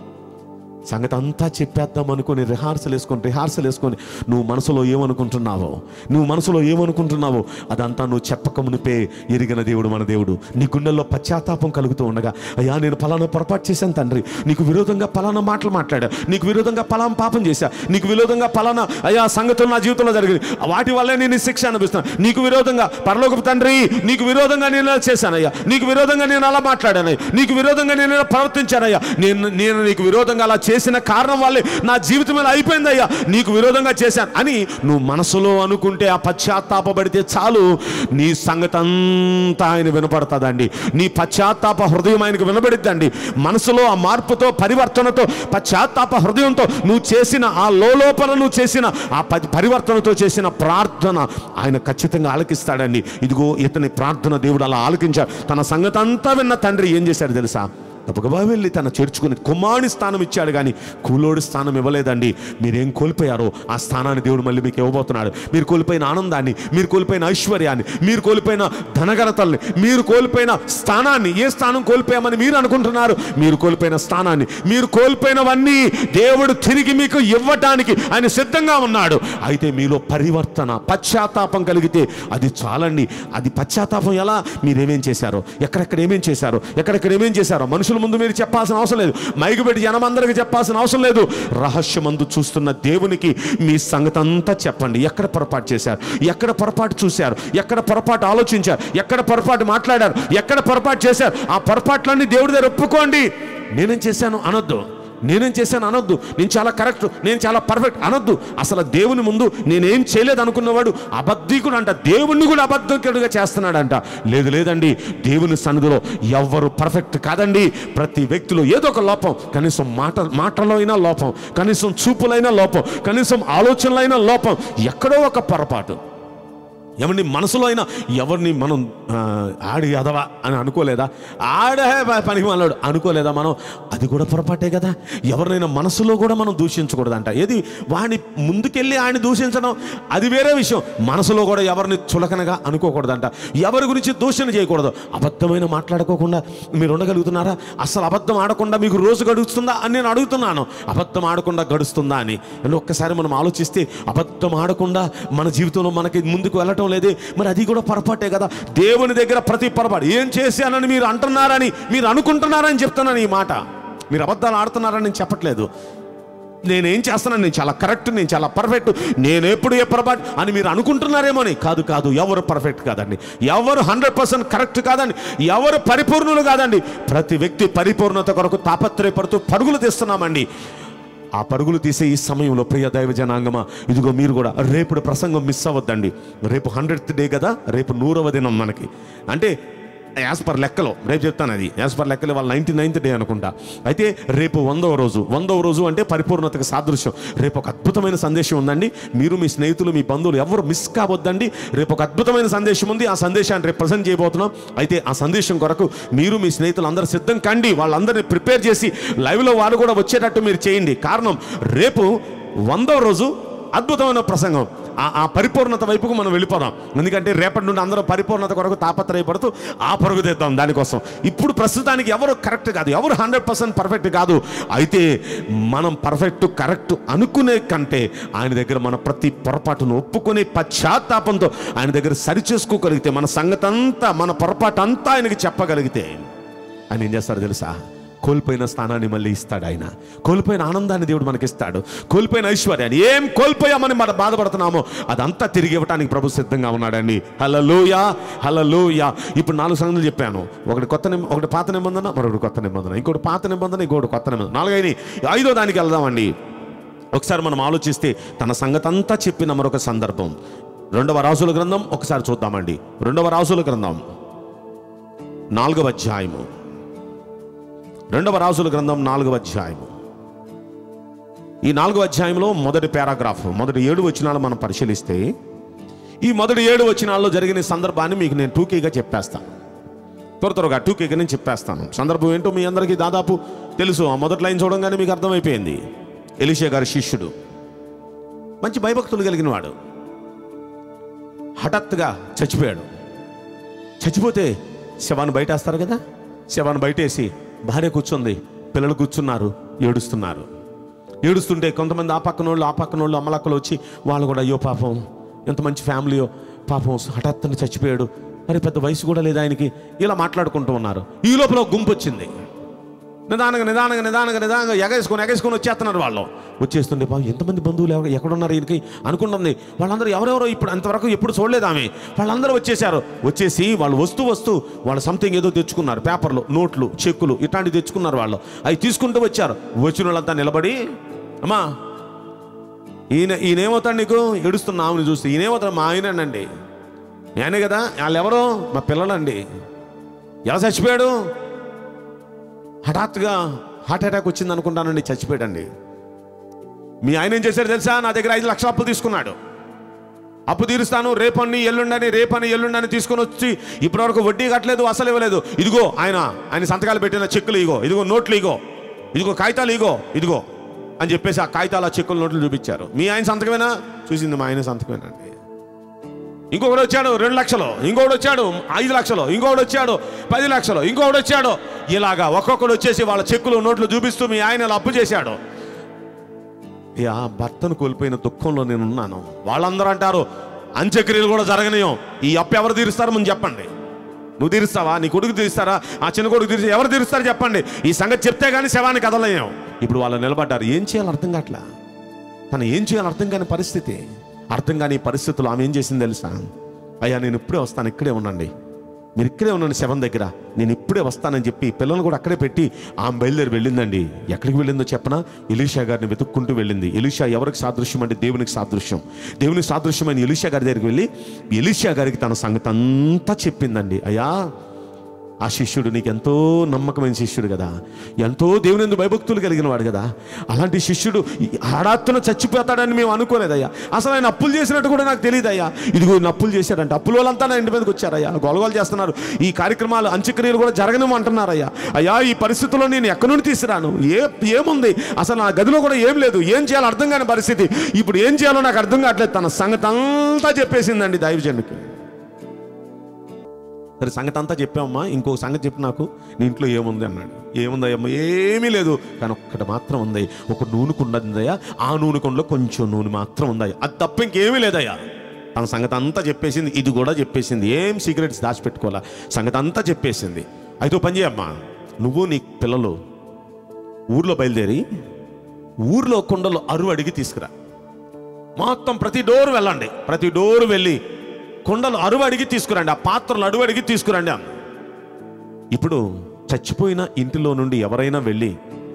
సంగతి అంతా చెప్పేద్దాం అనుకుని రిహార్సల్ వేసుకొని రిహార్సల్ వేసుకొని నువ్వు మనసులో ఏమనుకుంటున్నావో నువ్వు మనసులో ఏమనుకుంటున్నావో అదంతా నువ్వు చెప్పక మునిపే ఎరిగిన దేవుడు మన దేవుడు నీ గుండెల్లో పశ్చాత్తాపం కలుగుతూ ఉండగా అయ్యా నేను పలానా పొరపాటు చేశాను తండ్రి నీకు విరోధంగా పలానా మాటలు మాట్లాడా నీకు విరోధంగా పలానా పాపం చేశా నీకు విరోధంగా పలానా అయ్యా సంగతులు నా జీవితంలో జరిగింది వాటి వల్లే నేను ఈ శిక్ష అనిపిస్తున్నాను నీకు విరోధంగా పరలోకపు తండ్రి నీకు విరోధంగా నేను ఇలా చేశానయ్యా నీకు విరోధంగా నేను అలా మాట్లాడానయ్యా నీకు విరోధంగా నేను ఇలా ప్రవర్తించానయ్యా నేను నేను నీకు విరోధంగా అలా చేసిన కారణం వల్లే నా జీవితం ఇలా అయిపోయిందయ్యా నీకు విరోధంగా చేశాను అని నువ్వు మనసులో అనుకుంటే ఆ పశ్చాత్తాపడితే చాలు నీ సంగతి అంతా ఆయన వినపడుతుందండి నీ పశ్చాత్తాప హృదయం ఆయనకు వినబడిద్దండి మనసులో ఆ మార్పుతో పరివర్తనతో పశ్చాత్తాప హృదయంతో నువ్వు చేసిన ఆ లోపల నువ్వు చేసిన ఆ ప- పరివర్తనతో చేసిన ప్రార్థన ఆయన ఖచ్చితంగా ఆలకిస్తాడండి ఇదిగో ఇతని ప్రార్థన దేవుడు అలా ఆలకించాడు తన సంగతి అంతా విన్న తండ్రి ఏం చేశాడు తెలుసా గబగబా వెళ్ళి తన చేర్చుకుని కుమారుని స్థానం ఇచ్చాడు కానీ కూలోడి స్థానం ఇవ్వలేదండి మీరేం కోల్పోయారో ఆ స్థానాన్ని దేవుడు మళ్ళీ మీకు ఇవ్వబోతున్నాడు మీరు కోల్పోయిన ఆనందాన్ని మీరు కోల్పోయిన ఐశ్వర్యాన్ని మీరు కోల్పోయిన ధనఘనతల్ని మీరు కోల్పోయిన స్థానాన్ని ఏ స్థానం కోల్పోయామని మీరు అనుకుంటున్నారు మీరు కోల్పోయిన స్థానాన్ని మీరు కోల్పోయినవన్నీ దేవుడు తిరిగి మీకు ఇవ్వటానికి ఆయన సిద్ధంగా ఉన్నాడు అయితే మీలో పరివర్తన పశ్చాత్తాపం కలిగితే అది చాలండి అది పశ్చాత్తాపం ఎలా మీరేమేం చేశారో ఎక్కడెక్కడ ఏమేం చేశారో ఎక్కడెక్కడ ఏమేం చేశారో మనుషుల ముందు మీరు చెప్పాల్సిన అవసరం లేదు మైకు పెట్టి జనం అందరికీ చెప్పాల్సిన అవసరం లేదు రహస్యమందు చూస్తున్న దేవునికి మీ సంగతి అంతా చెప్పండి ఎక్కడ పొరపాటు చేశారు ఎక్కడ పొరపాటు చూశారు ఎక్కడ పొరపాటు ఆలోచించారు ఎక్కడ పొరపాటు మాట్లాడారు ఎక్కడ పొరపాటు చేశారు ఆ పొరపాట్లన్నీ దేవుడి దగ్గర ఒప్పుకోండి నేనేం చేశాను అనొద్దు నేనేం చేశాను అనొద్దు నేను చాలా కరెక్ట్ నేను చాలా పర్ఫెక్ట్ అనొద్దు అసలు దేవుని ముందు నేనేం చేయలేదు అనుకున్నవాడు అబద్ధికుడు అంట దేవుణ్ణి కూడా అబద్ధికుడుగా చేస్తున్నాడంట లేదు లేదండి దేవుని సన్నిధిలో ఎవ్వరు పర్ఫెక్ట్ కాదండి ప్రతి వ్యక్తిలో ఏదో ఒక లోపం కనీసం మాట మాటలో అయినా లోపం కనీసం చూపులైనా లోపం కనీసం ఆలోచనలైనా లోపం ఎక్కడో ఒక పొరపాటు ఏమండి మనసులో అయినా ఎవరిని మనం ఆ, ఆడి అదవా అని అనుకోలేదా ఆడే పనికి మనోడు అనుకోలేదా మనం అది కూడా పొరపాటే కదా ఎవరినైనా మనసులో కూడా మనం దూషించకూడదంట ఏది వాడిని ముందుకెళ్ళి ఆయన దూషించడం అది వేరే విషయం మనసులో కూడా ఎవరిని చులకనగా అనుకోకూడదంట ఎవరి గురించి దూషణ చేయకూడదు అబద్ధమైన మాట్లాడుకోకుండా మీరు ఉండగలుగుతున్నారా అసలు అబద్ధం ఆడకుండా మీకు రోజు గడుస్తుందా అని నేను అడుగుతున్నాను అబద్ధం ఆడకుండా గడుస్తుందా అని అంటే ఒక్కసారి మనం ఆలోచిస్తే అబద్ధం ఆడకుండా మన జీవితంలో మనకి ముందుకు వెళ్ళటం లేదే మరి అది కూడా పొరపాటే కదా దేవుని దగ్గర ప్రతి పొరపాటు ఏం చేశానని మీరు అంటున్నారని మీరు అనుకుంటున్నారని చెప్తున్నాను ఈ మాట మీరు అబద్ధాలు ఆడుతున్నారని నేను చెప్పట్లేదు నేనేం చేస్తున్నాను నేను చాలా కరెక్ట్ నేను చాలా పర్ఫెక్ట్ నేను ఎప్పుడు ఏ పొరపాటు అని మీరు అనుకుంటున్నారేమో అని కాదు కాదు ఎవరు పర్ఫెక్ట్ కాదండి ఎవరు హండ్రెడ్ పర్సెంట్ కరెక్ట్ కాదండి ఎవరు పరిపూర్ణులు కాదండి ప్రతి వ్యక్తి పరిపూర్ణత కొరకు తాపత్రయపడుతూ పరుగులు తీస్తున్నామండి ఆ పరుగులు తీసే ఈ సమయంలో ప్రియ దైవ జనాంగమా ఇదిగో మీరు కూడా రేపు ప్రసంగం మిస్ అవ్వద్దండి రేపు హండ్రెడ్త్ డే కదా రేపు నూరవ దినం మనకి అంటే యాజ్ పర్ లెక్కలో రేపు చెప్తాను అది యాజ్ పర్ లెక్కలో వాళ్ళ నైన్టీ నైన్త్ డే అనుకుంటా అయితే రేపు వందవ రోజు వందవ రోజు అంటే పరిపూర్ణతకు సాదృశ్యం రేపు ఒక అద్భుతమైన సందేశం ఉందండి మీరు మీ స్నేహితులు మీ బంధువులు ఎవరు మిస్ కావద్దండి రేపు ఒక అద్భుతమైన సందేశం ఉంది ఆ సందేశాన్ని రేపు ప్రజెంట్ చేయబోతున్నాం అయితే ఆ సందేశం కొరకు మీరు మీ స్నేహితులు అందరూ సిద్ధం కండి వాళ్ళందరినీ ప్రిపేర్ చేసి లైవ్లో వాళ్ళు కూడా వచ్చేటట్టు మీరు చేయండి కారణం రేపు వందవ రోజు అద్భుతమైన ప్రసంగం ఆ ఆ పరిపూర్ణత వైపుకు మనం వెళ్ళిపోదాం ఎందుకంటే రేపటి నుండి అందరూ పరిపూర్ణత కొరకు తాపత్రయపడుతూ ఆ పరుగు తెద్దాం దానికోసం ఇప్పుడు ప్రస్తుతానికి ఎవరు కరెక్ట్ కాదు ఎవరు హండ్రెడ్ పర్సెంట్ పర్ఫెక్ట్ కాదు అయితే మనం పర్ఫెక్ట్ కరెక్ట్ అనుకునే కంటే ఆయన దగ్గర మన ప్రతి పొరపాటును ఒప్పుకునే పశ్చాత్తాపంతో ఆయన దగ్గర సరిచేసుకోగలిగితే మన సంగతి అంతా మన పొరపాటు అంతా ఆయనకి చెప్పగలిగితే ఆయన ఏం చేస్తాడు తెలుసా కోల్పోయిన స్థానాన్ని మళ్ళీ ఇస్తాడు ఆయన కోల్పోయిన ఆనందాన్ని దేవుడు మనకి ఇస్తాడు కోల్పోయిన ఐశ్వర్యాన్ని ఏం కోల్పోయామని మనం బాధపడుతున్నామో అదంతా తిరిగి ఇవ్వడానికి ప్రభు సిద్ధంగా ఉన్నాడండి హలలోయ హలలోయ ఇప్పుడు నాలుగు సంగతులు చెప్పాను ఒకటి కొత్త నిబ- ఒకటి పాత నిబంధన మరొకటి కొత్త నిబంధన ఇంకోటి పాత నిబంధన ఇంకోటి కొత్త నిబంధన నాలుగైన ఐదో దానికి వెళ్దామండి ఒకసారి మనం ఆలోచిస్తే తన సంగతి అంతా చెప్పిన మరొక సందర్భం రెండవ రాసుల గ్రంథం ఒకసారి చూద్దామండి రెండవ రాసుల గ్రంథం నాలుగవ అధ్యాయము రెండవ రాసుల గ్రంథం నాలుగవ అధ్యాయము ఈ నాలుగో అధ్యాయంలో మొదటి పారాగ్రాఫ్ మొదటి ఏడు వచనాలు మనం పరిశీలిస్తే ఈ మొదటి ఏడు వచనాల్లో జరిగిన సందర్భాన్ని మీకు నేను టూకీగా చెప్పేస్తాను త్వర త్వరగా టూకీగా నేను చెప్పేస్తాను సందర్భం ఏంటో మీ అందరికీ దాదాపు తెలుసు ఆ మొదటి లైన్ చూడంగానే మీకు అర్థమైపోయింది ఎలిషే గారి శిష్యుడు మంచి భయభక్తులు కలిగిన వాడు హఠాత్తుగా చచ్చిపోయాడు చచ్చిపోతే శవాన్ని బయటేస్తారు కదా శవాన్ని బయటేసి భార్య కూర్చుంది పిల్లలు కూర్చున్నారు ఏడుస్తున్నారు ఏడుస్తుంటే కొంతమంది ఆ పక్కన వాళ్ళు ఆ పక్కన వాళ్ళు అమ్మలక్కలు వచ్చి వాళ్ళు కూడా అయ్యో పాపం ఎంత మంచి ఫ్యామిలీయో పాపం హఠాత్తున చచ్చిపోయాడు మరి పెద్ద వయసు కూడా లేదు ఆయనకి ఇలా మాట్లాడుకుంటూ ఉన్నారు ఈ లోపల ఒక గుంపు వచ్చింది నిదానంగా నిదానంగా నిదానంగా నిదానంగా ఎగేసుకొని ఎగేసుకొని వచ్చేస్తున్నారు వాళ్ళు వచ్చేస్తుండే పాపం ఎంతమంది బంధువులు ఎవరు ఎక్కడున్నారు ఈయనకి అనుకుంటుంది వాళ్ళందరూ ఎవరెవరో ఇప్పుడు అంతవరకు ఎప్పుడు చూడలేదు ఆమె వాళ్ళందరూ వచ్చేసారు వచ్చేసి వాళ్ళు వస్తూ వస్తూ వాళ్ళు సంథింగ్ ఏదో తెచ్చుకున్నారు పేపర్లు నోట్లు చెక్కులు ఇట్లాంటివి తెచ్చుకున్నారు వాళ్ళు అవి తీసుకుంటూ వచ్చారు వచ్చిన వాళ్ళంతా నిలబడి అమ్మా ఈయన ఈయనేమవుతాడు నీకు ఏడుస్తున్న ఆమెను చూస్తే ఈయనేమవుతాడు మా ఆయనండి మీ ఆయనే కదా వాళ్ళు ఎవరో మా పిల్లలండి ఎలా చచ్చిపోయాడు హఠాత్తుగా హార్ట్ అటాక్ వచ్చింది అనుకుంటానండి చచ్చిపోయాడండి మీ ఆయన ఏం చేశాడు తెలుసా నా దగ్గర ఐదు లక్షల అప్పు తీసుకున్నాడు అప్పు తీరుస్తాను రేపని ఎల్లుండని రేపని ఎల్లుండని తీసుకొని వచ్చి ఇప్పటివరకు వడ్డీ కట్టలేదు అసలు ఇవ్వలేదు ఇదిగో ఆయన ఆయన సంతకాలు పెట్టిన చెక్కులు ఇగో ఇదిగో నోట్లు ఇగో ఇదిగో కాగితాలు ఇగో ఇదిగో అని చెప్పేసి ఆ కాగితాలు ఆ చెక్కులు నోట్లు చూపించారు మీ ఆయన సంతకమేనా చూసింది మా ఆయన సంతకమేనండి ఇంకొకడు వచ్చాడు రెండు లక్షలు ఇంకొకడు వచ్చాడు ఐదు లక్షలు ఇంకొకడు వచ్చాడు పది లక్షలు ఇంకొకడు వచ్చాడు ఇలాగా ఒక్కొక్కడు వచ్చేసి వాళ్ళ చెక్కులు నోట్లు చూపిస్తూ మీ ఆయన ఇలా అప్పు చేశాడు యా భర్తను కోల్పోయిన దుఃఖంలో నేను ఉన్నాను వాళ్ళందరూ అంటారు అంత్యక్రియలు కూడా జరగనియం ఈ అప్పు ఎవరు తీరుస్తారో ముందు చెప్పండి నువ్వు తీరుస్తావా నీ కొడుకు తీరుస్తారా ఆ చిన్న కొడుకు తీరుస్తా ఎవరు తీరుస్తారో చెప్పండి ఈ సంగతి చెప్తే కానీ శవాన్ని కదలలేం ఇప్పుడు వాళ్ళు నిలబడ్డారు ఏం చేయాలి అర్థం కావట్లా తను ఏం చేయాలి అర్థం కాని పరిస్థితి అర్థం కాని పరిస్థితులు ఆమె ఏం చేసింది తెలుసా అయ్యా నేను ఇప్పుడే వస్తాను ఇక్కడే ఉండండి మీరు ఇక్కడే ఉండండి శవం దగ్గర నేను ఇప్పుడే వస్తానని చెప్పి పిల్లలు కూడా అక్కడే పెట్టి ఆమె బయలుదేరి వెళ్ళిందండి ఎక్కడికి వెళ్ళిందో చెప్పనా ఎలీషా గారిని వెతుక్కుంటూ వెళ్ళింది ఎలీషా ఎవరికి సాదృశ్యం అంటే దేవునికి సాదృశ్యం దేవునికి సాదృశ్యమైన ఎలీషా గారి దగ్గరికి వెళ్ళి ఎలీషా గారికి తన సంగతి అంతా చెప్పిందండి అయ్యా ఆ శిష్యుడు నీకు ఎంతో నమ్మకమైన శిష్యుడు కదా ఎంతో దేవుని ఎందు భయభక్తులు కలిగిన వాడు కదా అలాంటి శిష్యుడు హఠాత్తున చచ్చిపోతాడని మేము అనుకోలేదయ్యా అసలు ఆయన అప్పులు చేసినట్టు కూడా నాకు తెలియదయ్యా ఇదిగో ఈయన అప్పులు చేశాడంట అప్పుల వాళ్ళంతా నా ఇంటి మీదకి వచ్చారయ్యా గొలగోలు చేస్తున్నారు ఈ కార్యక్రమాలు అంత్యక్రియలు కూడా జరగను అంటున్నారయ్యా అయ్యా ఈ పరిస్థితుల్లో నేను ఎక్కడి నుండి తీసుకురాను ఏ ఏముంది అసలు నా గదిలో కూడా ఏం లేదు ఏం చేయాలో అర్థం కాని పరిస్థితి ఇప్పుడు ఏం చేయాలో నాకు అర్థం కావట్లేదు తన సంగతి అంతా చెప్పేసిందండి దైవజనుడికి సరే సంగతి అంతా చెప్పామమ్మా ఇంకో సంగతి చెప్పు నాకు నీ ఇంట్లో ఏముంది అన్నాడు ఏముందయ్యమ్మ ఏమీ లేదు కానీ ఒక్కటి మాత్రం ఉంది ఒక నూనె కుండ ఉందయ్యా ఆ నూనె కుండలో కొంచెం నూనె మాత్రం ఉందయ్యా అది తప్ప ఇంకేమీ లేదయ్యా తన సంగతి అంతా చెప్పేసింది ఇది కూడా చెప్పేసింది ఏం సీక్రెట్స్ దాచిపెట్టుకోవాలా సంగతి అంతా చెప్పేసింది అయితే ఓ పని చేయమ్మా నువ్వు నీ పిల్లలు ఊర్లో బయలుదేరి ఊర్లో కుండలో అరువు అడిగి తీసుకురా మొత్తం ప్రతి డోర్ వెళ్ళండి ప్రతి డోర్ వెళ్ళి కుండలు అరువు అడిగి తీసుకురండి ఆ పాత్రలు అడుగు అడిగి తీసుకురండి అన్న ఇప్పుడు చచ్చిపోయిన ఇంటిలో నుండి ఎవరైనా వెళ్ళి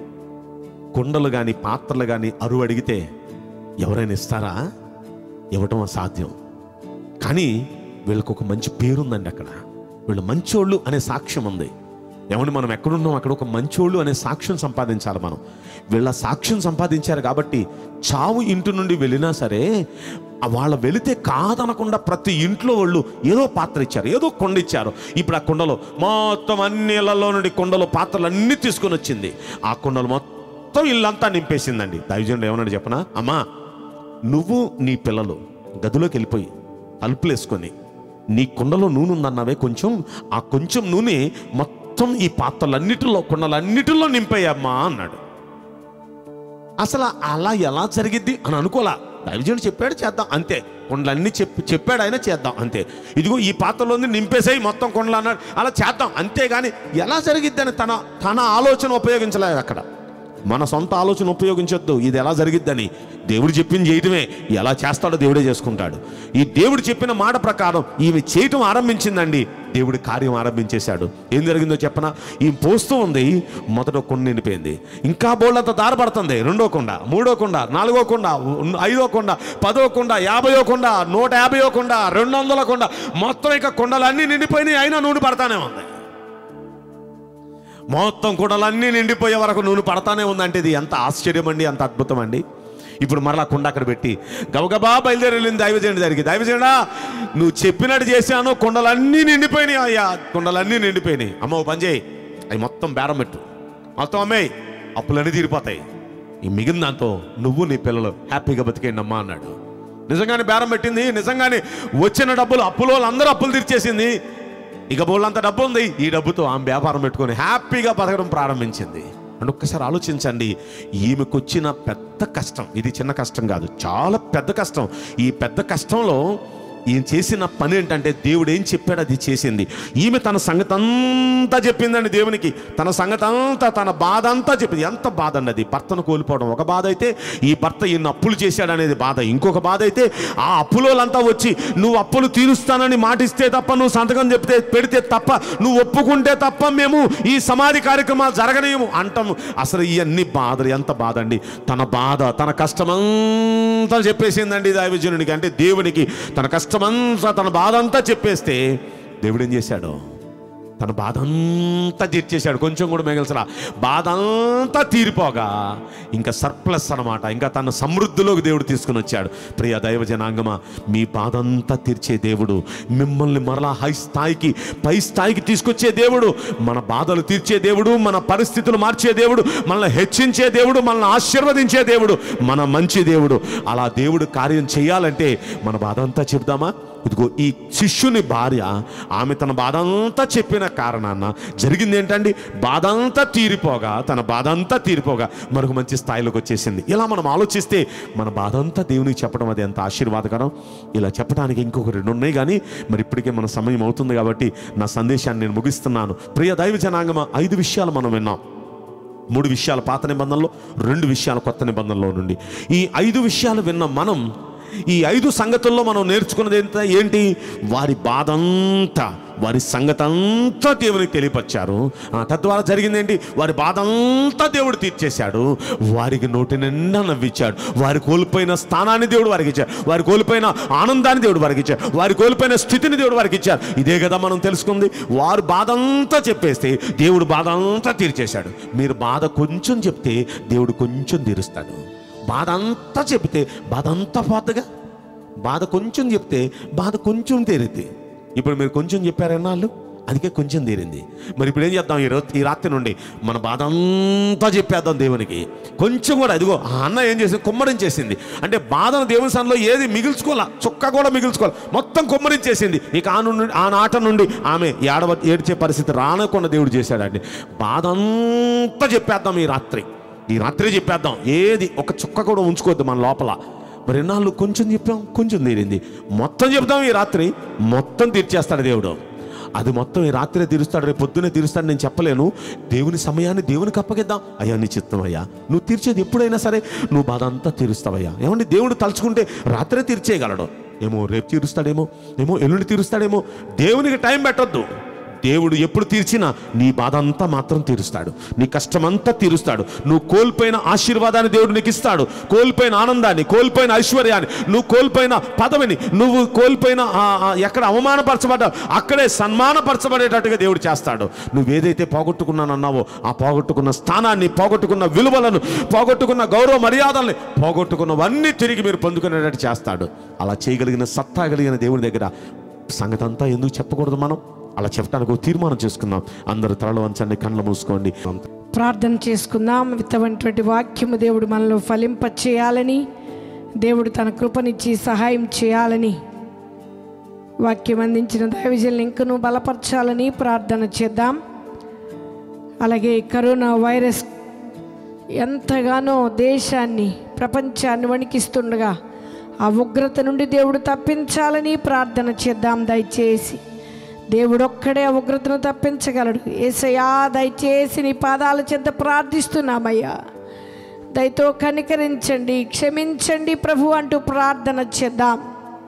కుండలు కానీ పాత్రలు కానీ అరువు అడిగితే ఎవరైనా ఇస్తారా ఇవ్వటం అసాధ్యం కానీ వీళ్ళకు ఒక మంచి పేరుందండి అక్కడ వీళ్ళు మంచోళ్ళు అనే సాక్ష్యం ఉంది ఏమని మనం ఎక్కడున్నాం అక్కడ ఒక మంచోళ్ళు అనే సాక్ష్యం సంపాదించాలి మనం వీళ్ళ సాక్ష్యం సంపాదించారు కాబట్టి చావు ఇంటి నుండి వెళ్ళినా సరే ఆ వాళ్ళ వెళితే కాదనకుండా ప్రతి ఇంట్లో వాళ్ళు ఏదో పాత్ర ఇచ్చారు ఏదో కొండ ఇచ్చారు ఇప్పుడు ఆ కుండలో మొత్తం అన్ని ఇళ్లలో నుండి కుండలు పాత్రలు అన్నీ తీసుకొని వచ్చింది ఆ కుండలు మొత్తం ఇల్లంతా నింపేసిందండి దైవజనుడు ఏమన్నాడు చెప్పనా అమ్మా నువ్వు నీ పిల్లలు గదిలోకి వెళ్ళిపోయి తలుపులు వేసుకొని నీ కుండలో నూనె ఉందన్నావే కొంచెం ఆ కొంచెం నూనె మొత్తం ఈ పాత్రలన్నిటిలో కుండలన్నిటిలో నింపేయమ్మా అన్నాడు అసలు అలా ఎలా జరిగిద్ది అని అనుకోలా దైవజనుడు చెప్పాడు చేద్దాం అంతే కొండలన్నీ చెప్పి చెప్పాడు ఆయన చేద్దాం అంతే ఇదిగో ఈ పాత్రలోని నింపేసాయి మొత్తం కొండలు అన్నాడు అలా చేద్దాం అంతేగాని ఎలా జరిగిద్ది అని తన తన ఆలోచన ఉపయోగించలేదు అక్కడ మన సొంత ఆలోచన ఉపయోగించొద్దు ఇది ఎలా జరిగిద్దని దేవుడు చెప్పింది చేయటమే ఎలా చేస్తాడో దేవుడే చేసుకుంటాడు ఈ దేవుడు చెప్పిన మాట ప్రకారం ఈమె చేయటం ఆరంభించిందండి దేవుడి కార్యం ఆరంభించేశాడు ఏం జరిగిందో చెప్పనా ఈ పోస్తూ ఉంది మొదట కొండ నిండిపోయింది ఇంకా బోళ్ళంత దారపడుతుంది రెండో కొండ మూడో కొండ నాలుగో కొండ ఐదో కొండ పదో కొండ యాభయో కొండ నూట యాభయో కొండ రెండు వందల కొండ మొత్తం ఇక కొండలన్నీ నిండిపోయినాయి అయినా నూనె పడతానే ఉంది మొత్తం కుండలన్నీ నిండిపోయే వరకు నూనె పడతానే ఉందంటే ఇది ఎంత ఆశ్చర్యం అండి ఎంత అద్భుతం అండి ఇప్పుడు మరలా కుండ అక్కడ పెట్టి గబగబా బయలుదేరి వెళ్ళింది దైవజనుడి దగ్గరికి దైవజనుడా నువ్వు చెప్పినట్టు చేశాను కుండలన్నీ నిండిపోయినాయి అయ్యా కుండలన్నీ నిండిపోయినాయి అమ్మ ఓ పని చేయి అవి మొత్తం బేరం పెట్టు మొత్తం అమ్మాయి అప్పులన్నీ తీరిపోతాయి ఈ మిగిలిన దాంతో నువ్వు నీ పిల్లలు హ్యాపీగా బతికేయండి అమ్మా అన్నాడు నిజంగానే బేరం పెట్టింది నిజంగానే వచ్చిన డబ్బులు అప్పులో అందరూ అప్పులు తీర్చేసింది ఇక బోళ్ళంత డబ్బు ఉంది ఈ డబ్బుతో ఆమె వ్యాపారం పెట్టుకొని హ్యాపీగా బతకడం ప్రారంభించింది అంటే ఒక్కసారి ఆలోచించండి ఈమెకు వచ్చిన పెద్ద కష్టం ఇది చిన్న కష్టం కాదు చాలా పెద్ద కష్టం ఈ పెద్ద కష్టంలో ఈయన చేసిన పని ఏంటంటే దేవుడు ఏం చెప్పాడు అది చేసింది ఈమె తన సంగతి అంతా చెప్పిందండి దేవునికి తన సంగతి అంతా తన బాధ అంతా చెప్పింది ఎంత బాధ అండి అది భర్తను కోల్పోవడం ఒక బాధ అయితే ఈ భర్త ఈయన అప్పులు చేశాడు అనేది బాధ ఇంకొక బాధ అయితే ఆ అప్పులోలంతా వచ్చి నువ్వు అప్పులు తీరుస్తానని మాటిస్తే తప్ప నువ్వు సంతకం చెప్తే పెడితే తప్ప నువ్వు ఒప్పుకుంటే తప్ప మేము ఈ సమాధి కార్యక్రమాలు జరగనేము అంటాము అసలు ఇవన్నీ బాధలు ఎంత బాధ అండి తన బాధ తన కష్టమంతా చెప్పేసిందండి దైవజనునికి అంటే దేవునికి తన కష్టమంతా తన బాధ అంతా చెప్పేస్తే దేవుడు ఏం చేశాడు తన బాధ అంతా తీర్చేశాడు కొంచెం కూడా మిగల్సరా బాధ అంతా తీరిపోగా ఇంకా సర్ప్లస్ అనమాట ఇంకా తన సమృద్ధిలోకి దేవుడు తీసుకుని వచ్చాడు ప్రియ దైవ జనాంగమా మీ బాధ అంతా తీర్చే దేవుడు మిమ్మల్ని మరలా హై స్థాయికి పై స్థాయికి తీసుకొచ్చే దేవుడు మన బాధలు తీర్చే దేవుడు మన పరిస్థితులు మార్చే దేవుడు మనల్ని హెచ్చించే దేవుడు మనల్ని ఆశీర్వదించే దేవుడు మన మంచి దేవుడు అలా దేవుడు కార్యం చేయాలంటే మన బాధ అంతా చెప్దామా ఇదిగో ఈ శిష్యుని భార్య ఆమె తన బాధ అంతా చెప్పిన కారణాన జరిగింది ఏంటండి బాధ అంతా తీరిపోగా తన బాధ అంతా తీరిపోగా మరొక మంచి స్థాయిలోకి వచ్చేసింది ఇలా మనం ఆలోచిస్తే మన బాధ అంతా దేవునికి చెప్పడం అది ఎంత ఆశీర్వాదకరం ఇలా చెప్పడానికి ఇంకొక రెండు ఉన్నాయి కానీ మరి ఇప్పటికే మన సమయం అవుతుంది కాబట్టి నా సందేశాన్ని నేను ముగిస్తున్నాను ప్రియ దైవ జనాంగమ ఐదు విషయాలు మనం విన్నాం మూడు విషయాలు పాత నిబంధనలో రెండు విషయాలు కొత్త నిబంధనలో నుండి ఈ ఐదు విషయాలు విన్న మనం ఈ ఐదు సంగతుల్లో మనం నేర్చుకున్నది ఎంత ఏంటి వారి బాధ అంతా వారి సంగతి అంతా దేవునికి తెలియపరిచారు ఆ, తద్వారా జరిగింది ఏంటి వారి బాధ అంతా దేవుడు తీర్చేశాడు వారికి నోటి నిండా నవ్విచ్చాడు వారి కోల్పోయిన స్థానాన్ని దేవుడు వారికి ఇచ్చాడు వారి కోల్పోయిన ఆనందాన్ని దేవుడు వారికి ఇచ్చాడు వారి కోల్పోయిన స్థితిని దేవుడు వారికి ఇచ్చారు ఇదే కదా మనం తెలుసుకుంది వారు బాధ అంతా చెప్పేస్తే దేవుడు బాధ అంతా తీర్చేశాడు మీరు బాధ కొంచెం చెప్తే దేవుడు కొంచెం తీరుస్తాడు బాధ అంతా చెప్తే బాధ అంతా పోతగా బాధ కొంచెం చెప్తే బాధ కొంచెం తీరింది ఇప్పుడు మీరు కొంచెం చెప్పారన్నాళ్ళు అందుకే కొంచెం తీరింది మరి ఇప్పుడు ఏం చేద్దాం ఈ రోజు ఈ రాత్రి నుండి మన బాధ అంతా చెప్పేద్దాం దేవునికి కొంచెం కూడా అదిగో ఆ అన్న ఏం చేసింది కుమ్మరించేసింది అంటే బాధను దేవుని సన్నిలో ఏది మిగిల్చుకోవాలా చుక్క కూడా మిగిల్చుకోవాలి మొత్తం కుమ్మరించేసింది ఇక ఆ నుండి ఆ నాట నుండి ఆమె ఏడవ ఏడ్చే పరిస్థితి రానకుండా దేవుడు చేశాడండి బాధ అంతా చెప్పేద్దాం ఈ రాత్రి ఈ రాత్రి చెప్పేద్దాం ఏది ఒక చుక్క కూడా ఉంచుకోవద్దు మన లోపల మరి ఎన్నాళ్ళు కొంచెం చెప్పాం కొంచెం తీరింది మొత్తం చెప్తాం ఈ రాత్రి మొత్తం తీర్చేస్తాడు దేవుడు అది మొత్తం ఈ రాత్రే తీరుస్తాడు రేపు పొద్దునే తీరుస్తాడు నేను చెప్పలేను దేవుని సమయాన్ని దేవునికి అప్పగిద్దాం అయ్యా నీ చిత్తం అయ్యా నువ్వు తీర్చేది ఎప్పుడైనా సరే నువ్వు బాధ అంతా తీరుస్తావయ్యా ఏమండి దేవుడు తలుచుకుంటే రాత్రే తీర్చేయగలడు ఏమో రేపు తీరుస్తాడేమో ఏమో ఎల్లుండి తీరుస్తాడేమో దేవునికి టైం పెట్టొద్దు దేవుడు ఎప్పుడు తీర్చినా నీ బాధ అంతా మాత్రం తీరుస్తాడు నీ కష్టమంతా తీరుస్తాడు నువ్వు కోల్పోయిన ఆశీర్వాదాన్ని దేవుడు నీకు ఇస్తాడు కోల్పోయిన ఆనందాన్ని కోల్పోయిన ఐశ్వర్యాన్ని నువ్వు కోల్పోయిన పదవిని నువ్వు కోల్పోయిన ఆ- ఆ ఎక్కడ అవమానపరచబడ్డావు అక్కడే సన్మానపరచబడేటట్టుగా దేవుడు చేస్తాడు నువ్వేదైతే పోగొట్టుకున్నానన్నావో ఆ పోగొట్టుకున్న స్థానాన్ని పోగొట్టుకున్న విలువలను పోగొట్టుకున్న గౌరవ మర్యాదల్ని పోగొట్టుకున్నవన్నీ తిరిగి మీరు పొందుకునేటట్టు చేస్తాడు అలా చేయగలిగిన సత్తా కలిగిన దేవుని దగ్గర సంగతి అంతా ఎందుకు చెప్పకూడదు మనం అలా చెప్పడానికి ఒక తీర్మానం చేసుకుందాం అందరూ తలలు వంచండి కళ్ళు మూసుకోండి ప్రార్థన చేసుకుందాం విత్తమైనటువంటి వాక్యము దేవుడు మనలో ఫలింప చేయాలని దేవుడు తన కృపనిచ్చి సహాయం చేయాలని వాక్యం అందించిన దైవజనులు ఇంకను బలపరచాలని ప్రార్థన చేద్దాం అలాగే కరోనా వైరస్ ఎంతగానో దేశాన్ని ప్రపంచాన్ని వణికిస్తుండగా ఆ ఉగ్రత నుండి దేవుడు తప్పించాలని ప్రార్థన చేద్దాం దయచేసి దేవుడు ఒక్కడే ఆ ఉగ్రతను తప్పించగలడు ఏసయ్యా దయచేసి నీ పాదాల చెంత ప్రార్థిస్తున్నామయ్యా దయతో కనికరించండి క్షమించండి ప్రభు అంటూ ప్రార్థన చేద్దాం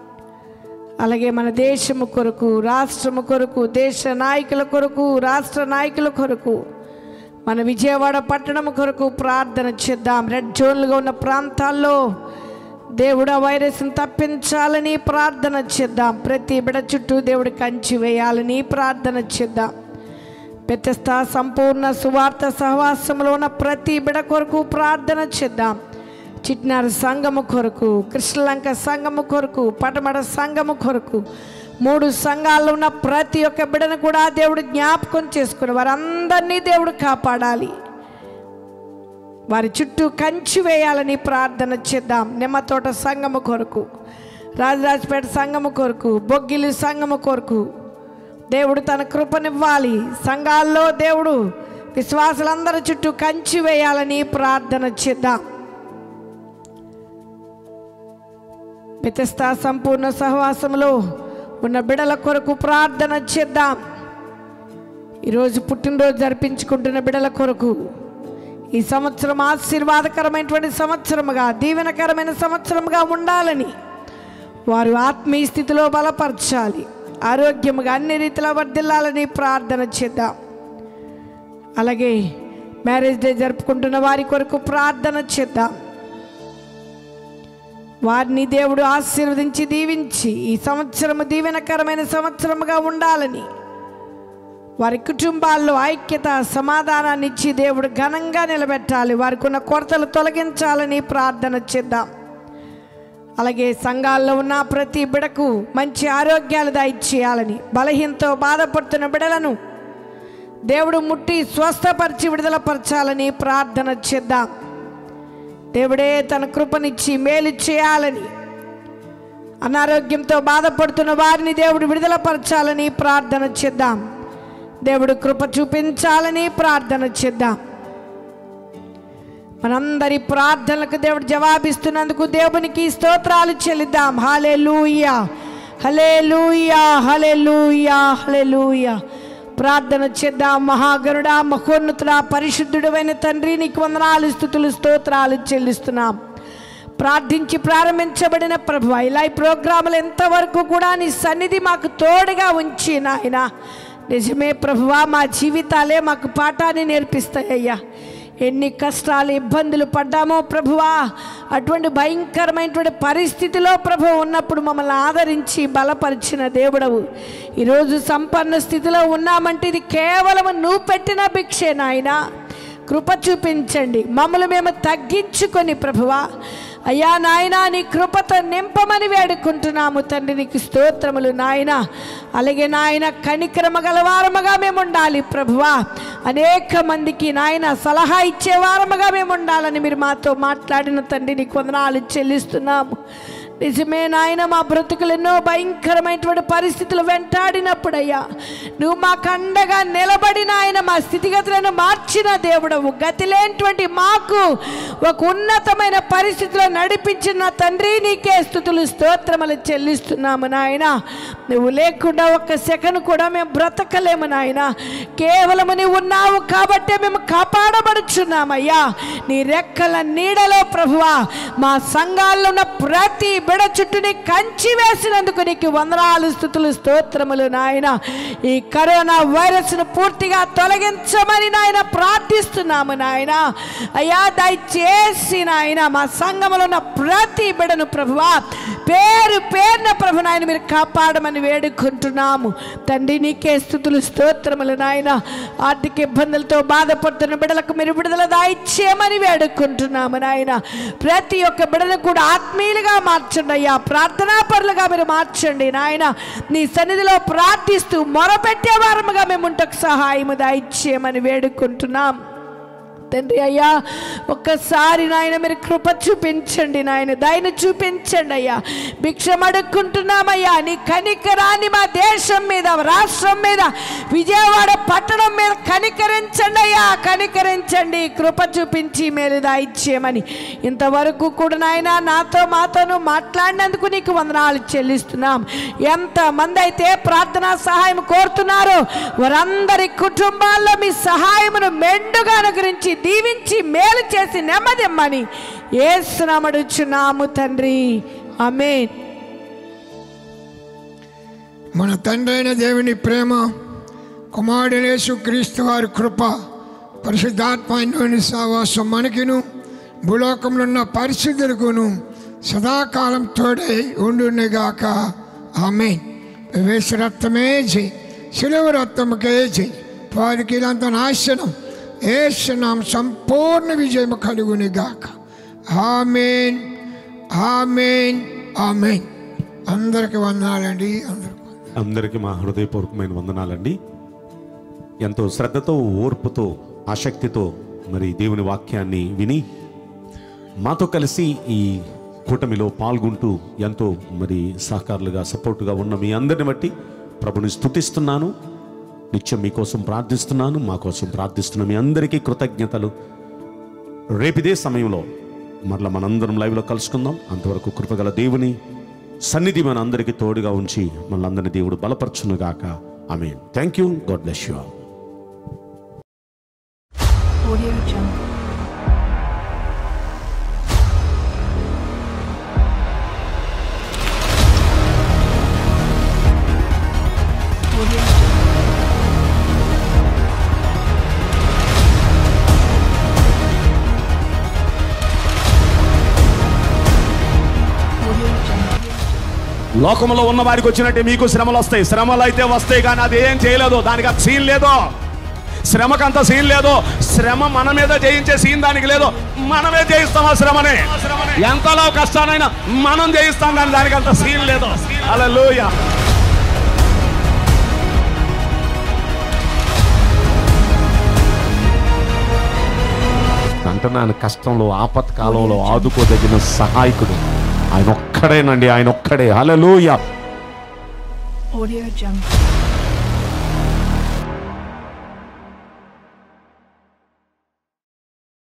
అలాగే మన దేశము కొరకు రాష్ట్రము కొరకు దేశ నాయకుల కొరకు రాష్ట్ర నాయకుల కొరకు మన విజయవాడ పట్టణం కొరకు ప్రార్థన చేద్దాం రెడ్ జోన్లుగా ఉన్న ప్రాంతాల్లో దేవుడు ఆ వైరస్ని తప్పించాలని ప్రార్థన చేద్దాం ప్రతి బిడ చుట్టూ దేవుడు కంచి వేయాలని ప్రార్థన చేద్దాం పెద్దస్థ సంపూర్ణ సువార్త సహవాసంలో ఉన్న ప్రతి బిడ కొరకు ప్రార్థన చేద్దాం చిట్నారు సంఘము కొరకు కృష్ణలంక సంఘము కొరకు పటమడ సంఘము కొరకు మూడు సంఘాల్లో ఉన్న ప్రతి ఒక్క బిడను కూడా దేవుడు జ్ఞాపకం చేసుకుని వారందరినీ దేవుడు కాపాడాలి వారి చుట్టూ కంచి వేయాలని ప్రార్థన చేద్దాం నిమ్మతోట సంఘము కొరకు రాజరాజపేట సంఘము కొరకు బొగ్గిలి సంఘము కొరకు దేవుడు తన కృపనివ్వాలి సంఘాల్లో దేవుడు విశ్వాసులందరి చుట్టూ కంచి వేయాలని ప్రార్థన చేద్దాం పితస్థా సంపూర్ణ సహవాసంలో ఉన్న బిడల కొరకు ప్రార్థన చేద్దాం ఈరోజు పుట్టినరోజు జరిపించుకుంటున్న బిడల కొరకు ఈ సంవత్సరం ఆశీర్వాదకరమైనటువంటి సంవత్సరముగా దీవెనకరమైన సంవత్సరముగా ఉండాలని వారు ఆత్మీయ స్థితిలో బలపరచాలి ఆరోగ్యముగా అన్ని రీతిలో వర్ధిల్లాలని ప్రార్థన చేద్దాం అలాగే మ్యారేజ్ డే జరుపుకుంటున్న వారి కొరకు ప్రార్థన చేద్దాం వారిని దేవుడు ఆశీర్వదించి దీవించి ఈ సంవత్సరము దీవెనకరమైన సంవత్సరముగా ఉండాలని వారి కుటుంబాల్లో ఐక్యత సమాధానాన్ని ఇచ్చి దేవుడు ఘనంగా నిలబెట్టాలి వారికి ఉన్న కొరతలు తొలగించాలని ప్రార్థన చేద్దాం అలాగే సంఘాల్లో ఉన్న ప్రతి బిడకు మంచి ఆరోగ్యాలు దయచేయాలని బలహీనతో బాధపడుతున్న బిడలను దేవుడు ముట్టి స్వస్థపరిచి విడుదలపరచాలని ప్రార్థన చేద్దాం దేవుడే తన కృపనిచ్చి మేలు చేయాలని అనారోగ్యంతో బాధపడుతున్న వారిని దేవుడు విడుదలపరచాలని ప్రార్థన చేద్దాం దేవుడు కృప చూపించాలని ప్రార్థన చేద్దాం మనందరి ప్రార్థనలకు దేవుడు జవాబిస్తున్నందుకు దేవునికి స్తోత్రాలు చెల్లిద్దాం హలే లూయా హలే లూయా హలే లూయా హలే లూయా ప్రార్థన చేద్దాం మహాగరుడా మహోన్నతుడా పరిశుద్ధుడైన తండ్రి నీకు వందనాలు స్థుతులు స్తోత్రాలు చెల్లిస్తున్నాం ప్రార్థించి ప్రారంభించబడిన ప్రభు ఇలా ఈ ప్రోగ్రాములు ఎంతవరకు కూడా నీ సన్నిధి మాకు తోడుగా ఉంచి నాయన నిజమే ప్రభువా మా జీవితాలే మాకు పాఠాన్ని నేర్పిస్తాయ్యా ఎన్ని కష్టాలు ఇబ్బందులు పడ్డామో ప్రభువా అటువంటి భయంకరమైనటువంటి పరిస్థితిలో ప్రభు ఉన్నప్పుడు మమ్మల్ని ఆదరించి బలపరిచిన దేవుడవు ఈరోజు సంపన్న స్థితిలో ఉన్నామంటే ఇది కేవలం నువ్వు పెట్టిన భిక్షే నాయనా కృప చూపించండి మమ్మల్ని మేము తగ్గించుకొని ప్రభువా అయ్యా నాయన నీ కృపతో నింపమని వేడుకుంటున్నాము తండ్రి నీకు స్తోత్రములు నాయన అలాగే నాయన కనిక్రమ గలవారముగా మేము ఉండాలి ప్రభువా అనేక మందికి నాయన సలహా ఇచ్చే వారముగా మేము ఉండాలని మీరు మాతో మాట్లాడిన తండ్రి నీకు వందనాలు చెల్లిస్తున్నాము నిజమే నాయన మా బ్రతుకులు ఎన్నో భయంకరమైనటువంటి పరిస్థితులు వెంటాడినప్పుడయ్యా నువ్వు మాకు అండగా నిలబడి నాయన మా స్థితిగతులను మార్చిన దేవుడవు గతి లేనటువంటి మాకు ఒక ఉన్నతమైన పరిస్థితిలో నడిపించిన తండ్రి నీకే స్థుతులు స్తోత్రములు చెల్లిస్తున్నాము నాయన నువ్వు లేకుండా ఒక్క సెకండ్ కూడా మేము బ్రతకలేము నాయన కేవలము నీవు ఉన్నావు కాబట్టే మేము కాపాడబడుచున్నామయ్యా నీ రెక్కల నీడలో ప్రభువా మా సంఘాల్లో ఉన్న ప్రతి బిడ చుట్టూని కంచి వేసినందుకు నీకు వందనాలు స్థుతులు స్తోత్రములు నాయన ఈ కరోనా వైరస్ను పూర్తిగా తొలగించమని నాయన ప్రార్థిస్తున్నాము నాయన అయ్యా దయచేసి నాయన మా సంఘములో ఉన్న ప్రతి బిడను ప్రభువా పేరు పేరున ప్రభు నాయన మీరు కాపాడమని వేడుకుంటున్నాము తండ్రి నీకే స్థుతులు స్తోత్రములు నాయన ఆర్థిక ఇబ్బందులతో బాధపడుతున్న బిడలకు మీరు విడుదల దాయిచ్చేయమని వేడుకుంటున్నాము నాయన ప్రతి ఒక్క బిడను కూడా ఆత్మీయులుగా మార్చండి అయ్యా ప్రార్థనా పరులుగా మీరు మార్చండి నాయన నీ సన్నిధిలో ప్రార్థిస్తూ మొరపెట్టే వారముగా మేము ఉంటకు సహాయము దాయిచ్చేయమని వేడుకుంటున్నాం తండ్రి అయ్యా ఒక్కసారి నాయన మీరు కృప చూపించండి నాయన దయన చూపించండి అయ్యా భిక్షం అడుక్కుంటున్నామయ్యా నీ కనికరాన్ని మా దేశం మీద రాష్ట్రం మీద విజయవాడ పట్టణం మీద కనికరించండి అయ్యా కనికరించండి కృప చూపించి మేలు దాయిచ్చేయమని ఇంతవరకు కూడా నాయన నాతో మాతోను మాట్లాడినందుకు నీకు వందనాలు చెల్లిస్తున్నాం ఎంతమంది అయితే ప్రార్థనా సహాయం కోరుతున్నారో వారందరి కుటుంబాల్లో మీ సహాయమును మెండుగా అనుగ్రహించి దీవించి మేలు చేసి నెమ్మదిమ్మని ఏసునామడుచున్నాము తండ్రి ఆమేన్ మన తండ్రి అయిన దేవుని ప్రేమ కుమారుడేసు క్రీస్తు వారి కృప పరిశుద్ధాత్మైన సావాసం మనకిను భూలోకంలో ఉన్న పరిస్థితులకును సదాకాలం తోడై ఉండునిగాక ఆమె వేసు రక్తమే చేయి శిలువ రక్తముకే చేయి వారికి ఇదంతా నాశనం ఏసునాం సంపూర్ణ విజయం కలుగునిగాక ఆమెన్ ఆమెన్ ఆమెన్ అందరికి వందాలండి అందరికి అందరికీ మా హృదయపూర్వకమైన వందనాలండి ఎంతో శ్రద్ధతో ఓర్పుతో ఆసక్తితో మరి దేవుని వాక్యాన్ని విని మాతో కలిసి ఈ కూటమిలో పాల్గొంటూ ఎంతో మరి సహకారులుగా సపోర్టుగా ఉన్న మీ అందరిని బట్టి ప్రభుని స్తుతిస్తున్నాను నిత్యం మీకోసం ప్రార్థిస్తున్నాను మా కోసం ప్రార్థిస్తున్న మీ అందరికీ కృతజ్ఞతలు రేపిదే సమయంలో మరలా మనందరం లైవ్లో కలుసుకుందాం అంతవరకు కృపగల దేవుని సన్నిధి మన అందరికీ తోడుగా ఉంచి మనందరినీ దేవుడు బలపరచునుగాక ఆమె thank you God bless you all Audio Jungle. Audio Jungle. Audio Jungle. లోకంలో ఉన్న వారికి వచ్చినట్టే మీకు శ్రమలు వస్తాయి శ్రమలు అయితే వస్తాయి కానీ అది ఏం చేయలేదు దానికి అంత సీన్ లేదు శ్రమకంత సీన్ లేదు శ్రమ మన మీద జయించే సీన్ దానికి లేదు మనమే జయిస్తాం ఆ శ్రమని ఎంతలో కష్టానైనా మనం జయిస్తాం కానీ దానికి అంత సీన్ లేదు అలా అంటున్నాను కష్టంలో ఆపత్కాలంలో ఆదుకోదగిన సహాయకుడు ఆయన ఒక్కడేనండి ఆయన ఒక్కడే హల్లెలూయా Audio Jungle.